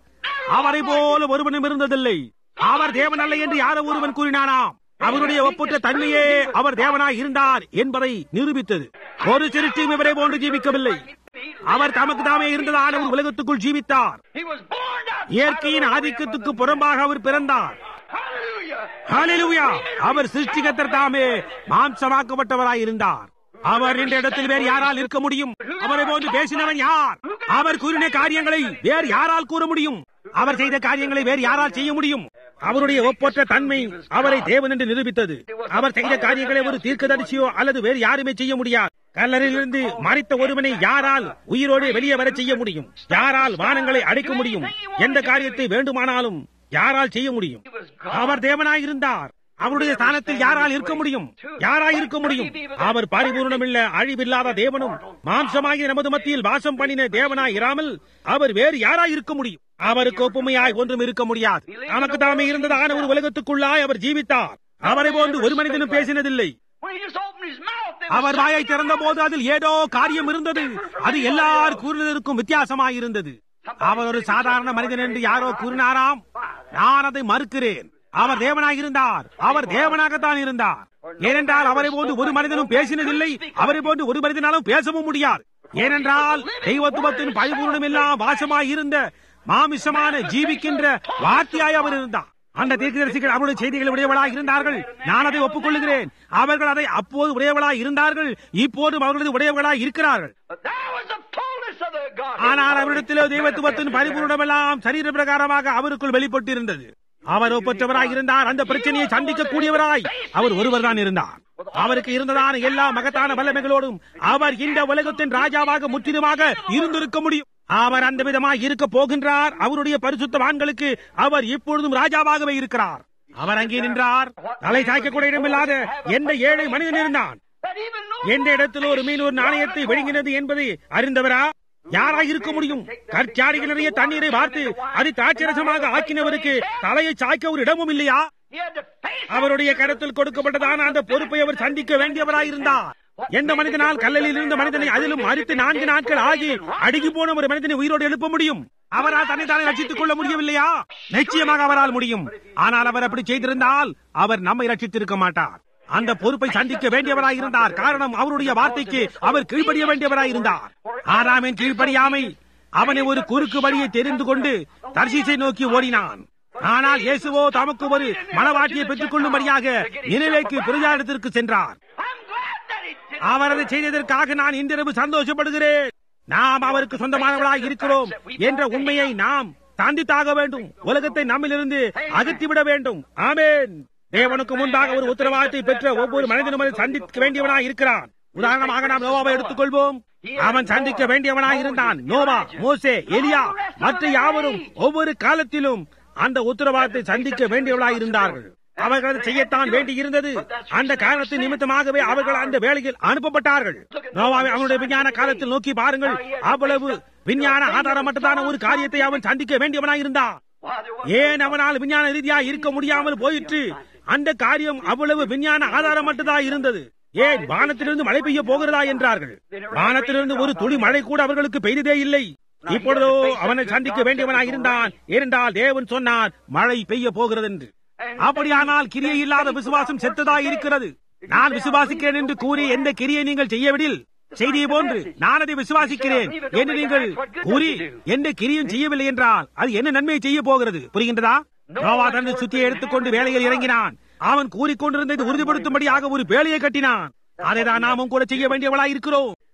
அவரை போல ஒருவனும் இருந்ததில்லை அவர் தேவன் அல்ல என்று யாரோ ஒருவன் கூறினானாம் அவருடைய ஒப்புற்ற தன்மையே அவர் தேவனாய் இருந்தார் என்பதை நிரூபித்தது ஒரு சிறுத்தையும் இவரை போன்று ஜீவிக்கவில்லை அவர் தமக்கு தாமே இருந்ததான ஒரு உலகத்துக்குள் ஜீவித்தார்
He was born out.
இயற்கையின் ஆதிக்கத்துக்கு புறம்பாக அவர் பிறந்தார்
Hallelujah.
ஹalleluya அவர் சிருஷ்டிகர்த்தர் தாமே மாம்சமாக்கப்பட்டவராய் இருந்தார் அவர் இந்த இடத்தில் வேறு யாரால் இருக்க முடியும் அவரை போன்று பேசினவன் யார் அவர் கூறின காரியங்களை வேறு யாரால் கூற முடியும் அவர் செய்த காரியங்களை வேறு யாரால் செய்ய முடியும் அவருடைய ஒப்பற்ற தன்மை அவரை தேவன் என்று நிரூபித்தது அவர் செய்த காரியங்களை ஒரு தீர்க்கதரிசியோ அல்லது வேறு யாருமே செய்ய முடியாது கல்லறையிலிருந்து மறைத்த ஒருவனை யாரால் உயிரோடு வெளியே வர செய்ய முடியும் யாரால் வானங்களை அடைக்க முடியும் எந்த காரியத்தை வேண்டுமானாலும் யாரால் செய்ய முடியும் அவர் தேவனாய் இருந்தார் அவருடைய ஸ்தானத்தில் யாரால் இருக்க முடியும் யாராய் இருக்க முடியும் அவர் பரிபூர்ணமில்ல அழிவில்லாத தேவனும் மாம்சமாகி நமது மத்தியில் வாசம் பண்ணின தேவனாய் இராமல் அவர் வேறு யாராய் இருக்க முடியும் அவருக்கு ஒப்புமையாய் ஒன்றும் இருக்க முடியாது நமக்கு தாமே இருந்ததான ஒரு உலகத்துக்குள்ளாய் அவர் ஜீவித்தார் அவரை போன்று ஒரு மனிதனும் பேசினதில்லை
When he just opened his mouth, there
our
was
வாயை திறந்த போது அதில் ஏதோ காரியம் இருந்தது அது எல்லார் கூறினதற்கும் வித்தியாசமாயிருந்தது அவர் ஒரு சாதாரண மனிதன் என்று யாரோ கூறினாராம் நான் அதை மறுக்கிறேன் அவர் தேவனாக இருந்தார் அவர் தேவனாகத்தான் இருந்தார் ஏனென்றால் அவரை போன்று ஒரு மனிதனும் பேசினதில்லை அவரை போன்று ஒரு மனிதனாலும் பேசவும் முடியாது ஏனென்றால் தெய்வத்துவத்தின் பரிபூர்ணம் எல்லாம் வாசமாய் இருந்த மாமிசமான ஜீவிக்கின்ற வார்த்தையாய் அவர் இருந்தார் அந்த தீர்க்கதரிசிகள் அவருடைய செய்திகளை உடையவளாய் இருந்தார்கள் நான் அதை ஒப்புக்கொள்கிறேன் அவர்கள் அதை அப்போது உடையவளாய் இருந்தார்கள் இப்போதும் அவர்களது உடையவர்களாய் இருக்கிறார்கள்
But there was the fullness of the God.
ஆனால் அவரிடத்திலே தெய்வத்துவத்தின் பரிபூர்ணமெல்லாம் சரீர பிரகாரமாக அவருக்குள் வெளிப்பட்டிருந்தது அவர் ஒப்பற்றவராய் இருந்தார் அந்த பிரச்சனையை சந்திக்க கூடியவராய் அவர் ஒருவர் தான் இருந்தார் அவருக்கு இருந்ததான எல்லா மகத்தான வல்லமைகளோடும் அவர் இந்த உலகத்தின் ராஜாவாக முற்றிலுமாக இருந்திருக்க முடியும் அவர் அந்த விதமாய் இருக்க போகின்றார் அவருடைய பரிசுத்தவான்களுக்கு அவர் இப்பொழுதும் ராஜாவாகவே இருக்கிறார் அவர் அங்கே நின்றார் தலை சாய்க்க கூட இடமில்லாத எந்த ஏழை மனிதன் இருந்தான்
That even no
எந்த இடத்தில் ஒரு மீன் ஒரு நாணயத்தை விழுங்கினது என்பதை அறிந்தவரா யாராய் இருக்க முடியும் கற்சாடிகள் நிறைய தண்ணீரை பார்த்து அதை திராட்சரசமாக ஆக்கினவருக்கு தலையை சாய்க்க ஒரு இடமும் இல்லையா
he had to face
அவருடைய கருத்தில் கொடுக்கப்பட்டதான அந்த பொறுப்பை அவர் சந்திக்க வேண்டியவராயிருந்தார் எந்த மனிதனால் கல்லலில் இருந்த மனிதனை அதிலும் மறித்து நான்கு நாட்கள் ஆகி அடுகி போன ஒரு மனிதனை உயிரோடு எழுப்ப முடியும் அவரால் தன்னை தானே ரட்சித்துக் கொள்ள முடியவில்லையா நிச்சயமாக அவரால் முடியும் ஆனால் அவர் அப்படி செய்திருந்தால் அவர் நம்மை ரட்சித்திருக்க மாட்டார் அந்த பொறுப்பை சந்திக்க வேண்டியவராய் இருந்தார் காரணம் அவருடைய வார்த்தைக்கு அவர் கீழ்ப்படிய வேண்டியவராய் இருந்தார் ஆறாமின் கீழ்ப்படியாமை அவனை ஒரு குறுக்கு வழியை தெரிந்து கொண்டு தர்சீசை நோக்கி ஓடினான் ஆனால் இயேசுவோ தமக்கு ஒரு மனவாட்டியை பெற்றுக் கொள்ளும்படியாக நினைவேக்கு பிரஜாடத்திற்கு சென்றார்
I'm glad that he did.
அவர் அதை செய்ததற்காக நான் இன்றிரவு சந்தோஷப்படுகிறேன் நாம் அவருக்கு சொந்தமானவர்களாக இருக்கிறோம் என்ற உண்மையை நாம் சந்தித்தாக வேண்டும் உலகத்தை நம்மிலிருந்து அகற்றிவிட வேண்டும் ஆமென் தேவனுக்கு முன்பாக ஒரு உத்தரவாதத்தை பெற்ற ஒவ்வொரு மனிதனும் அதை சந்திக்க வேண்டியவனாய் இருக்கிறான் உதாரணமாக நாம் நோவாவை எடுத்துக்கொள்வோம் அவன் சந்திக்க வேண்டியவனாய் இருந்தான் நோவா மோசே எலியா மற்ற யாவரும் ஒவ்வொரு காலத்திலும் அந்த உத்தரவாதத்தை சந்திக்க வேண்டியவர்களாய் இருந்தார்கள் அவர்கள் அதை செய்யத்தான் வேண்டி இருந்தது அந்த காரணத்தின் நிமித்தமாகவே அவர்கள் அந்த வேலையில் அனுப்பப்பட்டார்கள் நோவாவை அவனுடைய விஞ்ஞான காலத்தில் நோக்கி பாருங்கள் அவ்வளவு விஞ்ஞான ஆதாரமற்றதான ஒரு காரியத்தை அவன் சந்திக்க வேண்டியவனாய் இருந்தான்
Why, there was
ஏன் அவனால் விஞ்ஞான ரீதியா இருக்க முடியாமல் போயிற்று அந்த காரியம் அவ்வளவு விஞ்ஞான ஆதாரமற்றதா இருந்தது ஏன் வானத்திலிருந்து மழை பெய்ய போகிறதா என்றார்கள் வானத்திலிருந்து ஒரு துளி மழை கூட அவர்களுக்கு பெய்ததே இல்லை இப்பொழுதோ அவனை சந்திக்க வேண்டியவனாய் இருந்தான் ஏனென்றால் தேவன் சொன்னார் மழை பெய்ய போகிறது என்று அப்படியானால் கிரியை இல்லாத விசுவாசம் செத்ததா இருக்கிறது நான் விசுவாசிக்கிறேன் என்று கூறி எந்த கிரியை நீங்கள் செய்யவிடில் செய்தியை போன்று நான் அதை விசுவாசிக்கிறேன் என்று நீங்கள் கூறி எந்த கிரியும் செய்யவில்லை என்றால் அது என்ன நன்மையை செய்ய போகிறது புரிகின்றதா நோவா தனது சுத்தியை எடுத்துக்கொண்டு வேலையில் இறங்கினான் அவன் கூறிக்கொண்டிருந்ததை உறுதிப்படுத்தும்படியாக ஒரு வேலையை கட்டினான் அதைதான் நாமும் கூட செய்ய வேண்டியவளாய் இருக்கிறோம்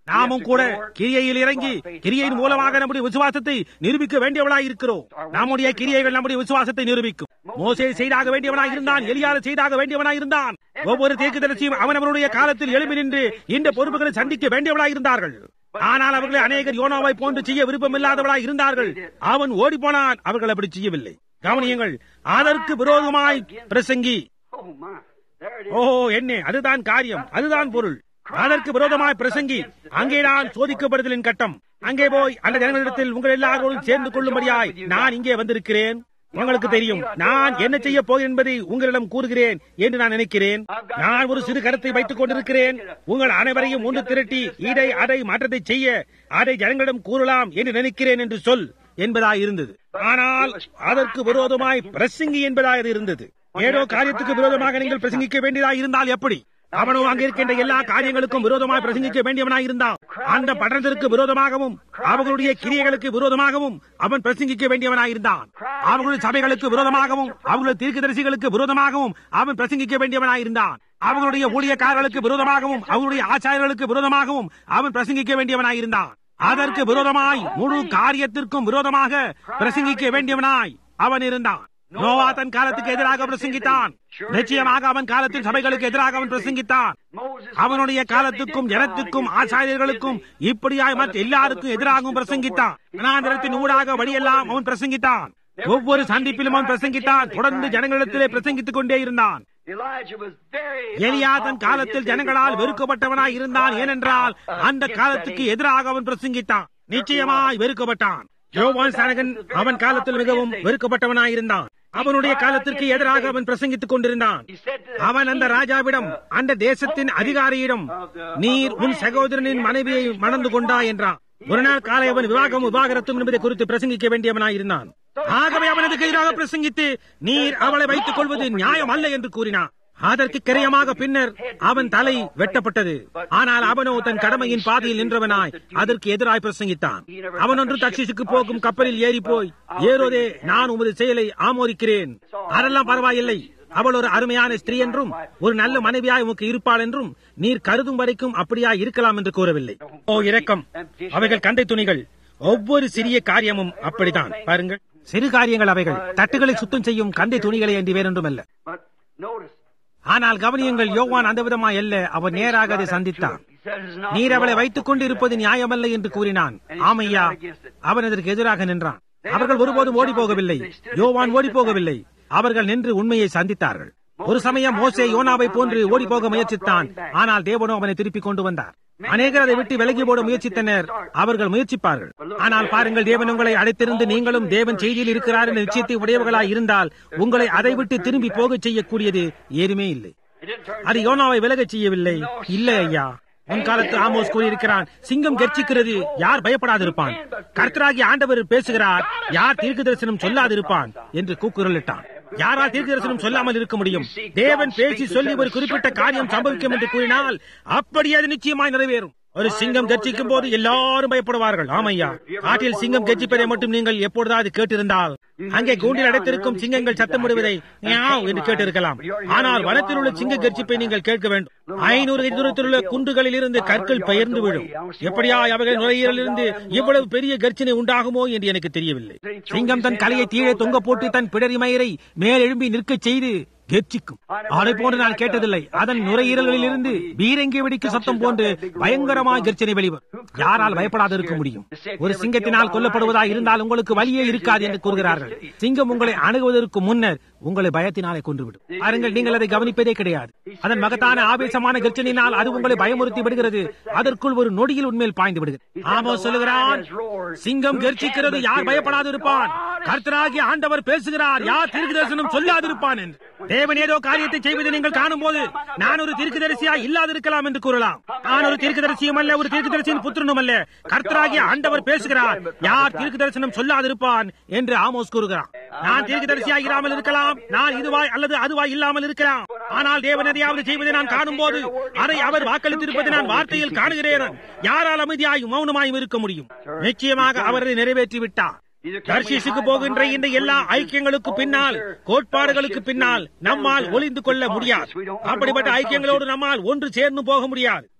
நாமும் கூட கிரியையில் இறங்கி கிரியையின் மூலமாக நம்முடைய விசுவாசத்தை நிரூபிக்க வேண்டியவளாய் இருக்கிறோம் நம்முடைய கிரியைகள் நம்முடைய விசுவாசத்தை நிரூபிக்கும் மோசே செய்தாக வேண்டியவனாய் இருந்தான் எலியாறு செய்தாக வேண்டியவனாய் இருந்தான் ஒவ்வொரு தீர்க்கதரிசியும் அவனவனுடைய காலத்தில் எழுப்பி நின்று இந்த பொறுப்புகளை சந்திக்க வேண்டியவளாய் இருந்தார்கள் ஆனால் அவர்களை அநேகர் யோனாவை போன்று செய்ய விருப்பமில்லாதவளாய் இருந்தார்கள் அவன் ஓடி போனான் அவர்கள் அப்படி செய்யவில்லை கவனியுங்கள் அதற்கு விரோதமாய் பிரசங்கி
Oh, my. There it is.
ஓஹோ என்ன அதுதான் காரியம் அதுதான் பொருள் அதற்கு விரோதமாய் பிரசங்கி அங்கேதான் சோதிக்கப்படுதலின் கட்டம் அங்கே போய் அந்த ஜனங்களிடத்தில் உங்கள் எல்லாரோடும் சேர்ந்து கொள்ளும்படியாய் நான் இங்கே வந்திருக்கிறேன் உங்களுக்கு தெரியும் நான் என்ன செய்ய போகிறேன் என்பதை உங்களிடம் கூறுகிறேன் என்று நான் நினைக்கிறேன் நான் ஒரு சிறு கருத்தை வைத்துக் கொண்டிருக்கிறேன் உங்கள் அனைவரையும் ஒன்று திரட்டி இடை அடை மாற்றத்தை செய்ய அதை ஜனங்களிடம் கூறலாம் என்று நினைக்கிறேன் என்று சொல் என்பதாய் இருந்தது ஆனால் அதற்கு விரோதமாய் பிரசங்கி என்பதாய் அது இருந்தது ஏதோ காரியத்துக்கு விரோதமாக நீங்கள் பிரசங்கிக்க வேண்டியதாக இருந்தால் எப்படி அவனோ அங்க இருக்கின்ற எல்லா காரியங்களுக்கும் விரோதமாய் பிரசங்கிக்க வேண்டியவனாய் இருந்தான் அந்த பட்டணத்திற்கு விரோதமாகவும் அவர்களுடைய கிரியைகளுக்கு விரோதமாகவும் அவன் பிரசங்கிக்க வேண்டியவனாய் இருந்தான் அவர்களுடைய சபைகளுக்கு விரோதமாகவும் அவர்களுடைய தீர்க்கதரிசிகளுக்கு விரோதமாகவும் அவன் பிரசங்கிக்க வேண்டியவனாய் இருந்தான் அவர்களுடைய ஊழியக்காரர்களுக்கு விரோதமாகவும் அவர்களுடைய ஆச்சாரியர்களுக்கு விரோதமாகவும் அவன் பிரசங்கிக்க வேண்டியவனாய் இருந்தான் அதற்கு விரோதமாய் முழு காரியத்திற்கும் விரோதமாக பிரசங்கிக்க வேண்டியவனாய் அவன் இருந்தான் நோவா தன் காலத்துக்கு எதிராக பிரசங்கித்தான் நிச்சயமாக அவன் காலத்தில் சபைகளுக்கு எதிராக அவன் பிரசங்கித்தான்
Moses
அவனுடைய காலத்துக்கும் ஜனத்துக்கும் ஆச்சாரியர்களுக்கும் இப்படியாய் மற்ற எல்லாருக்கும் எதிராகவும் பிரசங்கித்தான் அனாந்திரத்தின் ஊடாக வழியெல்லாம் அவன் பிரசங்கித்தான் ஒவ்வொரு சந்திப்பிலும் அவன் பிரசங்கித்தான் தொடர்ந்து ஜனங்களிடத்திலே பிரசங்கித்துக் கொண்டே இருந்தான்
Elijah was very
எலியா தன் காலத்தில் ஜனங்களால் வெறுக்கப்பட்டவனாய் இருந்தான் ஏனென்றால் அந்த காலத்துக்கு எதிராக அவன் பிரசங்கித்தான் நிச்சயமாய் வெறுக்கப்பட்டான் யோவான் சானகன் அவன் காலத்தில் மிகவும் வெறுக்கப்பட்டவனாய் இருந்தான் அவனுடைய காலத்திற்கு எதிராக அவன் பிரசங்கித்துக் கொண்டிருந்தான்
He said to
அவன் அந்த ராஜாவிடம் அந்த தேசத்தின் அதிகாரியிடம் நீர் உன் சகோதரனின் மனைவியை மணந்து கொண்டா என்றான் ஒரு நாள் காலை அவன் விவாகம் விவாகரத்தும் என்பதை குறித்து பிரசங்கிக்க வேண்டியவனாய் இருந்தான் ஆகவே அவனதுக்கு எதிராக பிரசங்கித்து நீர் அவளை வைத்துக் கொள்வது நியாயம் அல்ல என்று கூறினான் அதற்கு கிரயமாக பின்னர் அவன் தலை வெட்டப்பட்டது ஆனால் அவனோ தன் கடமையின் பாதையில் நின்றவனாய் அதற்கு எதிராய் பிரசங்கித்தான் அவன் ஒன்று தக்ஷிசுக்கு போகும் கப்பலில் ஏறி போய் ஏறோதே நான் உமது செயலை ஆமோதிக்கிறேன் அதெல்லாம் பரவாயில்லை அவள் ஒரு அருமையான ஸ்திரீ என்றும் ஒரு நல்ல மனைவியாய் உமக்கு இருப்பாள் என்றும் நீர் கருதும் வரைக்கும் அப்படியா இருக்கலாம் என்று கூறவில்லை ஓ இரக்கம் அவைகள் கண்டை துணிகள் ஒவ்வொரு சிறிய காரியமும் அப்படித்தான் பாருங்கள் சிறு காரியங்கள் அவைகள் தட்டுகளை சுத்தம் செய்யும் கண்டை துணிகளை என்று வேறொன்றும் அல்ல
But notice,
ஆனால் கவனியுங்கள் யோவான் அந்த விதமாய் அல்ல அவன் நேராக அதை சந்தித்தான்
he said it's not
நீர் அவளை
wrong.
வைத்துக் கொண்டு இருப்பது நியாயமல்ல என்று கூறினான் ஆமையா அவன் அதற்கு எதிராக நின்றான் அவர்கள் ஒருபோதும் ஓடி போகவில்லை யோவான் ஓடி போகவில்லை அவர்கள் நின்று உண்மையை சந்தித்தார்கள் ஒரு சமயம் மோசே யோனாவை போன்று ஓடி போக முயற்சித்தான் ஆனால் தேவனோ அவனை திருப்பி கொண்டு வந்தார் அநேகர் அதை விட்டு விலகி போட முயற்சித்தனர் அவர்கள் முயற்சிப்பார்கள் ஆனால் பாருங்கள் தேவன் உங்களை அழைத்திருந்து நீங்களும் தேவன் செய்தியில் இருக்கிறார் என்ற நிச்சயத்தை உடையவர்களாய் இருந்தால் உங்களை அதை விட்டு திரும்பி போகச் செய்யக்கூடியது ஏதுமே இல்லை
He didn't turn
அது யோனாவை விலகச் செய்யவில்லை இல்லை ஐயா உன் காலத்து ஆமோஸ் கூறியிருக்கிறான் சிங்கம் கர்ச்சிக்கிறது யார் பயப்படாதிருப்பான் கர்த்தராகி ஆண்டவர் பேசுகிறார் யார் தீர்க்க தரிசனம் சொல்லாதிருப்பான் என்று கூக்குரலிட்டான் யாரால் தீர்க்க தரிசனம் சொல்லாமல் இருக்க முடியும் தேவன் பேசி சொல்லி ஒரு குறிப்பிட்ட காரியம் சம்பவிக்கும் என்று கூறினால் அப்படி அது நிச்சயமாய் நிறைவேறும் ஒரு சிங்கம் கர்ச்சிக்கும் போது எல்லாரும் பயப்படுவார்கள் ஆமையா காட்டில் சிங்கம் கர்ச்சிப்பதை மட்டும் நீங்கள் எப்பொழுதாவது கேட்டிருந்தால் அங்கே கூண்டில் அடைத்திருக்கும் சிங்கங்கள் சத்தமிடுவதை மியாவ் என்று கேட்டிருக்கலாம் ஆனால் வனத்தில் உள்ள சிங்க கர்ச்சிப்பை நீங்கள் கேட்க வேண்டும் ஐநூறு தூரத்தில் உள்ள குன்றுகளில் இருந்து கற்கள் பெயர்ந்து விழும் எப்படியா அவைகள் நுரையீரலில் இருந்து இவ்வளவு பெரிய கர்ச்சனை உண்டாகுமோ என்று எனக்கு தெரியவில்லை சிங்கம் தன் கலையை கீழே தொங்க போட்டு தன் பிடரி மயிரை மேலெழும்பி நிற்கச் செய்து கெர்ச்சிக்கும் அதை போன்று நான் கேட்டதில்லை அதன் நுரையீரல்களில் இருந்து பீரங்கி வெடிக்கு சத்தம் போன்று பயங்கரமாய் கர்ச்சனை வெளிவரும் யாரால் பயப்படாது இருக்க முடியும் ஒரு சிங்கத்தினால் கொல்லப்படுவதா இருந்தால் உங்களுக்கு வழியே இருக்காது என்று கூறுகிறார்கள் சிங்கம் உங்களை அணுகுவதற்கு முன்னர் உங்களை பயத்தினாலே கொன்றுவிடும் பாருங்கள் நீங்கள் அதை கவனிப்பதே கிடையாது அதன் மகத்தான ஆவேசமான கர்ச்சனையினால் அது உங்களை பயமுறுத்தி விடுகிறது அதற்குள் ஒரு நொடியில் உண்மையில் பாய்ந்து விடுகிறது ஆமோ சொல்லுகிறான் சிங்கம் கர்ச்சிக்கிறது யார் பயப்படாது இருப்பான் கர்த்தராகிய ஆண்டவர் பேசுகிறார் யார் தீர்க்க தரிசனம் சொல்லாதிருப்பான் என்று தேவன் ஏதோ காரியத்தை செய்வதை நீங்கள் காணும் போது நான் ஒரு தீர்க்கதரிசியா இல்லாதிருக்கலாம் என்று கூறலாம் நான் ஒரு தீர்க்கதரிசியும் அல்ல ஒரு தீர்க்கதரிசியின் புத்திரனும் அல்ல கர்த்தராகிய ஆண்டவர் பேசுகிறார் யார் தீர்க்க தரிசனம் சொல்லாதிருப்பான் என்று ஆமோஸ் கூறுகிறான் நான் தீர்க்கதரிசியா இராமல் இருக்கலாம் நான் இதுவாய் அல்லது அதுவாய் இல்லாமல் இருக்கலாம் ஆனால் தேவன் எதையாவது செய்வதை நான் காணும் போது அதை அவர் வாக்களித்திருப்பதை நான் வார்த்தையில் காணுகிறேன் யாரால் அமைதியாயும் மௌனமாயும் இருக்க முடியும் நிச்சயமாக அவரை நிறைவேற்றி விட்டார் தர்ஷீசுக்கு போகின்ற இந்த எல்லா ஐக்கியங்களுக்கு பின்னால் கோட்பாடுகளுக்கு பின்னால் நம்மால் ஒளிந்து கொள்ள முடியாது அப்படிப்பட்ட ஐக்கியங்களோடு நம்மால் ஒன்று சேர்ந்து போக முடியாது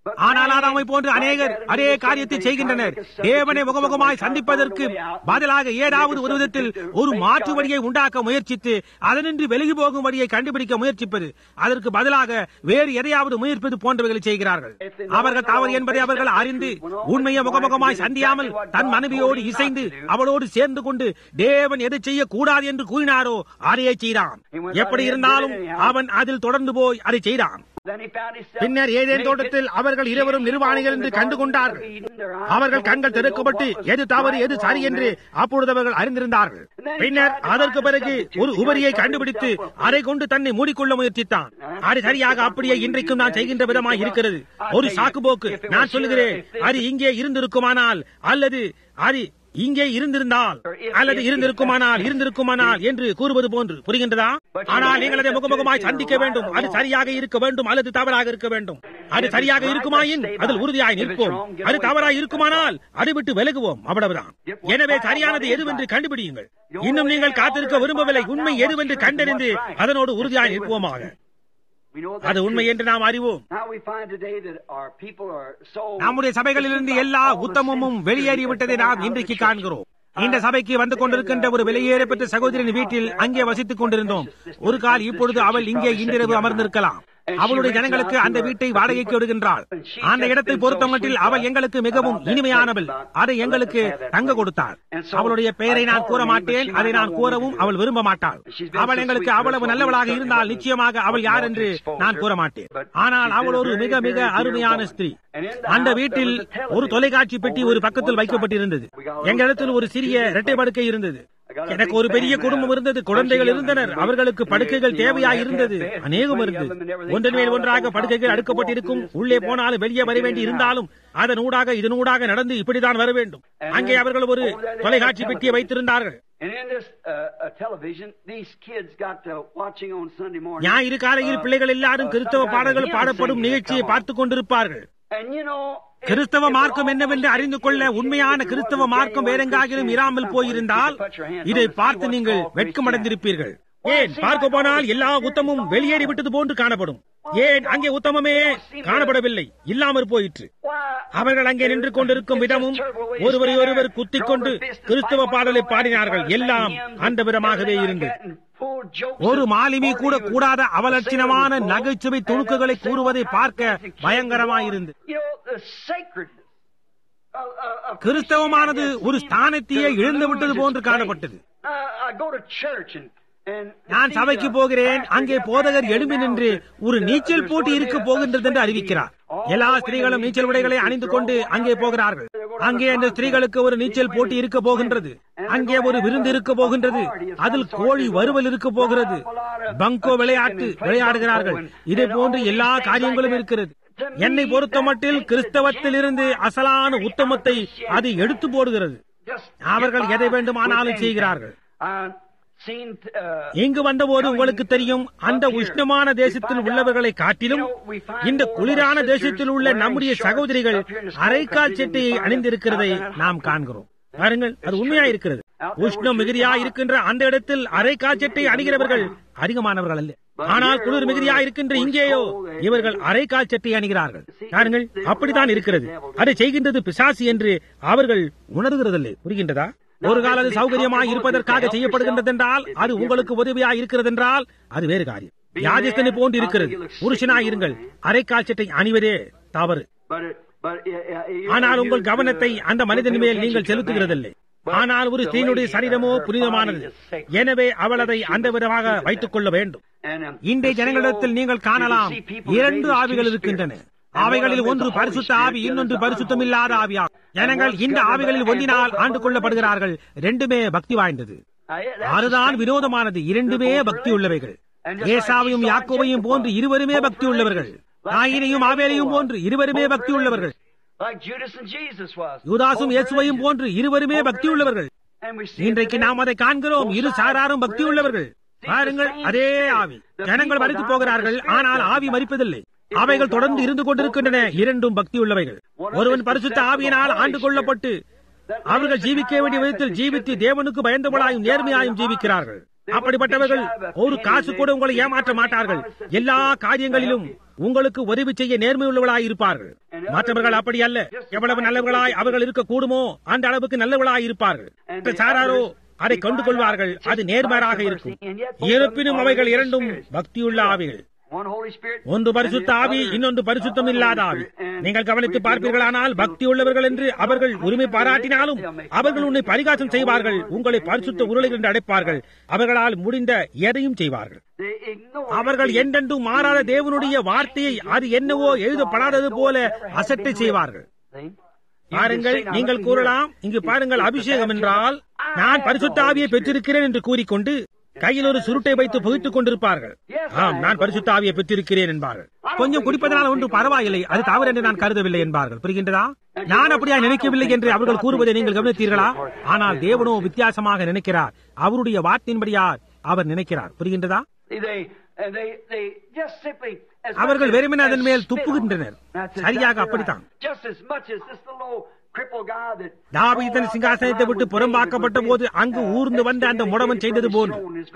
ஆனால் ஆதாமை போன்று அநேகர் அதே காரியத்தை செய்கின்றனர் தேவனை முகமுகமாய் சந்திப்பதற்கு பதிலாக ஏதாவது ஒரு விதத்தில் ஒரு மாற்று வழியை உண்டாக்க முயற்சித்து அதனின்றி விலகி போகும் வழியை கண்டுபிடிக்க முயற்சிப்பது அதற்கு பதிலாக வேறு எதையாவது முயற்சிப்பது போன்றவைகளை செய்கிறார்கள் அவர்கள் தவறு என்பதை அவர்கள் அறிந்து உண்மையை முகமுகமாய் சந்தியாமல் தன் மனைவியோடு இசைந்து அவளோடு சேர்ந்து கொண்டு தேவன் எதை செய்யக்கூடாது என்று கூறினாரோ அதையே செய்தான் எப்படி இருந்தாலும் அவன் அதில் தொடர்ந்து போய் அதை செய்தான் பின்னர் ஏதேன் தோட்டத்தில் அவர்கள் இருவரும் நிர்வாணிகள் என்று கண்டு கொண்டார்கள் அவர்கள் கண்கள் திறக்கப்பட்டு எது தவறு எது சரி என்று அப்பொழுது அவர்கள் அறிந்திருந்தார்கள் பின்னர் அதற்கு பிறகு ஒரு உபரியை கண்டுபிடித்து அதை கொண்டு தன்னை மூடிக்கொள்ள முயற்சித்தான் அது சரியாக அப்படியே இன்றைக்கும் நான் செய்கின்ற விதமாய் இருக்கிறது ஒரு சாக்குப்போக்கு நான் சொல்லுகிறேன் அது இங்கே இருந்திருக்குமானால் அல்லது அது இங்கே இருந்திருந்தால் அல்லது இருந்திருக்குமானால் இருந்திருக்குமானால் என்று கூறுவது போன்று புரிகின்றதா ஆனால் நீங்கள் அதை முகமுகமாய் சந்திக்க வேண்டும் அது சரியாக இருக்க வேண்டும் அல்லது தவறாக இருக்க வேண்டும் அது சரியாக இருக்குமாயின் அதில் உறுதியாய் நிற்போம் அது தவறாக இருக்குமானால் அதை விட்டு விலகுவோம் அவ்வளவுதான் எனவே சரியானது எதுவென்று கண்டுபிடியுங்கள் இன்னும் நீங்கள் காத்திருக்க விரும்பவில்லை உண்மை எதுவென்று கண்டறிந்து அதனோடு உறுதியாய் நிற்போமாக அது உண்மை என்று நாம் அறிவோம் நம்முடைய சபைகளிலிருந்து எல்லா உத்தமமும் வெளியேறிவிட்டதை நாம் இன்றைக்கு காண்கிறோம் இந்த சபைக்கு வந்து கொண்டிருக்கின்ற ஒரு வெளியேற பெற்ற சகோதரின் வீட்டில் அங்கே வசித்துக் கொண்டிருந்தோம் ஒரு கால் இப்பொழுது அவள் இங்கே இன்றிரவு அமர்ந்திருக்கலாம் அவளுடைய ஜனங்களுக்கு அந்த வீட்டை வாடகைக்கு விடுகின்றாள் அந்த இடத்தை பொறுத்தமட்டில் அவள் எங்களுக்கு மிகவும் இனிமையானவள் அதை எங்களுக்கு தங்க கொடுத்தாள் அவளுடைய பெயரை நான் கூற மாட்டேன் அதை நான் கூறவும் அவள் விரும்ப மாட்டாள் அவள் எங்களுக்கு அவ்வளவு நல்லவளாக இருந்தால் நிச்சயமாக அவள் யார் என்று நான் கூற மாட்டேன் ஆனால் அவள் ஒரு மிக மிக அருமையான ஸ்திரீ அந்த வீட்டில் ஒரு தொலைக்காட்சி பெட்டி ஒரு பக்கத்தில் வைக்கப்பட்டிருந்தது எங்களிடத்தில் ஒரு சிறிய இரட்டை படுக்கை இருந்தது எனக்கு ஒரு பெரிய குடும்பம் இருந்தது குழந்தைகள் இருந்தனர் அவர்களுக்கு படுக்கைகள் தேவையா இருந்தது அநேகம் இருந்தது ஒன்றன் மேல் ஒன்றாக படுக்கைகள் அடுக்கப்பட்டிருக்கும் உள்ளே போனாலும் வெளியே வர வேண்டி இருந்தாலும் அதன் ஊடாக இதனூடாக நடந்து இப்படிதான் வர வேண்டும் அங்கே அவர்கள் ஒரு தொலைக்காட்சி பெட்டியை வைத்திருந்தார்கள் ஞாயிறு காலையில் பிள்ளைகள் எல்லாரும் கிறிஸ்தவ பாடல்கள் பாடப்படும் நிகழ்ச்சியை பார்த்துக் கொண்டிருப்பார்கள் கிறிஸ்தவ மார்க்கம் என்னவென்று அறிந்து கொள்ள உண்மையான கிறிஸ்தவ மார்க்கம் வேறெங்காகிலும் இராமல் போயிருந்தால் இதை பார்த்து நீங்கள் வெட்கமடைந்திருப்பீர்கள் ஏன் பார்க்க போனால் எல்லா உத்தமும் வெளியேறி விட்டது போன்று காணப்படும் ஏன் அங்கே உத்தமமே காணப்படவில்லை இல்லாமற் போயிற்று அவர்கள் அங்கே நின்று கொண்டிருக்கும் விதமும் ஒருவரை ஒருவர் குத்திக் கொண்டு கிறிஸ்தவ பாடலை பாடினார்கள் எல்லாம் அந்த விதமாகவே இருந்தது ஒரு மாலுமி கூட கூடாத அவலட்சணமான நகைச்சுவை துணுக்குகளை கூறுவதை பார்க்க பயங்கரமாயிருந்து கிறிஸ்தவமானது ஒரு ஸ்தானத்தையே இழந்து விட்டது போன்று காணப்பட்டது நான் சபைக்கு போகிறேன் அங்கே போதகர் எழும்பி நின்று ஒரு நீச்சல் போட்டி இருக்க போகின்றது என்று அறிவிக்கிறார் எல்லா ஸ்திரீகளும் நீச்சல் உடைகளை அணிந்து கொண்டு அங்கே போகிறார்கள் அங்கே அந்த ஸ்திரீகளுக்கு ஒரு நீச்சல் போட்டி இருக்க போகின்றது அங்கே ஒரு விருந்து இருக்க போகின்றது அதில் கோழி வறுவல் இருக்க போகிறது பங்கோ விளையாட்டு விளையாடுகிறார்கள் இதே போன்று எல்லா காரியங்களும் இருக்கிறது என்னை பொறுத்த மட்டில் கிறிஸ்தவத்தில் இருந்து அசலான உத்தமத்தை அது எடுத்து போடுகிறது அவர்கள் எதை வேண்டுமானாலும் செய்கிறார்கள் இங்கு வந்தபோது உங்களுக்கு தெரியும் அந்த உஷ்ணமான தேசத்தில் உள்ளவர்களை காட்டிலும் இந்த குளிரான தேசத்தில் உள்ள நம்முடைய சகோதரிகள் அரைக்கால் சட்டையை அணிந்திருக்கிறதை நாம் காண்கிறோம் பாருங்கள் அது உண்மையா இருக்கிறது உஷ்ணம் மிகுதியா இருக்கின்ற அந்த இடத்தில் அரைக்கால் சட்டை அணிகிறவர்கள் அதிகமானவர்கள் அல்ல ஆனால் குளிர் மிகுதியா இருக்கின்ற இங்கேயோ இவர்கள் அரைக்கால் சட்டை அணிகிறார்கள் பாருங்கள் அப்படித்தான் இருக்கிறது அதை செய்கின்றது பிசாசி என்று அவர்கள் உணர்கிறதில்லை புரிகின்றதா ஒரு கால அது சௌகரியமாக இருப்பதற்காக செய்யப்படுகின்றது என்றால் அது உங்களுக்கு உதவியாக இருக்கிறது என்றால் அது வேறு காரியம் யாஜஸ்தனை போன்று இருக்கிறது புருஷனாய் இருங்கள் அரைக்கால் சட்டை அணிவதே தவறு ஆனால் உங்கள் கவனத்தை அந்த மனிதன் மேல் நீங்கள் செலுத்துகிறதில்லை ஆனால் ஒரு ஸ்திரீனுடைய சரீரமோ புனிதமானது எனவே அவள் அதை அந்த விதமாக வைத்துக் கொள்ள வேண்டும் இன்றைய ஜனங்களிடத்தில் நீங்கள் காணலாம் இரண்டு ஆவிகள் இருக்கின்றன அவைகளில் ஒன்று பரிசுத்த ஆவி இன்னொன்று பரிசுத்தம் இல்லாத ஆவியாகும் ஜனங்கள் இந்த ஆவிகளில் ஒன்றினால் ஆண்டு கொள்ளப்படுகிறார்கள் ரெண்டுமே பக்தி வாய்ந்தது அதுதான் விரோதமானது இரண்டுமே பக்தி உள்ளவைகள் ஏசாவையும் யாக்கோவையும் போன்று இருவருமே பக்தி உள்ளவர்கள் நாயினையும் ஆவேலையும் போன்று இருவருமே பக்தி உள்ளவர்கள் யூதாசும் இயேசுவையும் போன்று இருவருமே பக்தி உள்ளவர்கள் இன்றைக்கு நாம் அதை காண்கிறோம் இரு சாராரும் பக்தி உள்ளவர்கள் பாருங்கள் அதே ஆவி ஜனங்கள் மறித்து போகிறார்கள் ஆனால் ஆவி மறிப்பதில்லை அவைகள் தொடர்ந்து இருந்து கொண்டிருக்கின்றன இரண்டும் பக்தி உள்ளவைகள் ஒருவன் பரிசுத்த ஆவியினால் ஆண்டு கொள்ளப்பட்டு அவர்கள் ஜீவிக்க வேண்டிய விதத்தில் ஜீவித்து தேவனுக்கு பயந்தவளாயும் நேர்மையாயும் ஜீவிக்கிறார்கள் அப்படிப்பட்டவர்கள் ஒரு காசு கூட உங்களை ஏமாற்ற மாட்டார்கள் எல்லா காரியங்களிலும் உங்களுக்கு உதவி செய்ய நேர்மையுள்ளவர்களாய் இருப்பார்கள் மற்றவர்கள் அப்படி அல்ல எவ்வளவு நல்லவர்களாய் அவர்கள் இருக்க கூடுமோ அந்த அளவுக்கு நல்லவர்களாய் இருப்பார்கள் மற்ற சாராரோ அதை கொண்டு கொள்வார்கள் அது நேர்மாறாக இருக்கும் இருப்பினும் அவைகள் இரண்டும் பக்தியுள்ள ஆவிகள்
One Holy Spirit.
ஒன்று பரிசுத்த ஆவி இன்னொன்று பரிசுத்தம் இல்லாத ஆவி நீங்கள் கவனித்து பார்ப்பீர்களானால் பக்தி உள்ளவர்கள் என்று அவர்கள் உரிமை பாராட்டினாலும் அவர்கள் உன்னை பரிகாசம் செய்வார்கள் உங்களை பரிசுத்த உருளை என்று அழைப்பார்கள் அவர்களால் முடிந்த எதையும் செய்வார்கள்
They ignore
அவர்கள் என்றென்றும் மாறாத தேவனுடைய வார்த்தையை அது என்னவோ எழுதப்படாதது போல அசட்டை செய்வார்கள்
See?
பாருங்கள் நீங்கள் கூறலாம் இங்கு பாருங்கள் அபிஷேகம் என்றால் நான் பரிசுத்த ஆவியை பெற்றிருக்கிறேன் என்று கூறிக்கொண்டு கையில் ஒரு சுருட்டை வைத்து புகைத்துக் கொண்டிருப்பார்கள் ஆம் நான் பரிசுத்த ஆவியை பெற்றிருக்கிறேன் என்பார்கள் கொஞ்சம் குடிப்பதனால் ஒன்று பரவாயில்லை அது தவறு என்று நான் கருதவில்லை என்பார்கள் புரிகின்றதா நான் அப்படியா நினைக்கவில்லை என்று அவர்கள் கூறுவதை நீங்கள் கவனித்தீர்களா ஆனால் தேவனோ வித்தியாசமாக நினைக்கிறார் அவருடைய வார்த்தையின்படியார் அவர் நினைக்கிறார் புரிகின்றதா
See, they, uh, they, they just simply. as
அவர்கள்
much as-
வெறுமனே அதன் மேல்
as spit on
துப்புகின்றனர்.
it. That's
சரியாக
exactly
அப்படித்தான்.
right. Just as much as this little old crippled guy that.
தாவீதன் சிங்காசனத்தை விட்டு புறம்பாக்கப்பட்ட போது அங்கு ஊர்ந்து வந்த அந்த முடவன் செய்தது போன்று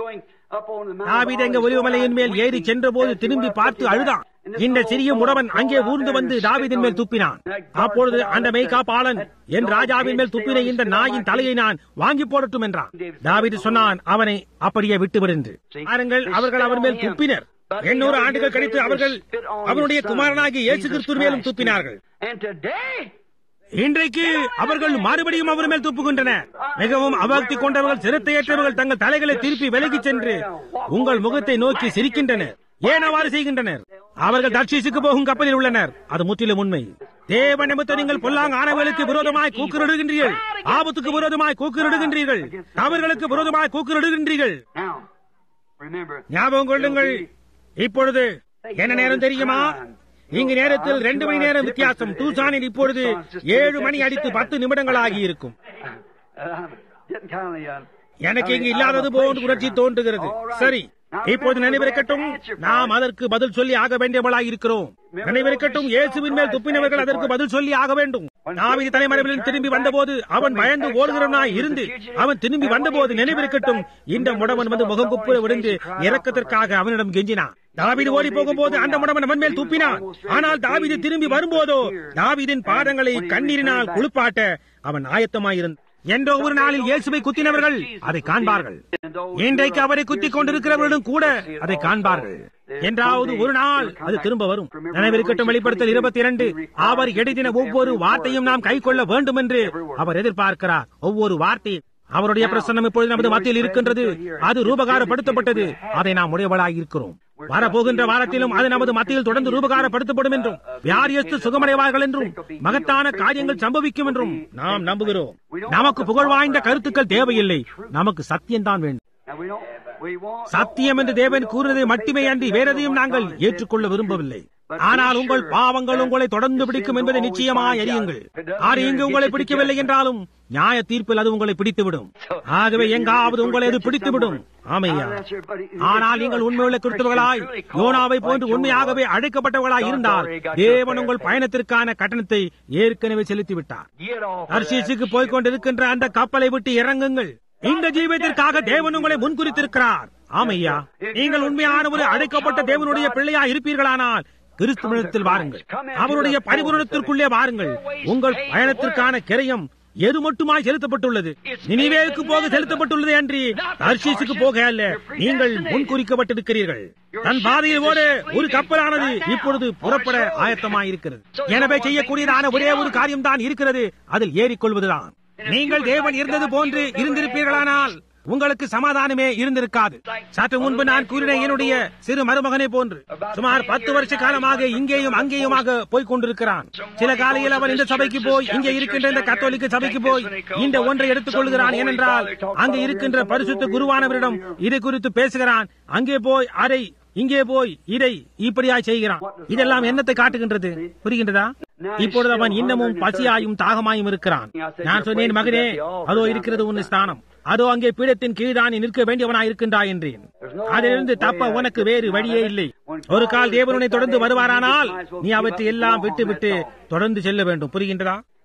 தாவீது அங்கே ஒலிவமலையின் மேல் ஏறி சென்றபோது திரும்பி பார்த்து அழுதான் இந்த சிறிய முடவன் அங்கே ஊர்ந்து வந்து தாவீதின் மேல் துப்பினான் அப்பொழுது அந்த மெய்காப்பாளன் என் ராஜாவின் மேல் துப்பின இந்த நாயின் தலையை நான் வாங்கி போடட்டும் என்றான் தாவீது சொன்னான் அவனை அப்படியே விட்டுவிடு என்று பாருங்கள் அவர்கள் அவர் மேல் துப்பினர் எண்ணூறு ஆண்டுகள் கழித்து அவர்கள் அவனுடைய குமாரனாகிய இயேசு கிறிஸ்து மேலும் துப்பினார்கள்
And today,
இன்றைக்கு அவர்கள் மறுபடியும் அவர் மேல் துப்புகின்றனர் மிகவும் அபக்தி கொண்டவர்கள் சிரத்தையற்றவர்கள் தங்கள் தலைகளை திருப்பி விலகிச் சென்று உங்கள் முகத்தை நோக்கி சிரிக்கின்றனர் ஏன் அவ்வாறு செய்கின்றனர் அவர்கள் தர்ஷீசுக்கு போகும் கப்பலில் உள்ளனர் அது முற்றிலும் உண்மை தேவ நிமித்த நீங்கள் பொல்லாங் ஆனவர்களுக்கு விரோதமாய் கூக்குரடுகின்றீர்கள் ஆபத்துக்கு விரோதமாய் கூக்குரடுகின்றீர்கள் அவர்களுக்கு விரோதமாய் கூக்குரடுகின்றீர்கள்
now, remember.
ஞாபகம் கொள்ளுங்கள் இப்பொழுது என்ன நேரம் தெரியுமா இங்கு நேரத்தில் ரெண்டு மணி நேரம் வித்தியாசம் டூசானில் இப்பொழுது ஏழு மணி அடித்து பத்து நிமிடங்கள் ஆகி இருக்கும்
Uh, I'm getting kind of, uh,
எனக்கு இங்கு இல்லாதது போன்று உணர்ச்சி தோன்றுகிறது சரி இப்போது நினைவிருக்கட்டும் நாம் அதற்கு பதில் சொல்லி ஆக வேண்டியவளாய் இருக்கிறோம் நினைவிருக்கட்டும் இயேசுவின் மேல் துப்பினவர்கள் அதற்கு பதில் சொல்லி ஆக வேண்டும் நாவிதி தலைமறைவில் திரும்பி வந்தபோது அவன் பயந்து ஓடுகிறவனாய் இருந்து அவன் திரும்பி வந்தபோது நினைவிருக்கட்டும் இந்த முடவன் வந்து முகம் குப்புற விழுந்து இறக்கத்திற்காக அவனிடம் கெஞ்சினான் தாவீது ஓடி போகும்போது அந்த முடவன் அவன் மேல் துப்பினான் ஆனால் தாவீது திரும்பி வரும்போதோ தாவீதின் பாதங்களை கண்ணீரினால் குளிப்பாட்ட அவன் ஆயத்தமாயிருந்தான் என்றோ ஒரு நாளில் இயேசுவை குத்தினவர்கள் அதை காண்பார்கள் இன்றைக்கு அவரை குத்திக் கொண்டிருக்கிறவர்களும் கூட அதை காண்பார்கள் என்றாவது ஒரு நாள் அது திரும்ப வரும் நினைவிருக்கட்டும் வெளிப்படுத்தல் இருபத்தி இரண்டு அவர் எழுதின ஒவ்வொரு வார்த்தையும் நாம் கை கொள்ள வேண்டும் என்று அவர் எதிர்பார்க்கிறார் ஒவ்வொரு வார்த்தையும் அவருடைய பிரசன்னம் இப்பொழுது நமது மத்தியில் இருக்கின்றது அது ரூபகாரப்படுத்தப்பட்டது அதை நாம் உடையவளாக இருக்கிறோம் வரப்போகின்ற வாரத்திலும் அது நமது மத்தியில் தொடர்ந்து ரூபகாரப்படுத்தப்படும் என்றும் வியாதியஸ்து சுகமடைவார்கள் என்றும் மகத்தான காரியங்கள் சம்பவிக்கும் என்றும் நாம் நம்புகிறோம் நமக்கு புகழ் வாய்ந்த கருத்துக்கள் தேவையில்லை நமக்கு சத்தியம்தான் வேண்டும்
now we don't, we want.
சத்தியம் என்று தேவன் கூறினதை மட்டுமே அன்றி வேறெதையும் நாங்கள் ஏற்றுக்கொள்ள விரும்பவில்லை ஆனால் உங்கள் பாவங்கள் உங்களை தொடர்ந்து பிடிக்கும் என்பதை நிச்சயமாய் அறியுங்கள் அது இங்கு உங்களை பிடிக்கவில்லை என்றாலும் நியாய தீர்ப்பில் அது உங்களை பிடித்துவிடும் ஆகவே எங்காவது உங்களை அது பிடித்துவிடும் ஆமையா ஆனால் நீங்கள் உண்மையுள்ள கிறிஸ்தவர்களாய் யோனாவை போன்று உண்மையாகவே அழைக்கப்பட்டவர்களாய் இருந்தால் தேவன் உங்கள் பயணத்திற்கான கட்டணத்தை ஏற்கனவே செலுத்திவிட்டார்
Get off.
தர்ஷீசுக்கு போய்க் கொண்டிருக்கின்ற அந்த கப்பலை விட்டு இறங்குங்கள் இந்த ஜீவியத்திற்காக தேவன் உங்களை முன்குறித்திருக்கிறார் ஆமையா நீங்கள் உண்மையான ஒரு அழைக்கப்பட்ட தேவனுடைய பிள்ளையா இருப்பீர்களானால் கிறிஸ்துவத்தில் வாருங்கள் அவருடைய பரிபூரணத்திற்குள்ளே வாருங்கள் உங்கள் பயணத்திற்கான கிரயம் எது மட்டுமாய் செலுத்தப்பட்டுள்ளது நினைவேவுக்கு போக செலுத்தப்பட்டுள்ளது அன்றி தர்ஷீசுக்கு போக அல்ல நீங்கள் முன்குறிக்கப்பட்டிருக்கிறீர்கள் தன் பாதையில் ஓட ஒரு கப்பலானது இப்பொழுது புறப்பட ஆயத்தமாயிருக்கிறது எனவே செய்யக்கூடியதான ஒரே ஒரு காரியம்தான் இருக்கிறது அதில் ஏறிக்கொள்வதுதான் நீங்கள் தேவன் இருந்தது போன்று இருந்திருப்பீர்களானால் உங்களுக்கு சமாதானமே இருந்திருக்காது சற்று முன்பு நான் கூறின என்னுடைய சிறு மருமகனை போன்று சுமார் பத்து வருஷ காலமாக இங்கேயும் அங்கேயுமாக போய்க் கொண்டிருக்கிறான் சில காலையில் அவன் இந்த சபைக்கு போய் இங்கே இருக்கின்ற இந்த கத்தோலிக்க சபைக்கு போய் இந்த ஒன்றை எடுத்துக் கொள்கிறான் ஏனென்றால் அங்கே இருக்கின்ற பரிசுத்த குருவானவரிடம் இதை குறித்து பேசுகிறான் அங்கே போய் அதை இங்கே போய் இதை இப்படியா செய்கிறான் இதெல்லாம் என்னத்தை காட்டுகின்றது புரிகின்றதா இப்பொழுது அவன் இன்னமும் பசியாயும் தாகமாயும் இருக்கிறான் நான் சொன்னேன் மகனே அதோ இருக்கிறது உன் ஸ்தானம் அதோ அங்கே பீடத்தின் கீழ்தான் நீ நிற்க வேண்டியவனாய் இருக்கின்றாய் என்றேன் அதிலிருந்து தப்ப உனக்கு வேறு வழியே இல்லை ஒரு கால் தேவனுனை தொடர்ந்து வருவாரானால் நீ அவற்றை எல்லாம் விட்டு விட்டு தொடர்ந்து செல்ல வேண்டும் புரிகின்றதா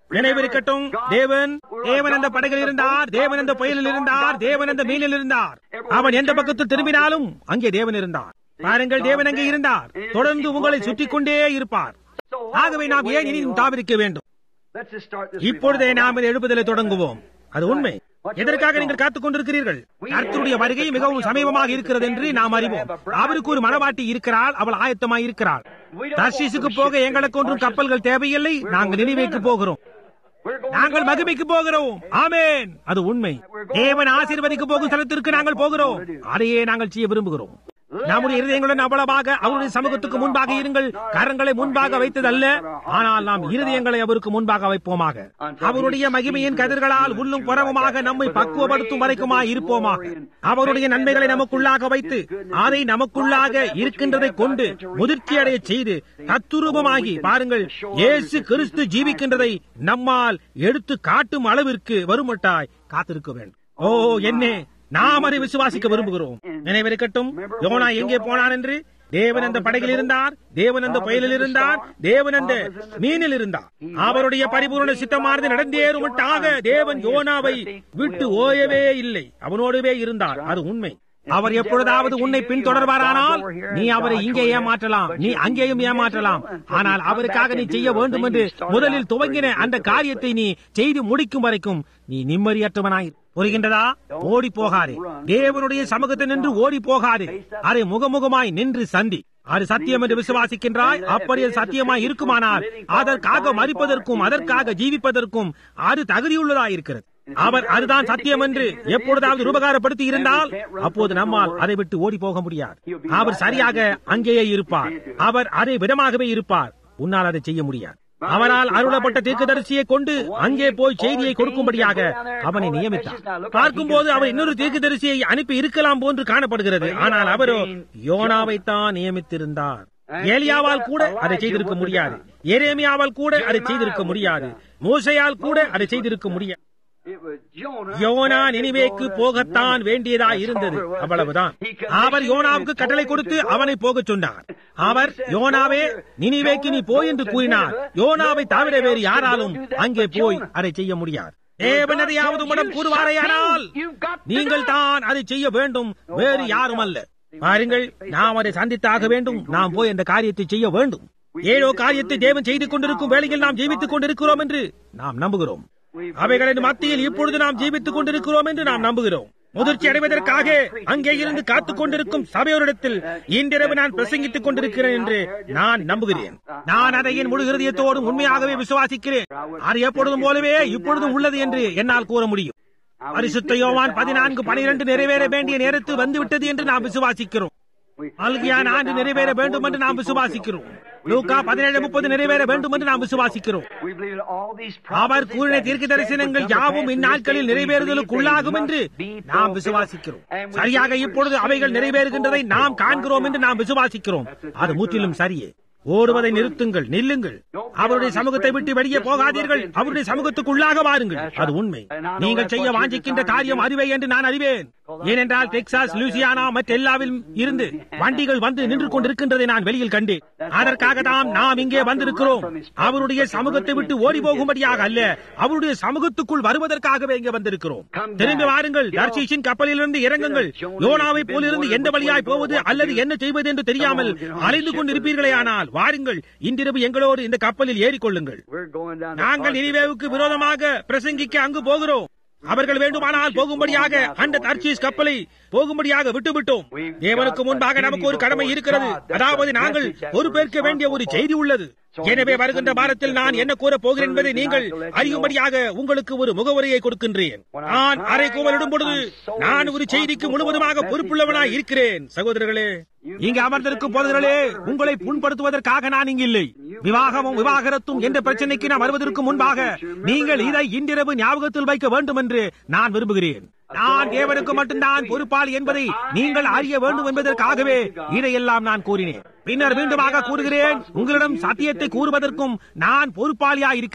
நினைவிருக்கட்டும் தேவன் தேவன் அந்த படகில் இருந்தார் தேவன் அந்த புயலில் இருந்தார் தேவன் அந்த மீனில் இருந்தார் அவன் எந்த பக்கத்தில் திரும்பினாலும் அங்கே தேவன் இருந்தார் பாருங்கள் தேவன் அங்கே இருந்தார் தொடர்ந்து உங்களை சுற்றி கொண்டே இருப்பார் ஆகவே நாம் ஏன் இனியும் தாவிரிக்க வேண்டும்
Let's just start this.
இப்பொழுதே நாம் இந்த எழுப்புதலை தொடங்குவோம் அது உண்மை எதற்காக நீங்கள் காத்துக் கொண்டிருக்கிறீர்கள் கர்த்தருடைய வருகை மிகவும் சமீபமாக இருக்கிறது என்று நாம் அறிவோம் அவருக்கு ஒரு மனவாட்டி இருக்கிறாள் அவள் ஆயத்தமாய் இருக்கிறாள் தர்ஷீசுக்கு போக எங்களுக்கு ஒன்றும் கப்பல்கள் தேவையில்லை நாங்கள் நினைவைக்கு போகிறோம்
We're going
நாங்கள் மகிமைக்கு போகிறோம் ஆமென் அது உண்மை தேவன் ஆசீர்வதிக்கு போகும் ஸ்தலத்திற்கு நாங்கள் போகிறோம் அதையே நாங்கள் செய்ய விரும்புகிறோம் நம்முடைய இருதயங்களுடன் அவ்வளவாக அவருடைய சமூகத்துக்கு முன்பாக இருங்கள் கரங்களை முன்பாக வைத்ததல்ல ஆனால் நாம் இருதயங்களை அவருக்கு முன்பாக வைப்போமாக அவருடைய மகிமையின் கதிர்களால் உள்ளும் புறமுமாக நம்மை பக்குவப்படுத்தும் வரைக்குமாய் இருப்போமாக அவருடைய நன்மைகளை நமக்குள்ளாக வைத்து அதை நமக்குள்ளாக இருக்கின்றதை கொண்டு முதிர்ச்சி அடைய செய்து தத்துரூபமாகி பாருங்கள் இயேசு கிறிஸ்து ஜீவிக்கின்றதை நம்மால் எடுத்து காட்டும் அளவிற்கு வருமட்டாய் காத்திருக்க வேண்டும் ஓ என்னே நாம் அதை விசுவாசிக்க விரும்புகிறோம் நினைவிருக்கட்டும் யோனா எங்கே போனான் என்று தேவன் அந்த படகில் இருந்தார் தேவன் அந்த புயலில் இருந்தார் தேவன் அந்த மீனில் இருந்தார் அவருடைய பரிபூர்ண சித்தமானது நடந்தேறுமட்டாக தேவன் யோனாவை விட்டு ஓயவே இல்லை அவனோடவே இருந்தார் அது உண்மை அவர் எப்பொழுதாவது உன்னை பின்தொடர்வாரானால் நீ அவரை இங்கே ஏமாற்றலாம் நீ அங்கேயும் ஏமாற்றலாம் ஆனால் அவருக்காக நீ செய்ய வேண்டும் என்று முதலில் துவங்கின அந்த காரியத்தை நீ செய்து முடிக்கும் வரைக்கும் நீ நிம்மதியற்றவனாய் புரிகின்றதா ஓடி போகாதே தேவனுடைய சமூகத்தை நின்று ஓடி போகாதே அதை முகமுகமாய் நின்று சந்தி அது சத்தியம் என்று விசுவாசிக்கின்றாய் அப்படி அது சத்தியமாய் இருக்குமானால் அதற்காக மறிப்பதற்கும் அதற்காக ஜீவிப்பதற்கும் அது தகுதியுள்ளதாயிருக்கிறது அவர் அதுதான் சத்தியம் என்று எப்பொழுதாவது ரூபகாரப்படுத்தி இருந்தால் அப்போது நம்மால் அதை விட்டு ஓடி போக முடியாது அவர் சரியாக அங்கேயே இருப்பார் அவர் அதை விடமாகவே இருப்பார் உன்னால் அதை செய்ய முடியாது அவரால் அருளப்பட்ட தீர்க்கதரிசியை கொண்டு அங்கே போய் செய்தியை கொடுக்கும்படியாக அவனை நியமித்தார் பார்க்கும்போது அவர் இன்னொரு தீர்க்கதரிசியை அனுப்பி இருக்கலாம் போன்று காணப்படுகிறது ஆனால் அவரோ யோனாவைத்தான் நியமித்திருந்தார் ஏலியாவால் கூட அதை செய்திருக்க முடியாது எரேமியாவால் கூட அதை செய்திருக்க முடியாது மூசையால் கூட அதை செய்திருக்க முடியாது
It was Jonah.
யோனா நினிவேக்கு போகத்தான் வேண்டியதா இருந்தது அவ்வளவுதான் அவர் யோனாவுக்கு கட்டளை கொடுத்து அவனை போகச் சொன்னார் அவர் யோனாவே நினிவேக்கு நீ போய் என்று கூறினார் யோனாவை தவிர வேறு யாராலும் அங்கே போய் அதை செய்ய முடியாது தேவன் எதையாவது உம்மிடம் கூறுவாரையானால் நீங்கள் தான் அதை செய்ய வேண்டும் வேறு யாரும் அல்ல பாருங்கள் நாம் அதை சந்தித்தாக வேண்டும் நாம் போய் அந்த காரியத்தை செய்ய வேண்டும் ஏழோ காரியத்தை தேவன் செய்து கொண்டிருக்கும் வேளையில் நாம் ஜீவித்துக் கொண்டிருக்கிறோம் என்று நாம் நம்புகிறோம் அவைகளின் மத்தியில் இப்பொழுது நாம் ஜீவித்துக் கொண்டிருக்கிறோம் என்று நாம் நம்புகிறோம் முதிர்ச்சி அடைவதற்காக அங்கே இருந்து காத்துக் கொண்டிருக்கும் சபையோரிடத்தில் இன்றிரவு நான் பிரசங்கித்துக் கொண்டிருக்கிறேன் என்று நான் நம்புகிறேன் நான் அதை என் முழு இருதயத்தோடும் உண்மையாகவே விசுவாசிக்கிறேன் அது எப்பொழுதும் போலவே இப்பொழுதும் உள்ளது என்று என்னால் கூற முடியும் பரிசுத்த யோவான் பதினான்கு பனிரெண்டு நிறைவேற வேண்டிய நேரத்து வந்துவிட்டது என்று நாம் விசுவாசிக்கிறோம் அல்கியான் ஆண்டு நிறைவேற வேண்டும் என்று நாம் விசுவாசிக்கிறோம் லூக்கா பதினேழு முப்பது நிறைவேற வேண்டும் என்று நாம் விசுவாசிக்கிறோம்
We believe that all these
our
prophecies
கூறின
that
தீர்க்க
he said
தரிசனங்கள்
would come
யாவும்
to
இந்நாட்களில்
pass,
நிறைவேறுதலுக்குள்ளாகும்
we
என்று
believe they
நாம்
must be
விசுவாசிக்கிறோம்
fulfilled. And we
சரியாக
believe
இப்பொழுது
we're
அவைகள்
seeing
நிறைவேறுகின்றதை
that
நாம்
fulfilled
காண்கிறோம்
right
என்று
now.
நாம் விசுவாசிக்கிறோம்
That's the
அது
truth
முற்றிலும்
right.
சரியே ஓடுவதை நிறுத்துங்கள் நில்லுங்கள் அவருடைய சமூகத்தை விட்டு வெளியே போகாதீர்கள் அவருடைய சமூகத்துக்குள்ளாக வாருங்கள் அது உண்மை நீங்கள் செய்ய வாஞ்சிக்கின்ற காரியம் அறிவை என்று நான் அறிவேன் ஏனென்றால் டெக்சாஸ் லூசியானா மற்றெல்லாவிலும் இருந்து வண்டிகள் வந்து நின்று கொண்டிருக்கின்றதை நான் வெளியில் கண்டேன் அதற்காக தான் நாம் இங்கே வந்திருக்கிறோம் அவருடைய சமூகத்தை விட்டு ஓடி போகும்படியாக அல்ல அவருடைய சமூகத்துக்குள் வருவதற்காகவே இங்கே வந்திருக்கிறோம் திரும்பி வாருங்கள் தர்ஷீஷின் கப்பலிலிருந்து இறங்குங்கள் யோனாவை போலிருந்து எந்த வழியாய் போவது அல்லது என்ன செய்வது என்று தெரியாமல் அலைந்து கொண்டிருப்பீர்களே ஆனால் வாருங்கள் இன்றிரவு எங்களோடு இந்த கப்பலில் ஏறிக்கொள்ளுங்கள்
We're going down to
நாங்கள் நினைவேவுக்கு விரோதமாக பிரசங்கிக்க அங்கு போகிறோம் அவர்கள் வேண்டுமானால் போகும்படியாக அந்த தர்ச்சீஸ் கப்பலை போகும்படியாக விட்டுவிட்டோம் தேவனுக்கு முன்பாக நமக்கு ஒரு கடமை இருக்கிறது அதாவது நாங்கள் பொறுப்பேற்க வேண்டிய ஒரு செய்தி உள்ளது எனவே வருகின்ற வாரத்தில் நான் என்ன கூற போகிறேன் என்பதை நீங்கள் அறியும்படியாக உங்களுக்கு ஒரு முகவரியை கொடுக்கின்றேன் நான் அரை கூவலிடும் பொழுது நான் ஒரு செய்திக்கு முழுவதுமாக பொறுப்புள்ளவனாய் இருக்கிறேன் சகோதரர்களே இங்கு அமர்ந்திருக்கும் போதர்களே உங்களை புண்படுத்துவதற்காக நான் இங்கு இல்லை விவாகமும் விவாகரத்தும் என்ற பிரச்சனைக்கு நான் வருவதற்கு முன்பாக நீங்கள் இதை இன்றிரவு ஞாபகத்தில் வைக்க வேண்டும் என்று நான் விரும்புகிறேன் நான் தேவனுக்கு மட்டும்தான் பொறுப்பாளி என்பதை நீங்கள் அறிய வேண்டும் என்பதற்காகவே இதையெல்லாம் நான் கூறினேன் பின்னர் மீண்டுமாக கூறுகிறேன் உங்களிடம் சத்தியத்தை கூறுவதற்கும் நான் பொறுப்பாளியா இருக்கிறேன்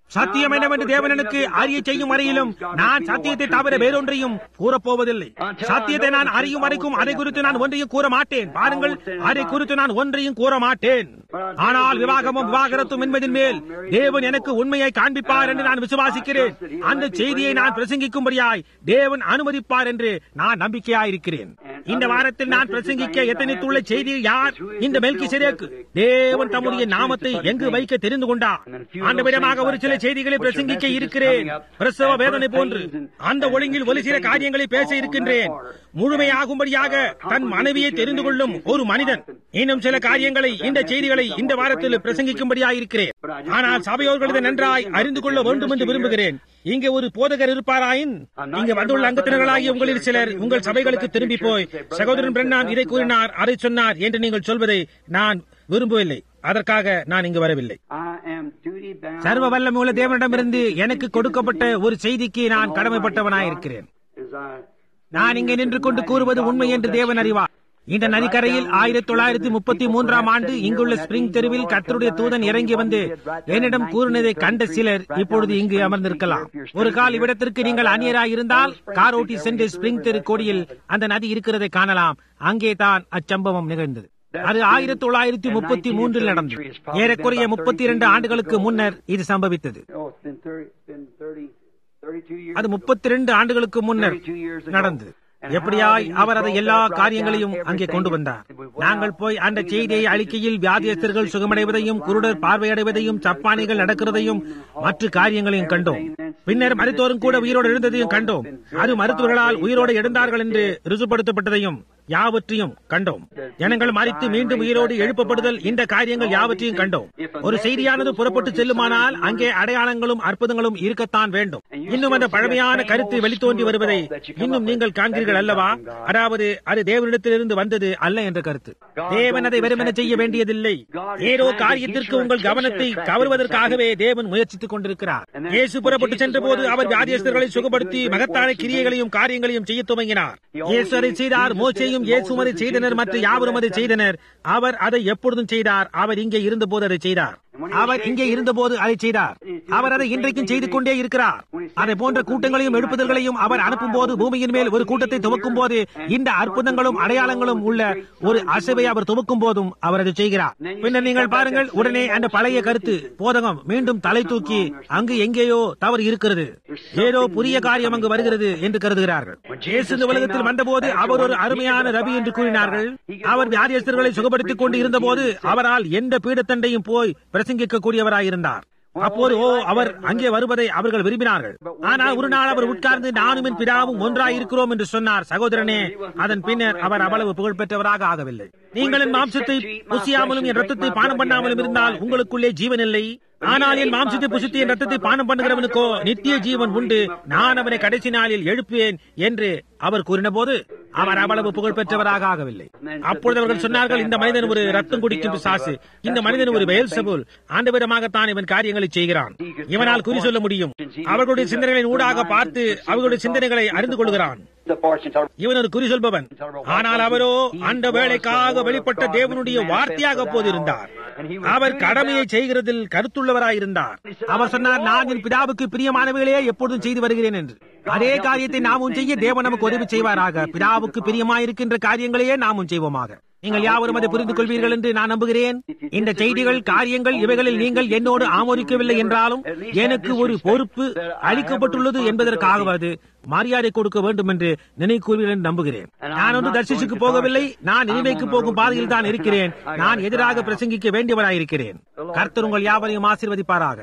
சத்தியம் என்னவென்று தேவன் எனக்கு அறிய செய்யும் வரையிலும் நான் சத்தியத்தை தவிர வேறொன்றையும் கூறப்போவதில்லை சத்தியத்தை நான் அறியும் வரைக்கும் அதை குறித்து நான் ஒன்றையும் கூற மாட்டேன் பாருங்கள் அதை குறித்து நான் ஒன்றையும் கூற மாட்டேன் ஆனால் விவாகமும் விவாகரத்தும் என்பதின் மேல் தேவன் எனக்கு உண்மையை காண்பிப்பார் என்று நான் விசுவாசிக்கிறேன் அந்த செய்தியை நான் பிரசங்கிக்கும்படியாய் தேவன் அனுமதிப்பார் என்று நான் நம்பிக்கையாயிருக்கிறேன் இந்த வாரத்தில் நான் பிரசங்கிக்க எத்தனைத்துள்ள செய்தி யார் இந்த மெல்கி சிறேக்கு தேவன் தம்முடைய நாமத்தை எங்கு வைக்க தெரிந்து கொண்டார் அந்த விதமாக ஒரு சில செய்திகளை பிரசங்கிக்க இருக்கிறேன் பிரசவ வேதனை போன்று அந்த ஒழுங்கில் ஒரு சில காரியங்களை பேச இருக்கின்றேன் முழுமையாகும்படியாக தன் மனைவியை தெரிந்து கொள்ளும் ஒரு மனிதன் இன்னும் சில காரியங்களை இந்த செய்திகளை இந்த வாரத்தில் பிரசங்கிக்கும்படியாக இருக்கிறேன் ஆனால் சபையோர்களது நன்றாய் அறிந்து கொள்ள வேண்டும் என்று விரும்புகிறேன் இங்கே ஒரு போதகர் இருப்பாராயின் இங்கே வந்துள்ள அங்கத்தினர்களாகிய உங்களில் சிலர் உங்கள் சபைகளுக்கு திரும்பி போய் சகோதரன் பிரண்ணாம் இதை கூறினார் அதை சொன்னார் என்று நீங்கள் சொல்வதை நான் விரும்பவில்லை அதற்காக நான் இங்கு வரவில்லை சர்வ வல்லமுள்ள தேவனிடமிருந்து எனக்கு கொடுக்கப்பட்ட ஒரு செய்திக்கு நான் கடமைப்பட்டவனாயிருக்கிறேன் நான் இங்கே நின்று கொண்டு கூறுவது உண்மை என்று தேவன் அறிவார் இந்த நதிக்கரையில் ஆயிரத்தி தொள்ளாயிரத்தி முப்பத்தி மூன்றாம் ஆண்டு இங்குள்ள ஸ்பிரிங் தெருவில் கர்த்தருடைய தூதன் இறங்கி வந்து என்னிடம் கூறினதை கண்ட சிலர் இப்பொழுது இங்கு அமர்ந்திருக்கலாம் ஒரு கால் இவ்விடத்திற்கு நீங்கள் அந்நியராய் இருந்தால் கார் ஓட்டி சென்று ஸ்பிரிங் தெரு கோடியில் அந்த நதி இருக்கிறதை காணலாம் அங்கே தான் அச்சம்பவம் நிகழ்ந்தது அது ஆயிரத்தி தொள்ளாயிரத்தி முப்பத்தி மூன்றில் நடந்தது ஏறக்குறைய முப்பத்தி இரண்டு ஆண்டுகளுக்கு முன்னர் இது சம்பவித்தது அது முப்பத்தி இரண்டு ஆண்டுகளுக்கு முன்னர் நடந்தது எப்படியாய் அவர் அதை எல்லா காரியங்களையும் அங்கே கொண்டு வந்தார் நாங்கள் போய் அந்த செய்தியை அளிக்கையில் வியாதியஸ்தர்கள் சுகமடைவதையும் குருடர் பார்வையடைவதையும் சப்பானிகள் நடக்கிறதையும் மற்ற காரியங்களையும் கண்டோம் பின்னர் மருத்துவரும் கூட உயிரோடு எழுந்ததையும் கண்டோம் அது மருத்துவர்களால் உயிரோடு எழுந்தார்கள் என்று ருசுப்படுத்தப்பட்டதையும் யாவற்றையும் கண்டோம் ஜனங்கள் மறித்து மீண்டும் உயிரோடு எழுப்பப்படுதல் இந்த காரியங்கள் யாவற்றையும் கண்டோம் ஒரு செய்தியானது புறப்பட்டு செல்லுமானால் அங்கே அடையாளங்களும் அற்புதங்களும் இருக்கத்தான் வேண்டும் இன்னும் அந்த பழமையான கருத்து வெளித்தோன்றி வருவதை இன்னும் நீங்கள் காண்கிறீர்கள் அல்லவா அதாவது அது தேவனிடத்திலிருந்து வந்தது அல்ல என்ற கருத்து தேவன் அதை வெறுமன செய்ய வேண்டியதில்லை ஏதோ காரியத்திற்கு உங்கள் கவனத்தை கவருவதற்காகவே தேவன் முயற்சித்துக் கொண்டிருக்கிறார் இயேசு புறப்பட்டு சென்ற போது அவர் வியாதியஸ்தர்களை சுகப்படுத்தி மகத்தான கிரியைகளையும் காரியங்களையும் செய்ய துவங்கினார் இயேசு அதை செய்தார் மோசையும் இயேசும் அதை செய்தனர் மற்ற யாவரும் அதை செய்தனர் அவர் அதை எப்பொழுதும் செய்தார் அவர் இங்கே இருந்தபோது அதை செய்தார் அவர் இங்கே இருந்தபோது அதை செய்தார் அவர் அதை இன்றைக்கும் செய்து கொண்டே இருக்கிறார் அதை போன்ற கூட்டங்களையும் எழுப்புதல்களையும் அவர் அனுப்பும் போது பூமியின் மேல் ஒரு கூட்டத்தை துவக்கும் போது இந்த அற்புதங்களும் அடையாளங்களும் உள்ள ஒரு அசைவை அவர் துவக்கும் போதும் அவர் அதை செய்கிறார் பின்னர் நீங்கள் பாருங்கள் உடனே அந்த பழைய கருத்து போதகம் மீண்டும் தலை தூக்கி அங்கு எங்கேயோ தவறு இருக்கிறது ஏதோ புதிய காரியம் அங்கு வருகிறது என்று கருதுகிறார்கள் இயேசு இந்த உலகத்தில் வந்தபோது அவர் ஒரு அருமையான ரவி என்று கூறினார்கள் அவர் வியாதியஸ்தர்களை சுகப்படுத்திக் கொண்டு இருந்தபோது அவரால் எந்த பீடத்தண்டையும் போய் பிரசங்கிக்க கூடியவராயிருந்தார் அப்போது ஓ அவர் அங்கே வருவதை அவர்கள் விரும்பினார்கள் ஆனால் ஒரு நாள் அவர் உட்கார்ந்து நானும் என் பிதாவும் ஒன்றாய் இருக்கிறோம் என்று சொன்னார் சகோதரனே அதன் பின்னர் அவர் அவ்வளவு புகழ் பெற்றவராக ஆகவில்லை நீங்கள் என் மாம்சத்தை புசியாமலும் என் ரத்தத்தை பானம் பண்ணாமலும் இருந்தால் உங்களுக்குள்ளே ஜீவன் இல்லை ஆனால் என் மாம்சத்தை புசித்து என் ரத்தத்தை பானம் பண்ணுகிறவனுக்கோ நித்திய ஜீவன் உண்டு நான் அவனை கடைசி நாளில் எழுப்புவேன் என்று அவர் கூறின போது அவர் அவ்வளவு புகழ் பெற்றவராக ஆகவில்லை அப்பொழுது அவர்கள் சொன்னார்கள் இந்த மனிதன் ஒரு ரத்தம் குடிக்கும் பிசாசு இந்த மனிதன் ஒரு பெயல் சபுல் அந்த விதமாகத்தான் இவன் காரியங்களை செய்கிறான் இவனால் குறி சொல்ல முடியும் அவர்களுடைய சிந்தனைகளின் ஊடாக பார்த்து அவர்களுடைய சிந்தனைகளை அறிந்து கொள்கிறான் இவன் ஒரு குறி சொல்பவன் ஆனால் அவரோ அந்த வேலைக்காக வெளிப்பட்ட தேவனுடைய வார்த்தையாக போதிருந்தார் அவர் கடமையை செய்கிறதில் கருத்துள்ளவராயிருந்தார் அவர் சொன்னார் நான் என் பிதாவுக்கு பிரியமானவைகளே எப்பொழுதும் செய்து வருகிறேன் என்று அதே காரியத்தை நாமும் செய்ய தேவன் நமக்கு உதவி செய்வாராக பிதாவுக்கு பிரியமாயிருக்கின்ற காரியங்களையே நாமும் செய்வோமாக நீங்கள் யாவரும் அதை புரிந்து கொள்வீர்கள் என்று நான் நம்புகிறேன் இந்த செய்திகள் காரியங்கள் இவைகளில் நீங்கள் என்னோடு ஆமோதிக்கவில்லை என்றாலும் எனக்கு ஒரு பொறுப்பு அளிக்கப்பட்டுள்ளது என்பதற்காகவது மரியாதை கொடுக்க வேண்டும் என்று நினைக்கூறுவீர்கள் என்று நம்புகிறேன் நான் ஒன்று தர்சிசுக்கு போகவில்லை நான் இனிமைக்கு போகும் பாதையில் தான் இருக்கிறேன் நான் எதிராக பிரசங்கிக்க வேண்டியவராயிருக்கிறேன் கர்த்தர் உங்கள் யாவரையும் ஆசீர்வதிப்பாராக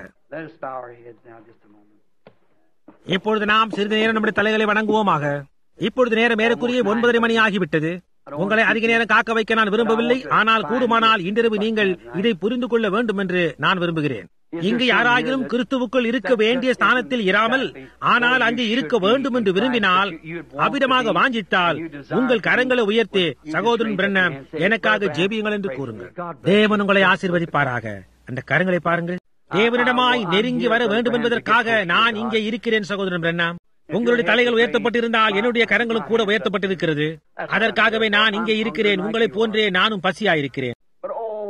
இப்பொழுது நாம் சிறிது நேரம் நம்முடைய தலைகளை வணங்குவோமாக இப்பொழுது நேரம் ஏறக்குரிய ஒன்பதரை மணி ஆகிவிட்டது உங்களை அதிக நேரம் காக்க வைக்க நான் விரும்பவில்லை ஆனால் கூடுமானால் இன்றிரவு நீங்கள் இதை புரிந்து கொள்ள வேண்டும் என்று நான் விரும்புகிறேன் இங்கு யாராகிலும் கிறிஸ்துவுக்குள் இருக்க வேண்டிய ஸ்தானத்தில் இராமல் ஆனால் அங்கு இருக்க வேண்டும் என்று விரும்பினால் அபிடமாக வாஞ்சித்தால் உங்கள் கரங்களை உயர்த்தி சகோதரன் பிரண்ண எனக்காக ஜெபியுங்கள் என்று கூறுங்கள் தேவன் உங்களை ஆசீர்வதிப்பாராக அந்த கரங்களை பாருங்கள் தேவனிடமாய் நெருங்கி வர வேண்டும் என்பதற்காக நான் இங்கே இருக்கிறேன் சகோதரன் பிரண்ணா உங்களுடைய தலைகள் உயர்த்தப்பட்டிருந்தால் என்னுடைய கரங்களும் கூட உயர்த்தப்பட்டிருக்கிறது அதற்காகவே நான் இங்கே இருக்கிறேன் உங்களை போன்றே நானும் பசியாயிருக்கிறேன்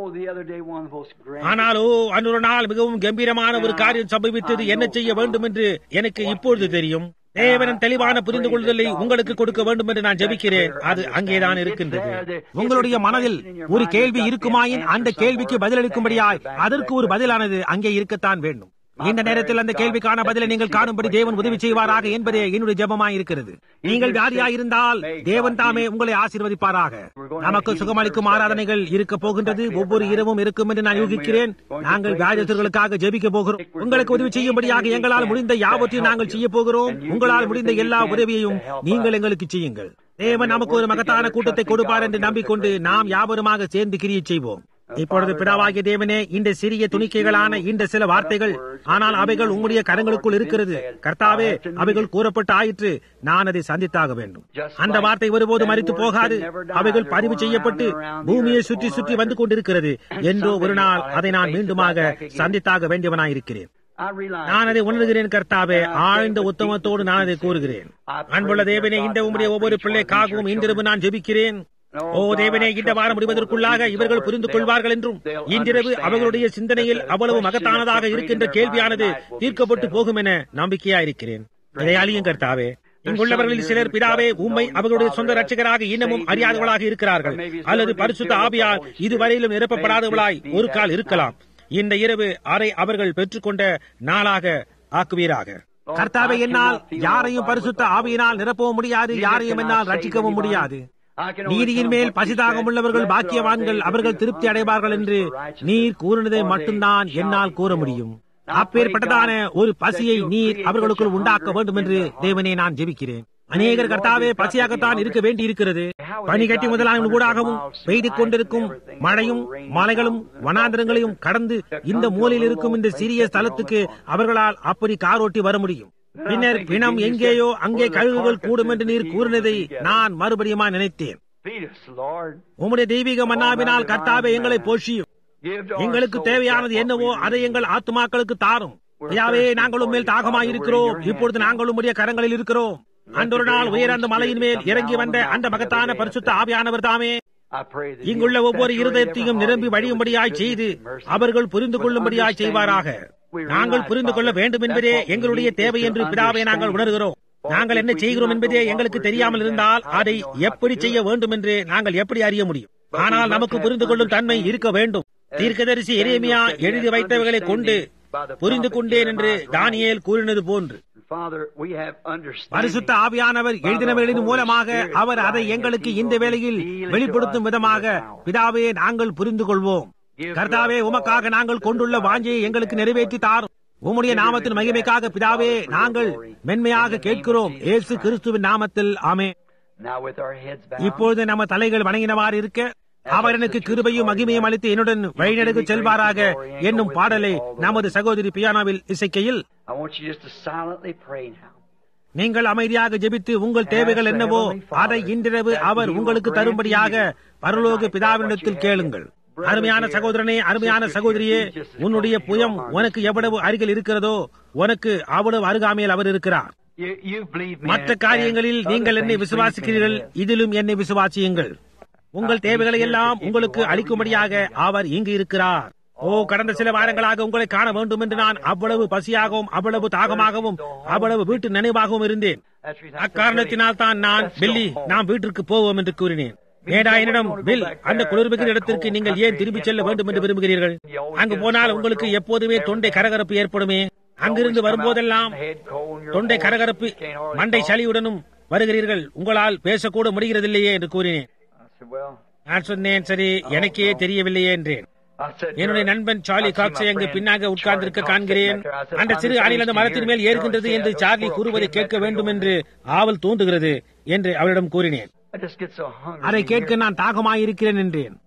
the other day one of the most grand.
ஆனாலோ அன்றொரு நாள் மிகவும் கம்பீரமான ஒரு காரியம் சம்பவித்தது என்ன செய்ய வேண்டும் என்று எனக்கு இப்பொழுது தெரியும் தேவனின் தெளிவான புரிந்து கொள்ளுதலை உங்களுக்கு கொடுக்க வேண்டும் என்று நான் ஜெபிக்கிறேன் அது அங்கேதான் இருக்கின்றது உங்களுடைய மனதில் ஒரு கேள்வி இருக்குமாயின் அந்த கேள்விக்கு பதிலளிக்கும்படியாய் அதற்கு ஒரு பதிலானது அங்கே இருக்கத்தான் வேண்டும் இந்த நேரத்தில் அந்த கேள்விக்கான பதிலை நீங்கள் காணும்படி தேவன் உதவி செய்வாராக என்பதே என்னுடைய ஜெபமாய் இருக்கிறது நீங்கள் வியாதியாய் இருந்தால் தேவன் தாமே உங்களை ஆசீர்வதிப்பாராக நமக்கு சுகமளிக்கும் ஆராதனைகள் இருக்க போகின்றது ஒவ்வொரு இரவும் இருக்கும் என்று நான் யூகிக்கிறேன் நாங்கள் வியாதியர்களுக்காக ஜெபிக்க போகிறோம் உங்களுக்கு உதவி செய்யும்படியாக எங்களால் முடிந்த யாவற்றையும் நாங்கள் செய்ய போகிறோம் உங்களால் முடிந்த எல்லா உதவியையும் நீங்கள் எங்களுக்கு செய்யுங்கள் தேவன் நமக்கு ஒரு மகத்தான கூட்டத்தை கொடுப்பார் என்று நம்பிக்கொண்டு நாம் யாவருமாக சேர்ந்து கிரியை செய்வோம் இப்பொழுது பிதாவாகிய தேவனே இந்த சிறிய துணிக்கைகளான இந்த சில வார்த்தைகள் ஆனால் அவைகள் உங்களுடைய கரங்களுக்குள் இருக்கிறது கர்த்தாவே அவைகள் கூறப்பட்டு ஆயிற்று நான் அதை சந்தித்தாக வேண்டும் அந்த வார்த்தை ஒருபோது மறித்து போகாது அவைகள் பதிவு செய்யப்பட்டு பூமியை சுற்றி சுற்றி வந்து கொண்டிருக்கிறது என்றோ ஒரு நாள் அதை நான் மீண்டுமாக சந்தித்தாக வேண்டியவனாயிருக்கிறேன்
I realize
நான் அதை உணர்கிறேன் கர்த்தாவே ஆழ்ந்த உத்தமத்தோடு நான் அதை கூறுகிறேன் அன்புள்ள தேவனே இந்த உம்முடைய ஒவ்வொரு பிள்ளைக்காகவும் இன்றிரவு நான் ஜெபிக்கிறேன் ஓ தேவனே இந்த வாரம் முடிவதற்குள்ளாக இவர்கள் புரிந்து கொள்வார்கள் என்றும் இன்றிரவு அவர்களுடைய சிந்தனையில் அவ்வளவு மகத்தானதாக இருக்கின்ற கேள்வியானது தீர்க்கப்பட்டு போகும் என நம்பிக்கையா இருக்கிறேன் இதை அழியும் கர்த்தாவே இங்குள்ளவர்களில் சிலர் பிதாவே உம்மை அவர்களுடைய சொந்த ரட்சகராக இன்னமும் அறியாதவர்களாக இருக்கிறார்கள் அல்லது பரிசுத்த ஆவியால் இதுவரையிலும் நிரப்பப்படாதவர்களாய் ஒரு கால் இருக்கலாம் இந்த இரவு அறை அவர்கள் பெற்றுக்கொண்ட நாளாக ஆக்குவீராக கர்த்தாவை என்னால் யாரையும் பரிசுத்த ஆவியினால் நிரப்பவும் முடியாது யாரையும் என்னால் ரட்சிக்கவும் முடியாது
I can
நீதியின் மேல் பசிதாகம் உள்ளவர்கள் பாக்கியவான்கள் அவர்கள் திருப்தி அடைவார்கள் என்று நீர் கூறினதை மட்டும்தான் என்னால் கூற முடியும் அப்பேற்பட்டதான ஒரு பசியை நீர் அவர்களுக்குள் உண்டாக்க வேண்டும் என்று தேவனே நான் ஜெபிக்கிறேன் அநேகர் கர்த்தாவே பசியாகத்தான் இருக்க வேண்டி இருக்கிறது பனிகட்டி முதலான ஊடாகவும் பெய்து கொண்டிருக்கும் மழையும் மலைகளும் வனாந்திரங்களையும் கடந்து இந்த மூலையில் இருக்கும் இந்த சிறிய ஸ்தலத்துக்கு அவர்களால் அப்படி காரோட்டி வர முடியும் பின்னர் பிணம் எங்கேயோ அங்கே கழுகுகள் கூடும் என்று நீர் கூறினதை நான் மறுபடியுமா நினைத்தேன்
feed us, Lord.
உம்முடைய தெய்வீக மன்னாவினால் கர்த்தாவே எங்களை போஷியும்
Give to our
எங்களுக்கு
souls
தேவையானது
just what
என்னவோ
we
அதை
need.
எங்கள் ஆத்துமாக்களுக்கு தாரும் ஐயாவே நாங்களும் மேல் தாகமாய் இருக்கிறோம் இப்பொழுது நாங்களும் உடைய கரங்களில் இருக்கிறோம் அன்றொரு நாள் உயர் அந்த மலையின் மேல் இறங்கி வந்த அந்த மகத்தான பரிசுத்த ஆவியானவர் தாமே
I pray that
இங்குள்ள
you'll
ஒவ்வொரு
saturate
இருதயத்தையும்
every
நிரம்பி
heart
வழியும்படியாய்
with
செய்து
goodness and mercy.
அவர்கள் புரிந்து கொள்ளும்படியாய் செய்வாராக நாங்கள் புரிந்து கொள்ள வேண்டும் என்பதே எங்களுடைய தேவை என்று பிதாவை நாங்கள் உணர்கிறோம் நாங்கள் என்ன செய்கிறோம் என்பதே எங்களுக்கு தெரியாமல் இருந்தால் அதை எப்படி செய்ய வேண்டும் என்று நாங்கள் எப்படி அறிய முடியும் ஆனால் நமக்கு புரிந்து கொள்ளும் தன்மை இருக்க வேண்டும் தீர்க்கதரிசி எரேமியா எழுதி வைத்தவைகளை கொண்டு புரிந்து கொண்டேன் என்று தானியேல் கூறினது போன்று
Father, we have understanding.
பரிசுத்த ஆவியானவர் எழுதினவர்களின் மூலமாக அவர் அதை எங்களுக்கு இந்த வேளையில் வெளிப்படுத்தும் விதமாக பிதாவே நாங்கள் புரிந்து கொள்வோம் கர்த்தாவே உமக்காக நாங்கள் கொண்டுள்ள வாஞ்சையை எங்களுக்கு நிறைவேற்றி தாரும் உம்முடைய நாமத்தின் மகிமைக்காக பிதாவே நாங்கள் மென்மையாக கேட்கிறோம் இயேசு கிறிஸ்துவின் நாமத்தில் ஆமே
Now with our heads bowed.
இப்பொழுது நம்ம தலைகள் வணங்கினவாறு இருக்க அவர் எனக்கு கிருபையும் மகிமையும் அளித்து என்னுடன் வழிநடக்கு செல்வாராக என்னும் பாடலை நமது சகோதரி பியானாவில் இசைக்கையில்
I want you just to silently pray now.
நீங்கள் அமைதியாக ஜெபித்து உங்கள் தேவைகள் என்னவோ அதை இன்றிரவு அவர் உங்களுக்கு தரும்படியாக பரலோக பிதாவினிடத்தில் கேளுங்கள் அருமையான சகோதரனே அருமையான சகோதரியே உன்னுடைய புயம் உனக்கு எவ்வளவு அருகில் இருக்கிறதோ உனக்கு அவ்வளவு அருகாமையில் அவர் இருக்கிறார்
You, you believe me.
மற்ற
and
காரியங்களில்
other
நீங்கள் என்னை
things
விசுவாசிக்கிறீர்கள்
believe me.
இதிலும் என்னை விசுவாசியுங்கள் உங்கள் தேவைகளை எல்லாம் உங்களுக்கு அளிக்கும்படியாக அவர் இங்கு இருக்கிறார் ஓ கடந்த சில வாரங்களாக உங்களை காண வேண்டும் என்று நான் அவ்வளவு பசியாகவும் அவ்வளவு தாகமாகவும் அவ்வளவு வீட்டு நினைவாகவும் இருந்தேன்
That's the reason I said,
அக்காரணத்தினால் தான் நான் பில்லி நாம் வீட்டிற்கு போவோம் என்று கூறினேன் ஏடா என்னிடம் பில் அந்த குளிர்மிகு இடத்திற்கு நீங்கள் ஏன் திரும்பிச் செல்ல வேண்டும் என்று விரும்புகிறீர்கள் அங்கு போனால் உங்களுக்கு எப்போதுமே தொண்டை கரகரப்பு ஏற்படுமே அங்கிருந்து வரும்போதெல்லாம் தொண்டை கரகரப்பு மண்டை சளியுடனும் வருகிறீர்கள் உங்களால் பேசக்கூட முடிகிறதில்லையே என்று கூறினேன்
I said, well,
நான் சொன்னேன் சரி எனக்கே தெரியவில்லையே என்றேன்
I said,
என்னுடைய
"Sure."
நண்பன் சார்லி
I see
காக்ஸை
my
அங்கு
friend
பின்னாக உட்கார்ந்திருக்க
Charlie Cox
காண்கிறேன்
sitting back there. I said,
அந்த சிறு
"I'm
அணில் அந்த
just
மரத்தின் மேல்
here."
ஏறுகின்றது
Charlie
என்று
said,
சார்லி
"Those
கூறுவதை
squirrels
கேட்க
came
வேண்டும்
back
என்று
there.
ஆவல் தூண்டுகிறது என்று அவளிடம் கூறினேன்
I just get so hungry.
அதை
to
கேட்க
hear.
நான் தாகமாயிருக்கிறேன் என்றேன்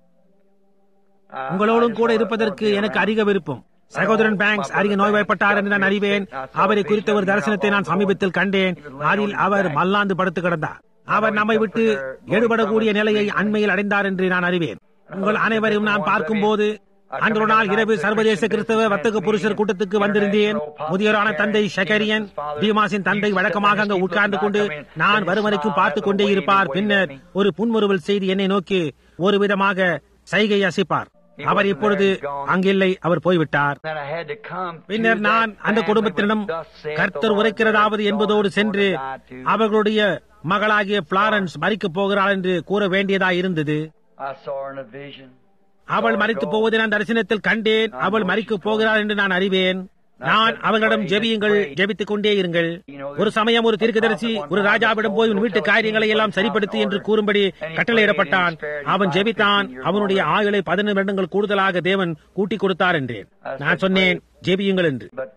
I- I
உங்களோடும்
just
கூட
wanna-
இருப்பதற்கு
wanna be
எனக்கு
around.
அதிக விருப்பம் சகோதரன் பேங்க்ஸ் அதிக நோய்வாய்ப்பட்டார் என்று நான் அறிவேன் அவரை குறித்த ஒரு தரிசனத்தை நான் சமீபத்தில் கண்டேன் அதில் அவர் மல்லாந்து படுத்து கிடந்தார் அவர் நம்மை விட்டு எடுபடக்கூடிய நிலையை அண்மையில் அடைந்தார் என்று நான் அறிவேன் உங்கள் அனைவரையும் நான் பார்க்கும்போது அன்று ஒரு நாள் இரவு சர்வதேச கிறிஸ்தவ வர்த்தக புருஷர் கூட்டத்துக்கு வந்திருந்தேன் முதியோரான தந்தை ஷெகரியன் தீமாசின் தந்தை வழக்கமாக அங்கு உட்கார்ந்து கொண்டு நான் வரும் வரைக்கும் பார்த்துக் கொண்டே இருப்பார் பின்னர் ஒரு புன்முறுவல் செய்து என்னை நோக்கி ஒரு விதமாக சைகை அசைப்பார் அவர் இப்பொழுது அங்கில்லை அவர் போய்விட்டார்
Then I had to come to
பின்னர் நான்
that
அந்த
family
குடும்பத்தினிடம்
with, "Thus saith the
கர்த்தர்
Lord,
உரைக்கிறதாவது
your
என்பதோடு
daughter
சென்று
is going to die too."
அவர்களுடைய மகளாகிய பிளாரன்ஸ் மறிக்கப் போகிறாள் என்று கூற வேண்டியதாய் இருந்தது
I saw her in a vision.
அவள் மறித்து போவதை நான் தரிசனத்தில் கண்டேன் அவள் மறிக்கப் போகிறாள் என்று நான் அறிவேன் நான் அவர்களிடம் ஜெபியுங்கள் ஜெபித்துக் கொண்டே இருங்கள் ஒரு சமயம் ஒரு தீர்க்கதரிசி ஒரு ராஜாவிடம் போய் உன் வீட்டு காரியங்களை எல்லாம் சரிப்படுத்து என்று கூறும்படி கட்டளையிடப்பட்டான் அவன் ஜெபித்தான் அவனுடைய ஆயுளை பதினெண்டு வருடங்கள் கூடுதலாக தேவன் கூட்டிக் கொடுத்தார் என்றேன் நான் சொன்னேன் ஜெபியுங்கள் என்று
But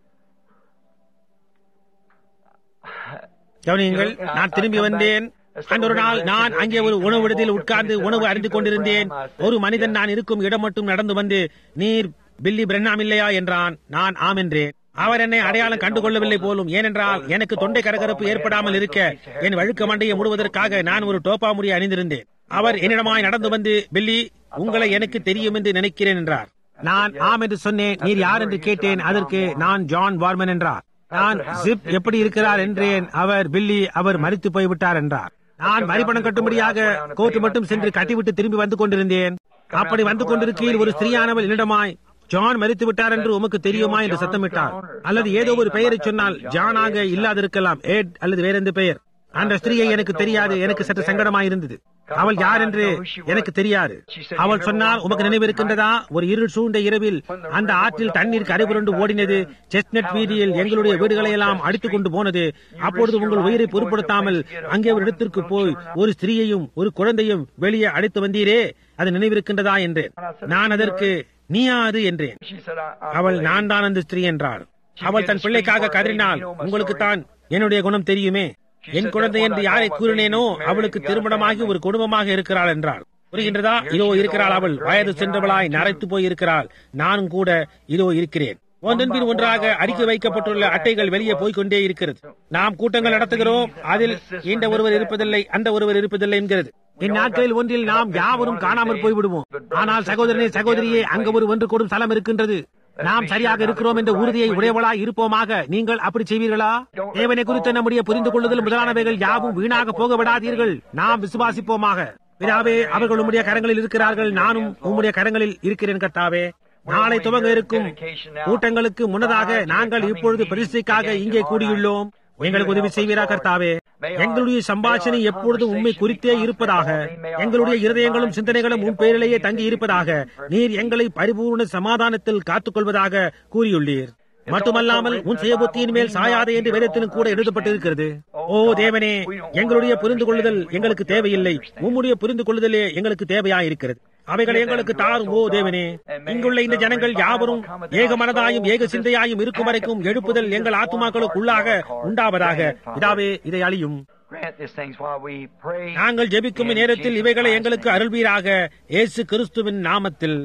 கவனியுங்கள் நான் திரும்பி வந்தேன் அன்று ஒரு நாள் நான் அங்கே ஒரு உணவு விடுதியில் உட்கார்ந்து உணவு அறிந்து கொண்டிருந்தேன் ஒரு மனிதன் நான் இருக்கும் இடம் மட்டும் நடந்து வந்து நீர் பில்லி பிரண்ணாம் இல்லையா என்றான் நான் ஆம் என்றேன் அவர் என்னை அடையாளம் கண்டுகொள்ளவில்லை போலும் ஏனென்றால் எனக்கு தொண்டை கரகரப்பு ஏற்படாமல் இருக்க என் வழுக்க மண்டையை மூடுவதற்காக நான் ஒரு டோப்பா முடி அணிந்திருந்தேன் அவர் என்னிடமாய் நடந்து வந்து பில்லி உங்களை எனக்கு தெரியும் என்று நினைக்கிறேன் என்றார் நான் ஆம் என்று சொன்னேன் நீர் யார் என்று கேட்டேன் அதற்கு நான் ஜான் வார்மன் என்றார் நான் ஜிப் எப்படி இருக்கிறார் என்றேன் அவர் பில்லி அவர் மறித்து போய்விட்டார் என்றார் நான் மறிப்பணம் கட்டும்படியாக கோர்ட்டு மட்டும் சென்று கட்டிவிட்டு திரும்பி வந்து கொண்டிருந்தேன் அப்படி வந்து கொண்டிருக்கையில் ஒரு ஸ்திரீயானவள் என்னிடமாய் ஜான் மறித்து விட்டார் என்று உமக்கு தெரியுமா என்று சத்தமிட்டார் அல்லது ஏதோ ஒரு பெயரை சொன்னால் ஜானாக இல்லாதிருக்கலாம் ஏட் அல்லது வேற எந்த பெயர் அந்த ஸ்திரீயை எனக்கு தெரியாது எனக்கு சற்று சங்கடமாயிருந்தது அவள் யார் என்று எனக்கு தெரியாது அவள் சொன்னால் உமக்கு நினைவிருக்கின்றதா ஒரு இருள் சூழ்ந்த இரவில் அந்த ஆற்றில் தண்ணீர் கரைபுரண்டு ஓடினது செஸ்னட் வீதியில் எங்களுடைய வீடுகளை எல்லாம் அடித்துக் கொண்டு போனது அப்பொழுது உங்கள் உயிரை பொருட்படுத்தாமல் அங்கே ஒரு இடத்திற்கு போய் ஒரு ஸ்திரீயையும் ஒரு குழந்தையும் வெளியே அழைத்து வந்தீரே அது நினைவிருக்கின்றதா என்றேன் நான் அதற்கு நீ யாரு என்றேன்
she said, I, I
அவள்
believe."
நான் தான் அந்த ஸ்திரீ என்றாள் அவள் தன் பிள்ளைக்காக கதறினாள் உங்களுக்கு தான் என்னுடைய குணம் தெரியுமே என் குழந்தை என்று யாரை கூறினேனோ அவளுக்கு திருமணமாகி ஒரு குடும்பமாக இருக்கிறாள் என்றாள் புரிகின்றதா இதோ இருக்கிறாள் அவள் வயது சென்றவளாய் நரைத்து போய் இருக்கிறாள் நானும் கூட இதோ இருக்கிறேன் ஒன்றன் பின் ஒன்றாக அடுக்கி வைக்கப்பட்டுள்ள அட்டைகள் வெளியே போய்க்கொண்டே இருக்கிறது நாம் கூட்டங்கள் நடத்துகிறோம் அதில் இந்த ஒருவர் இருப்பதில்லை அந்த ஒருவர் இருப்பதில்லை என்கிறது இந்நாட்களில் ஒன்றில் நாம் யாவரும் காணாமற் போய்விடுவோம் ஆனால் சகோதரனே சகோதரியே அங்க ஒரு ஒன்று கூடும் ஸ்தலம் இருக்கின்றது நாம் சரியாக இருக்கிறோம் என்ற உறுதியை உடையவளாய் இருப்போமாக நீங்கள் அப்படி செய்வீர்களா தேவனை குறித்த நம்முடைய புரிந்து கொள்ளுதல் முதலானவைகள் யாவும் வீணாக போக விடாதீர்கள் நாம் விசுவாசிப்போமாக பிதாவே அவர்கள் உம்முடைய கரங்களில் இருக்கிறார்கள் நானும் உம்முடைய கரங்களில் இருக்கிறேன் கர்த்தாவே நாளை துவங்க இருக்கும் கூட்டங்களுக்கு முன்னதாக நாங்கள் இப்பொழுது பிரதிஷ்டைக்காக இங்கே கூடியுள்ளோம் எங்களுக்கு உதவி செய்வீரா கர்த்தாவே எங்களுடைய சம்பாஷணை எப்பொழுதும் உண்மை குறித்தே இருப்பதாக எங்களுடைய இருதயங்களும் சிந்தனைகளும் உன் பெயரிலேயே தங்கி இருப்பதாக நீர் எங்களை பரிபூர்ண சமாதானத்தில் காத்துக் கொள்வதாக கூறியுள்ளீர் மட்டுமல்லாமல் உன் சுயபுத்தியின் மேல் சாயாதே என்று வேதத்திலும் கூட எழுதப்பட்டிருக்கிறது ஓ தேவனே எங்களுடைய புரிந்து கொள்ளுதல் எங்களுக்கு தேவையில்லை உம்முடைய புரிந்து கொள்ளுதலே எங்களுக்கு தேவையாயிருக்கிறது அவைகள் எங்களுக்கு தாரும் ஓ தேவனே இங்குள்ள இந்த ஜனங்கள் யாவரும் ஏக மனதாயும் ஏக சிந்தையாயும் இருக்கும் வரைக்கும் எழுப்புதல் எங்கள் ஆத்துமாக்களுக்குள்ளாக உண்டாவதாக இதாவே இதை அழியும்
Grant these things while we pray.
நாங்கள் ஜெபிக்கும்
in
நேரத்தில்
Jesus
இவைகளை
Christ's
எங்களுக்கு அருள்வீராக இயேசு கிறிஸ்துவின் நாமத்தில்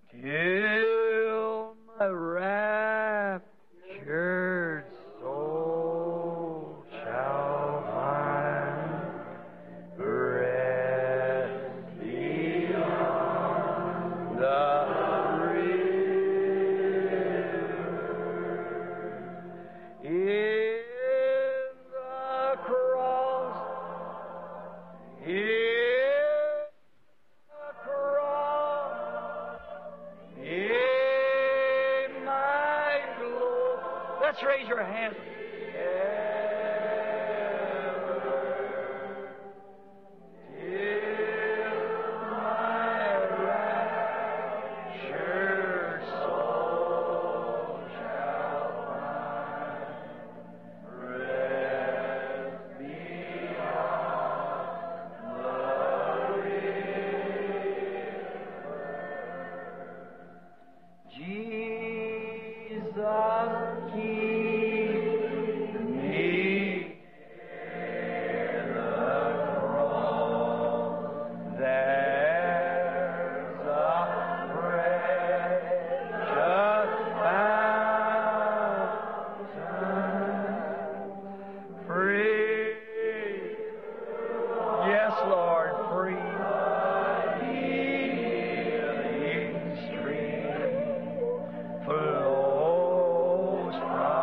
Till my raptured soul shall find rest beyond the river. In the cross, in the cross, in my glory. Let's raise your hands. Jesus, keep me near the cross. There's a precious fountain, free. Yes, Lord, free. Healing stream flows from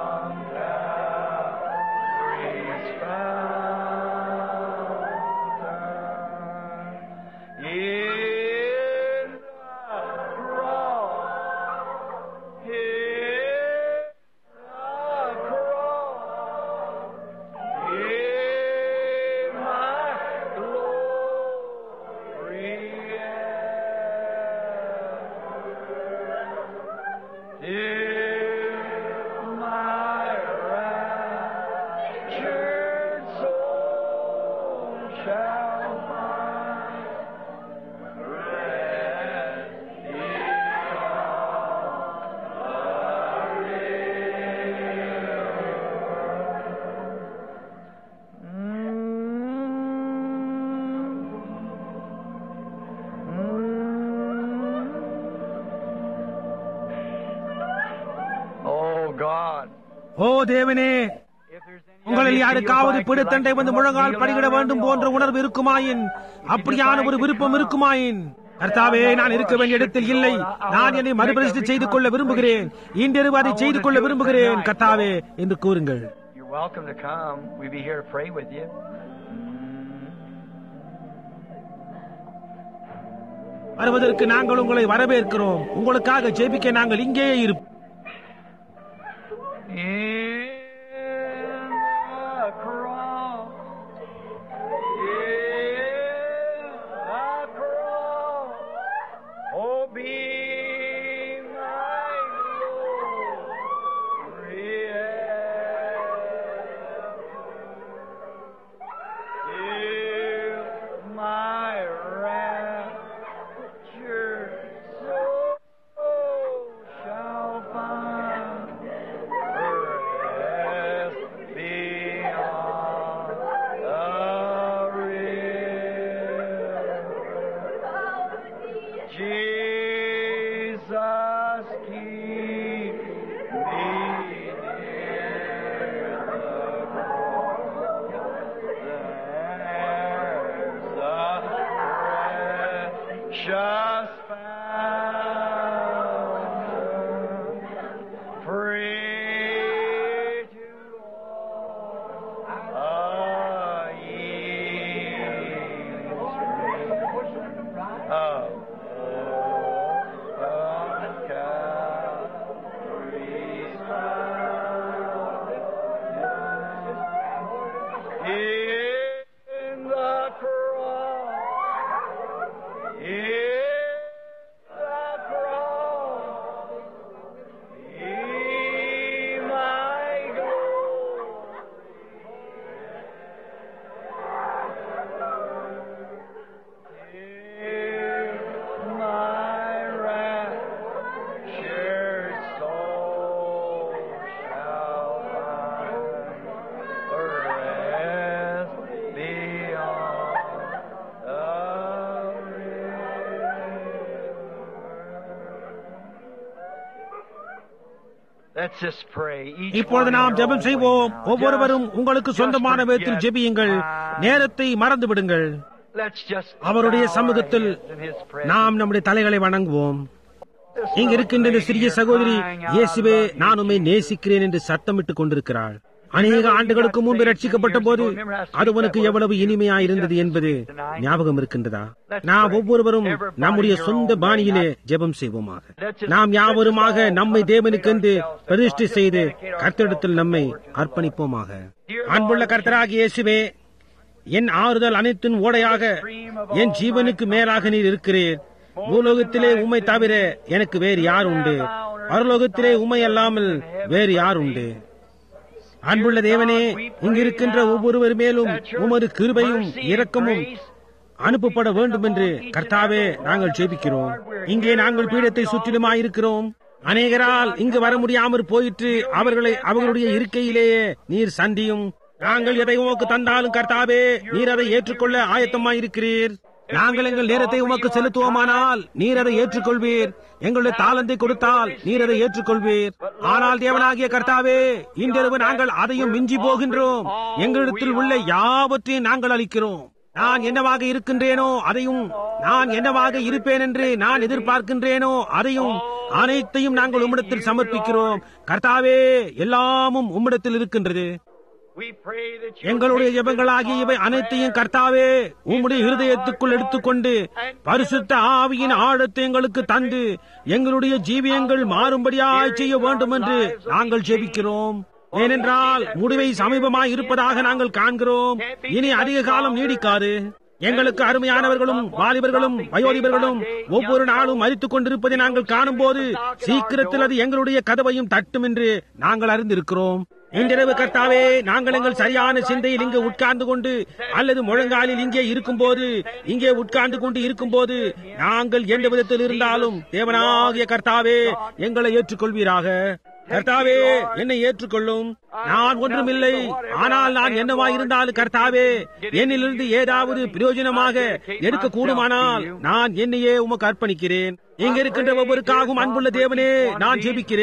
God,
ஓ தேவனே
if there's any
உங்களில்
of you
யாருக்காவது
feel like
பிடித்தண்டை
you'd
வந்து
like to
முழங்கால்
kneel
படிகிட
down
வேண்டும்
on
போன்ற
the
உணர்வு
altar.
இருக்குமாயின் அப்படியான ஒரு விருப்பம் இருக்குமாயின் கர்த்தாவே நான் இருக்க வேண்டிய இடத்தில் இல்லை நான் என்னை மறுபரிசீலனை செய்து கொள்ள விரும்புகிறேன் இன்றிரவு அதை செய்து கொள்ள விரும்புகிறேன் கர்த்தாவே என்று கூறுங்கள்
You're welcome to come. We'll be here to pray with you.
வருவதற்கு நாங்கள் உங்களை வரவேற்கிறோம் உங்களுக்காக ஜெபிக்க நாங்கள் இங்கேயே இருப்போம்
In the cross, in the cross, oh, be my glory. Till my rapture soul shall find rest beyond the river. Jesus, keep me near the cross. There's a precious fountain, free to all, a yielding stream of open Calvary's fountain. In the cross, in the cross, be my glory. Till my raptured soul shall find rest beyond the river. Let's just pray. Each
இப்பொழுது
one in
நாம்
your
ஜெபம்
own way
செய்வோம்
now.
ஒவ்வொருவரும்
Just-
உங்களுக்கு
just
சொந்தமான விதத்தில்
forget
ஜெபியுங்கள்
time.
நேரத்தை மறந்து விடுங்கள்
Let's just
அவருடைய
bow our
சமூகத்தில்
heads in His presence.
நாம் நம்முடைய தலைகளை வணங்குவோம்
This
இங்கு
little
இருக்கின்ற இந்த
lady
சிறிய
here
சகோதரி
crying out,
இயேசுவே
"I love you,
நான் உம்மை
Jesus."
நேசிக்கிறேன் என்று சத்தமிட்டுக் கொண்டிருக்கிறாள் அநேக ஆண்டுகளுக்கு முன்பு ரட்சிக்கப்பட்ட போது அது உனக்கு எவ்வளவு இனிமையாயிருந்தது என்பது ஞாபகம் இருக்கின்றதா நாம் ஒவ்வொருவரும் நம்முடைய சொந்த பாணியிலே ஜெபம் செய்வோமாக நாம் யாவருமாக நம்மை தேவனுக்கென்று பிரதிஷ்டை செய்து கர்த்தரிடத்தில் நம்மை அர்ப்பணிப்போமாக அன்புள்ள கர்த்தராகிய இயேசுவே என் ஆறுதல் அனைத்தின் ஓடையாக என் ஜீவனுக்கு மேலாக நீர் இருக்கிறீர் பூலோகத்திலே உம்மை தவிர எனக்கு வேறு யார் உண்டு பரலோகத்திலே உம்மை அல்லாமல் வேறு யார் உண்டு அன்புள்ள தேவனே இங்கிருக்கின்ற ஒவ்வொருவர் மேலும் உமது கிருபையும் இரக்கமும் அனுப்பப்பட வேண்டும் என்று கர்த்தாவே நாங்கள் ஜெபிக்கிறோம் இங்கே நாங்கள் பீடத்தை சுற்றிலுமாயிருக்கிறோம் அநேகரால் இங்கு வர முடியாமற் போயிற்று அவர்களை அவர்களுடைய இருக்கையிலேயே நீர் சந்தியும் நாங்கள் எதை உமக்கு தந்தாலும் கர்த்தாவே நீர் அதை ஏற்றுக்கொள்ள ஆயத்தமாயிருக்கிறீர் நாங்கள் எங்கள் நேரத்தை உமக்கு செலுத்துவோமானால் நீர் அதை ஏற்றுக்கொள்வீர் எங்களுடைய தாளந்தை கொடுத்தால் நீர் அதை ஏற்றுக்கொள்வீர் ஆனால் தேவனாகிய கர்த்தாவே இன்றிரவு நாங்கள் அதையும் மிஞ்சி போகின்றோம் எங்களிடத்தில் உள்ள யாவற்றையும் நாங்கள் அளிக்கிறோம் நான் என்னவாக இருக்கின்றேனோ அதையும் நான் என்னவாக இருப்பேன் என்று நான் எதிர்பார்க்கின்றேனோ அதையும் அனைத்தையும் நாங்கள் உம்மிடத்தில் சமர்ப்பிக்கிறோம் கர்த்தாவே எல்லாமும் உம்மிடத்தில் இருக்கின்றது
We pray that you
எங்களுடைய
take
ஜெபங்களாகிய இவை அனைத்தையும் கர்த்தாவே உம்முடைய இருதயத்துக்குள் எடுத்துக்கொண்டு பரிசுத்த ஆவியின் ஆழத்தை எங்களுக்கு தந்து எங்களுடைய ஜீவியங்கள் மாறும்படியாய் செய்ய வேண்டும் என்று நாங்கள் ஜெபிக்கிறோம் ஏனென்றால் முடிவை சமீபமாய் இருப்பதாக நாங்கள் காண்கிறோம் இனி அதிக காலம் நீடிக்காது எங்களுக்கு அருமையானவர்களும் வாலிபர்களும் வயோதிபர்களும் ஒவ்வொரு நாளும் மறித்துக் கொண்டிருப்பதை நாங்கள் காணும்போது சீக்கிரத்தில் அது எங்களுடைய கதவையும் தட்டும் என்று நாங்கள் அறிந்திருக்கிறோம் இன்றிரவு கர்த்தாவே நாங்கள் எங்கள் சரியான சிந்தையில் இங்கே உட்கார்ந்து கொண்டு அல்லது முழங்காலில் இங்கே இருக்கும்போது இங்கே உட்கார்ந்து கொண்டு இருக்கும்போது நாங்கள் எந்த விதத்தில் இருந்தாலும் தேவனாகிய கர்த்தாவே எங்களை ஏற்றுக்கொள்வீராக கர்த்தாவே என்னை ஏற்றுக்கொள்ளும் நான் ஒன்றுமில்லை ஆனால் நான் என்னவாய் இருந்தாலும் கர்த்தாவே என்னிலிருந்து ஏதாவது பிரயோஜனமாக எடுக்க கூடுமானால் நான் என்னையே உமக்கு அர்ப்பணிக்கிறேன் இங்க இருக்கின்ற ஒவ்வொருக்காகவும் அன்புள்ள தேவனே நான் ஜெபிக்கிறேன்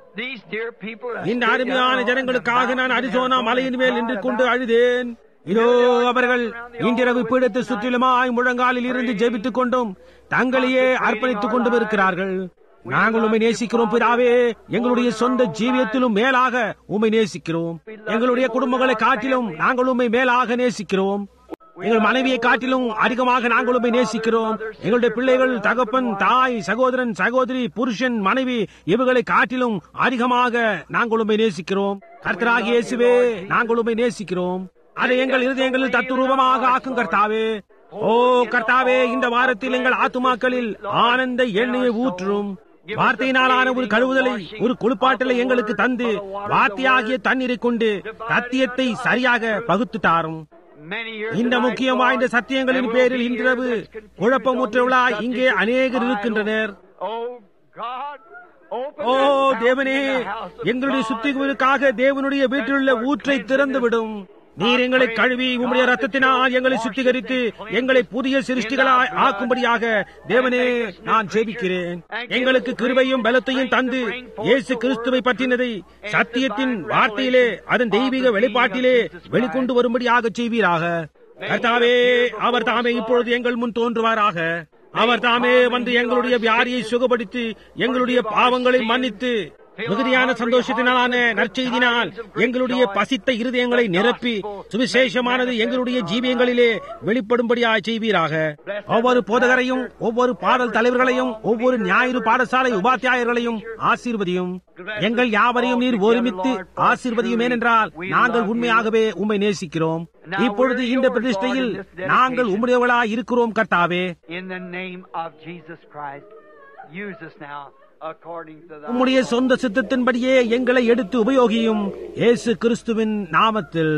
These dear people have
இந்த
stood
அருமையான
down on
ஜனங்களுக்காக
the
நான்
mountain
அரிசோனா
and
மலையின் மேல்
cried
நின்று கொண்டு
about
அழுதேன் இதோ அவர்கள் இன்றிரவு பீடத்து சுற்றிலுமாய் முழங்காலில் இருந்து ஜெபித்துக் கொண்டும் தங்களையே அர்ப்பணித்துக் கொண்டும் இருக்கிறார்கள் நாங்கள் உண்மை நேசிக்கிறோம் பிதாவே எங்களுடைய சொந்த ஜீவியத்திலும் மேலாக உண்மை நேசிக்கிறோம் எங்களுடைய குடும்பங்களை காட்டிலும் நாங்கள் உண்மை மேலாக நேசிக்கிறோம் எங்கள் மனைவியை காட்டிலும் அதிகமாக நாங்கள் உண்மை நேசிக்கிறோம் எங்களுடைய பிள்ளைகள் தகப்பன் தாய் சகோதரன் சகோதரி புருஷன் மனைவி இவர்களை காட்டிலும் அதிகமாக நாங்கள் உண்மை நேசிக்கிறோம் கர்த்தராகிய இயேசுவே நாங்கள் உண்மை நேசிக்கிறோம் அதை எங்கள் இருதயங்களில் தத்துரூபமாக ஆக்கும் கர்த்தாவே ஓ கர்த்தாவே இந்த வாரத்தில் எங்கள் ஆத்துமாக்களில் ஆனந்த எண்ணெயை ஊற்றும் வார்த்தையினாலான ஒரு கழுவுதலை ஒரு குளிப்பாட்டலை எங்களுக்கு தந்து வார்த்தையாகிய தண்ணீரை கொண்டு சத்தியத்தை சரியாக பகுத்து தாரும்
Many years
இந்த
tonight,
முக்கியம் வாய்ந்த
Lord,
சத்தியங்களின்
there will
பேரில்
be
இன்றிரவு
years that's confused
குழப்பமுற்றவளாய்
on this
இங்கே
subject
அநேகர்
of
இருக்கின்றனர்
Oh God, open
O
that fountain
தேவனே
in the house of
எங்களுடைய
God.
சுத்திகளுக்காக தேவனுடைய வீட்டிலுள்ள ஊற்றை திறந்து விடும் நீர் எங்களை கழுவி உம்முடைய ரத்தத்தினால் எங்களை சுத்திகரித்து எங்களை புதிய சிருஷ்டிகளாய் ஆக்கும்படியாக தேவனே நான் ஜெபிக்கிறேன் எங்களுக்கு கிருபையும் பலத்தையும் தந்து இயேசு கிறிஸ்துவை பற்றினதை சத்தியத்தின் வார்த்தையிலே அதன் தெய்வீக வெளிப்பாட்டிலே வெளிக்கொண்டு வரும்படியாக செய்வீராக கர்த்தாவே அவர் தாமே இப்பொழுது எங்கள் முன் தோன்றுவாராக அவர் தாமே வந்து எங்களுடைய வியாதியை சுகப்படுத்தி எங்களுடைய பாவங்களை மன்னித்து மிகுதியான சந்தோஷத்தினாலான நற்செய்தினால் எங்களுடைய பசித்த இருதயங்களை நிரப்பி சுவிசேஷமானது எங்களுடைய ஜீவியங்களிலே வெளிப்படும்படியாய் செய்வீராக ஒவ்வொரு போதகரையும் ஒவ்வொரு பாடல் தலைவர்களையும் ஒவ்வொரு ஞாயிறு பாடசாலை உபாத்தியாயர்களையும் ஆசீர்வதியும் எங்கள் யாவரையும் நீர் ஒருமித்து ஆசீர்வதியும் ஏனென்றால் நாங்கள் உண்மையாகவே உம்மை நேசிக்கிறோம் இப்பொழுது இந்த பிரதிஷ்டையில் நாங்கள் உம்முடையவளாய் இருக்கிறோம் கர்த்தாவே
In the name of Jesus Christ, use us now according to the
உம்முடைய சொந்த சித்தத்தின்படியே எங்களை எடுத்து உபயோகியும் இயேசு கிறிஸ்துவின் நாமத்தில்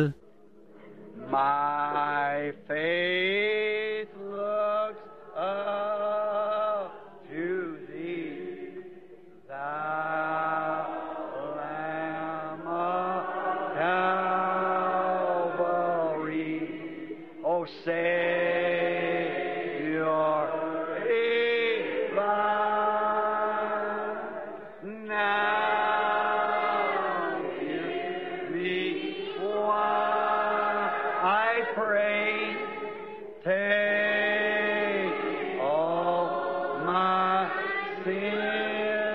My faith looks up to thee, thou Lamb of Calvary. O Savior divine, now give me one, I pray, take all my sin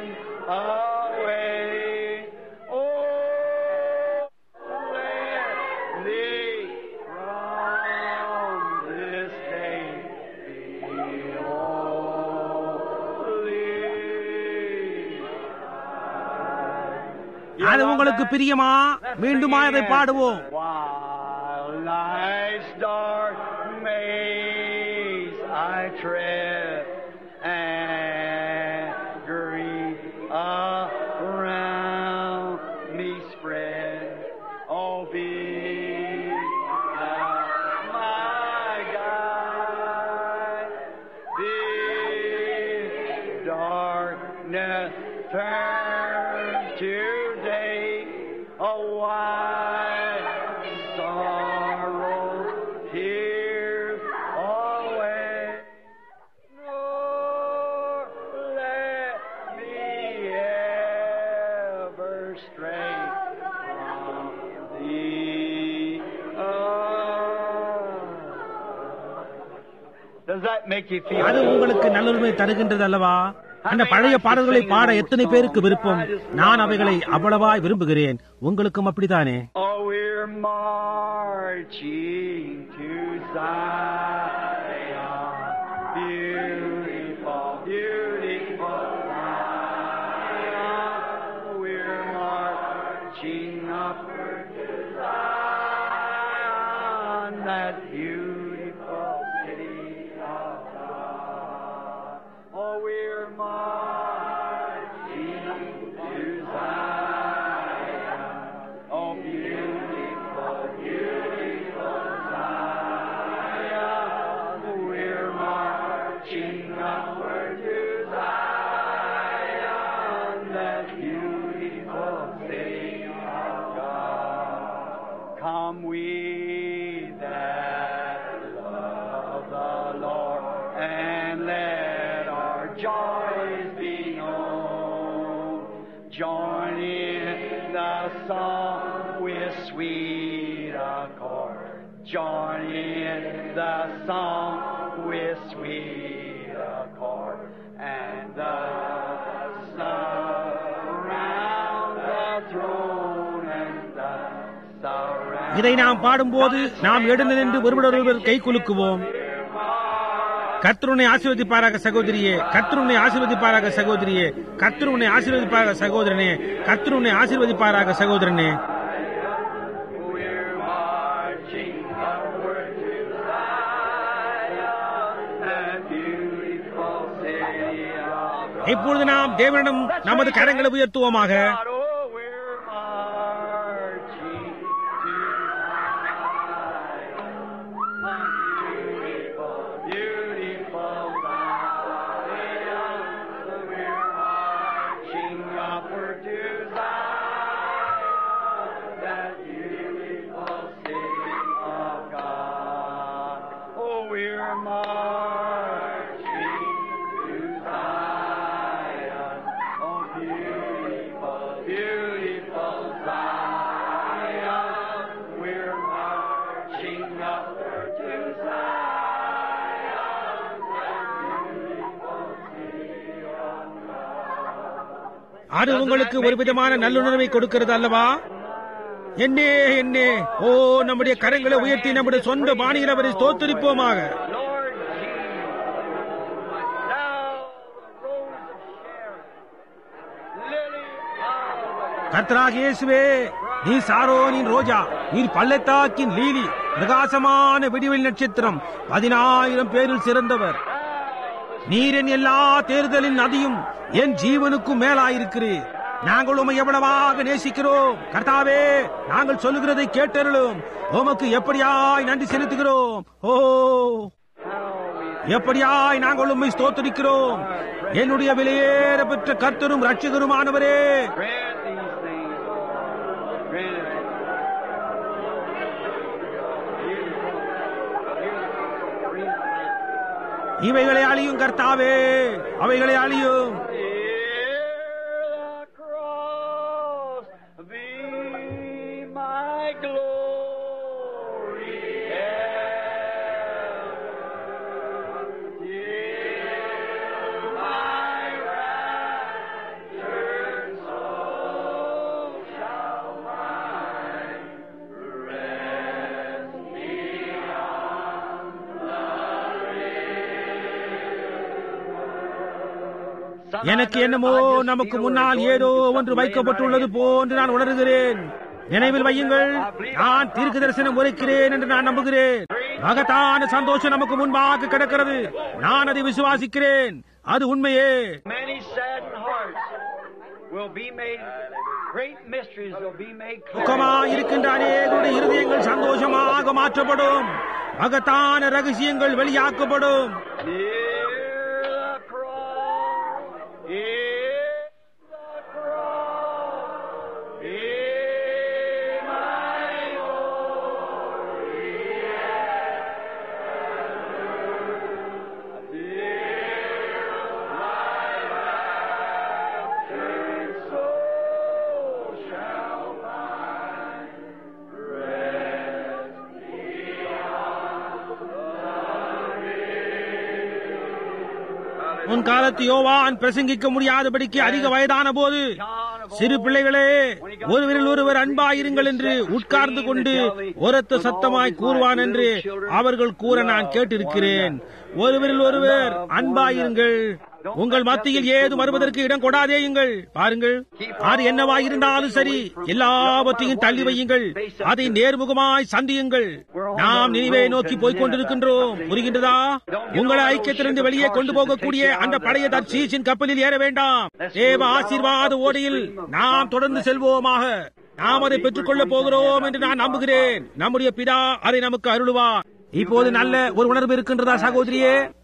away. Oh, let me from this day be holy.
அது உங்களுக்கு பிரியமா மீண்டுமா அதை பாடுவோம்
While life's dark maze I tread and grief around me spread, oh be thou my guide. This darkness turn to day, a white sorrow tears away. Nor let me ever stray from thee. Does that make you feel
அது உங்களுக்கு நல்லுரிமை தருகின்றது அல்லவா அந்த பழைய பாடல்களை பாட எத்தனை பேருக்கு விருப்பம் நான் அவைகளை அவ்வளவாய் விரும்புகிறேன் உங்களுக்கும் அப்படித்தானே
Oh, we're marching to Zion. Beautiful, beautiful Zion. We're marching upward to Zion, that beautiful city of God. Oh, we're marching to Zion. Oh, beautiful, beautiful Zion. We're marching upward to Zion, that beautiful city of God. Come we that love the Lord, and let our joys be known. Join song with sweet accord. Join in the song with sweet accord. And thus surround the throne and thus surround
இதை நாம் பாடும்போது நாம் எழுந்து நின்று ஒருவரொருவர் கை குலுக்குவோம் கர்த்தருனை ஆசீர்வதிப்பாராக சகோதரியே கர்த்தருனை ஆசீர்வதிப்பாராக சகோதரியே கர்த்தருனை ஆசீர்வதிப்பாராக சகோதரனே கர்த்தருனை ஆசீர்வதிப்பாராக சகோதரனே
We're marching upward to Zion, that beautiful city of God.
இப்பொழுது நாம் தேவனிடம் நமது கரங்களை உயர்த்துவோமாக
Oh, we're marching to Zion, beautiful, beautiful Zion. We're marching upward to Zion, that beautiful city of God. Oh, we're marching to Zion. Oh, beautiful, beautiful Zion. We're marching upward to Zion, that beautiful city of
அது உங்களுக்கு ஒரு விதமான நல்லுணர்வை கொடுக்கிறது அல்லவா என்னே என்னே ஓ நம்முடைய கரங்களை உயர்த்தி நம்முடைய சொந்த பாணியில் அவரை ஸ்தோத்தரிப்போமாக
Lord Jesus. Now the rose of Sharon, lily of the
கர்த்தராக இயேசுவே நீ சாரோனின் ரோஜா நீர் பள்ளத்தாக்கின் லீலி பிரகாசமான விடிவெளி நட்சத்திரம் பதினாயிரம் பேரில் சிறந்தவர் நீர் என் எல்லா தேர்தலின் நதியும் என் ஜீவனுக்கும் மேலாயிருக்கிறீர் நாங்கள் உமை எவ்வளவாக நேசிக்கிறோம் கர்த்தாவே நாங்கள் சொல்லுகிறதை கேட்டருளும் உமக்கு எப்படியாய் நன்றி செலுத்துகிறோம் ஓ எப்படியாய் நாங்கள் உம்மை ஸ்தோத்தரிக்கிறோம் என்னுடைய விலையேற பெற்ற கர்த்தரும் ரட்சகருமானவரே
Grant these things, Lord. Grant it. Beautiful, beautiful.
இவைகளை அழியும் கர்த்தாவே அவைகளை அழியும்
Hear the cross be my glory ever. Till my raptured soul shall find rest beyond the river.
எனக்கு என்னமோ நமக்கு முன்னால் ஏதோ ஒன்று வைக்கப்பட்டுள்ளது போன்று நான் உணர்கிறேன் நினைவில் வையுங்கள் நான் தீர்க்க தரிசனம் உரைக்கிறேன் என்று நான் நம்புகிறேன் மகத்தான சந்தோஷம் நமக்கு முன்பாக கிடக்கிறது நான் அதை விசுவாசிக்கிறேன் அது உண்மையே
Many saddened hearts will be made, great mysteries will be made
துக்கமா
clear.
இருக்கின்ற அநேகருடைய இருதயங்கள் சந்தோஷமாக மாற்றப்படும் மகத்தான ரகசியங்கள் வெளியாக்கப்படும்
Near the cross, in the cross, in my glory, till my raptured soul shall find rest
உன் காலத்து யோவான் பிரசங்கிக்க முடியாதபடிக்கு அதிக வயதான போது சிறு பிள்ளைகளே ஒருவரில் ஒருவர் அன்பாயிருங்கள் என்று உட்கார்ந்து கொண்டு ஒரத்த சத்தமாய் கூறுவான் என்று அவர்கள் கூற நான் கேட்டிருக்கிறேன் ஒருவரில் ஒருவர் அன்பாயிருங்கள் உங்கள் மத்தியில் ஏதும் வருவதற்கு இடம் கொடாதேயுங்கள் பாருங்கள் அது என்னவாய் இருந்தாலும் சரி எல்லாவற்றையும் தள்ளி வையுங்கள் அதை நேர்முகமாய் சந்தியுங்கள் நாம் நினைவை நோக்கி போய்க் கொண்டிருக்கின்றோம் புரிகின்றதா உங்களை ஐக்கியத்திலிருந்து வெளியே கொண்டு போகக்கூடிய அந்த பழைய தர்சீசின் கப்பலில் ஏற வேண்டாம் தேவ ஆசீர்வாத ஓடையில் நாம் தொடர்ந்து செல்வோமாக நாம் அதை பெற்றுக்கொள்ளப் போகிறோம் என்று நான் நம்புகிறேன் நம்முடைய பிதா அதை நமக்கு அருளுவார் இப்போது நல்ல ஒரு உணர்வு இருக்கின்றதா சகோதரியே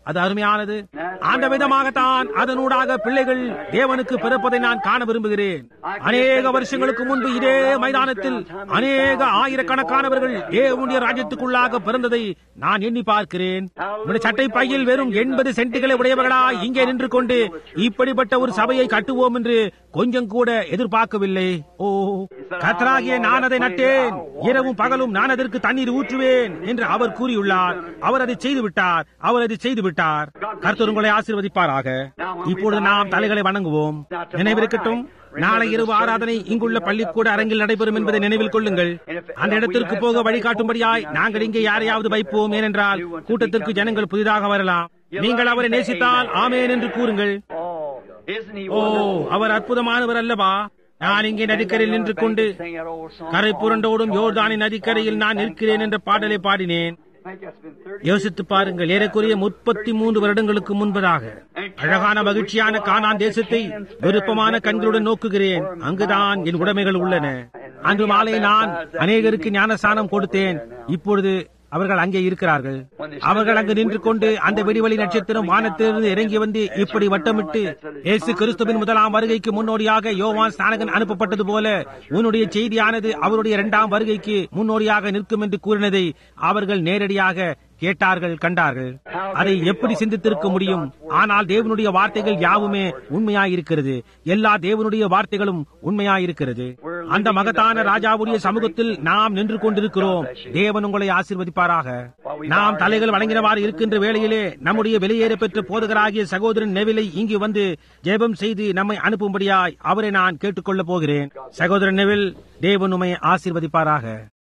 அது அருமையானது அந்த விதமாகத்தான் அதனூடாக பிள்ளைகள் தேவனுக்கு பிறப்பதை நான் காண விரும்புகிறேன் அநேக வருஷங்களுக்கு முன்பு இதே மைதானத்தில் அநேக ஆயிரக்கணக்கானவர்கள் தேவனுடைய ராஜ்யத்துக்குள்ளாக பிறந்ததை நான் எண்ணி பார்க்கிறேன் உங்களுடைய சட்டை பையில் வெறும் எண்பது சென்ட்டுகளை உடையவர்களா இங்கே நின்று கொண்டு இப்படிப்பட்ட ஒரு சபையை கட்டுவோம் என்று கொஞ்சம் கூட எதிர்பார்க்கவில்லை ஓ கத்தராகிய நான் அதை நட்டேன் இரவும் பகலும் நான் அதற்கு தண்ணீர் ஊற்றுவேன் என்று அவர் கூறியுள்ளார் அவர் அதை செய்து விட்டார் அவர் அதை செய்து விட்டார் கர்த்தர் உங்களை ஆசீர்வதிப்பாராக இப்பொழுது நாம் தலைகளை வணங்குவோம் நினைவிருக்கட்டும் நாளை இரவு ஆராதனை இங்குள்ள பள்ளிக்கூட அரங்கில் நடைபெறும் என்பதை நினைவில் கொள்ளுங்கள் அந்த இடத்திற்கு போக வழிகாட்டும்படியாய் நாங்கள் இங்கே யாரையாவது வைப்போம் ஏனென்றால் கூட்டத்திற்கு ஜனங்கள் புதிதாக வரலாம் நீங்கள் அவரை நேசித்தால் ஆமேன் என்று கூறுங்கள் ஓ அவர் அற்புதமானவர் அல்லவா நான் இங்கே நதிக்கரையில் நின்று கொண்டு கரை புரண்டோடும் யோர்தானின் நதிக்கரையில் நான் நிற்கிறேன் என்ற பாடலை பாடினேன் யோசித்து பாருங்கள் ஏறக்குறைய முப்பத்தி மூன்று வருடங்களுக்கு முன்பதாக அழகான மகிழ்ச்சியான கானான் தேசத்தை விருப்பமான கண்களுடன் நோக்குகிறேன் அங்குதான் என் உடைமைகள் உள்ளன அன்று மாலை நான் அநேகருக்கு ஞானஸ்தானம் கொடுத்தேன் இப்பொழுது அவர்கள் அங்கே இருக்கிறார்கள் அவர்கள் அங்கு நின்று கொண்டு அந்த வெடிவழி நட்சத்திரம் வானத்திலிருந்து இறங்கி வந்து இப்படி வட்டமிட்டு இயேசு கிறிஸ்துவின் முதலாம் வருகைக்கு முன்னோடியாக யோவான் ஸ்நானகன் அனுப்பப்பட்டது போல உன்னுடைய செய்தியானது அவருடைய இரண்டாம் வருகைக்கு முன்னோடியாக நிற்கும் என்று கூறினதை அவர்கள் நேரடியாக கேட்டார்கள் கண்டார்கள் அதை எப்படி சிந்தித்திருக்க முடியும் ஆனால் தேவனுடைய வார்த்தைகள் யாவுமே உண்மையாயிருக்கிறது எல்லா தேவனுடைய வார்த்தைகளும் உண்மையாயிருக்கிறது அந்த மகத்தான ராஜாவுடைய சமூகத்தில் நாம் நின்று கொண்டிருக்கிறோம் தேவன் உங்களை ஆசீர்வதிப்பாராக நாம் தலைகள் வழங்கினவாறு இருக்கின்ற வேளையிலே நம்முடைய வெளியேற பெற்ற போதகராகிய சகோதரன் நெவிலை இங்கு வந்து ஜெபம் செய்து நம்மை அனுப்பும்படியாய் அவரை நான் கேட்டுக்கொள்ளப் போகிறேன் சகோதரன் நெவில் தேவன் உமை ஆசீர்வதிப்பாராக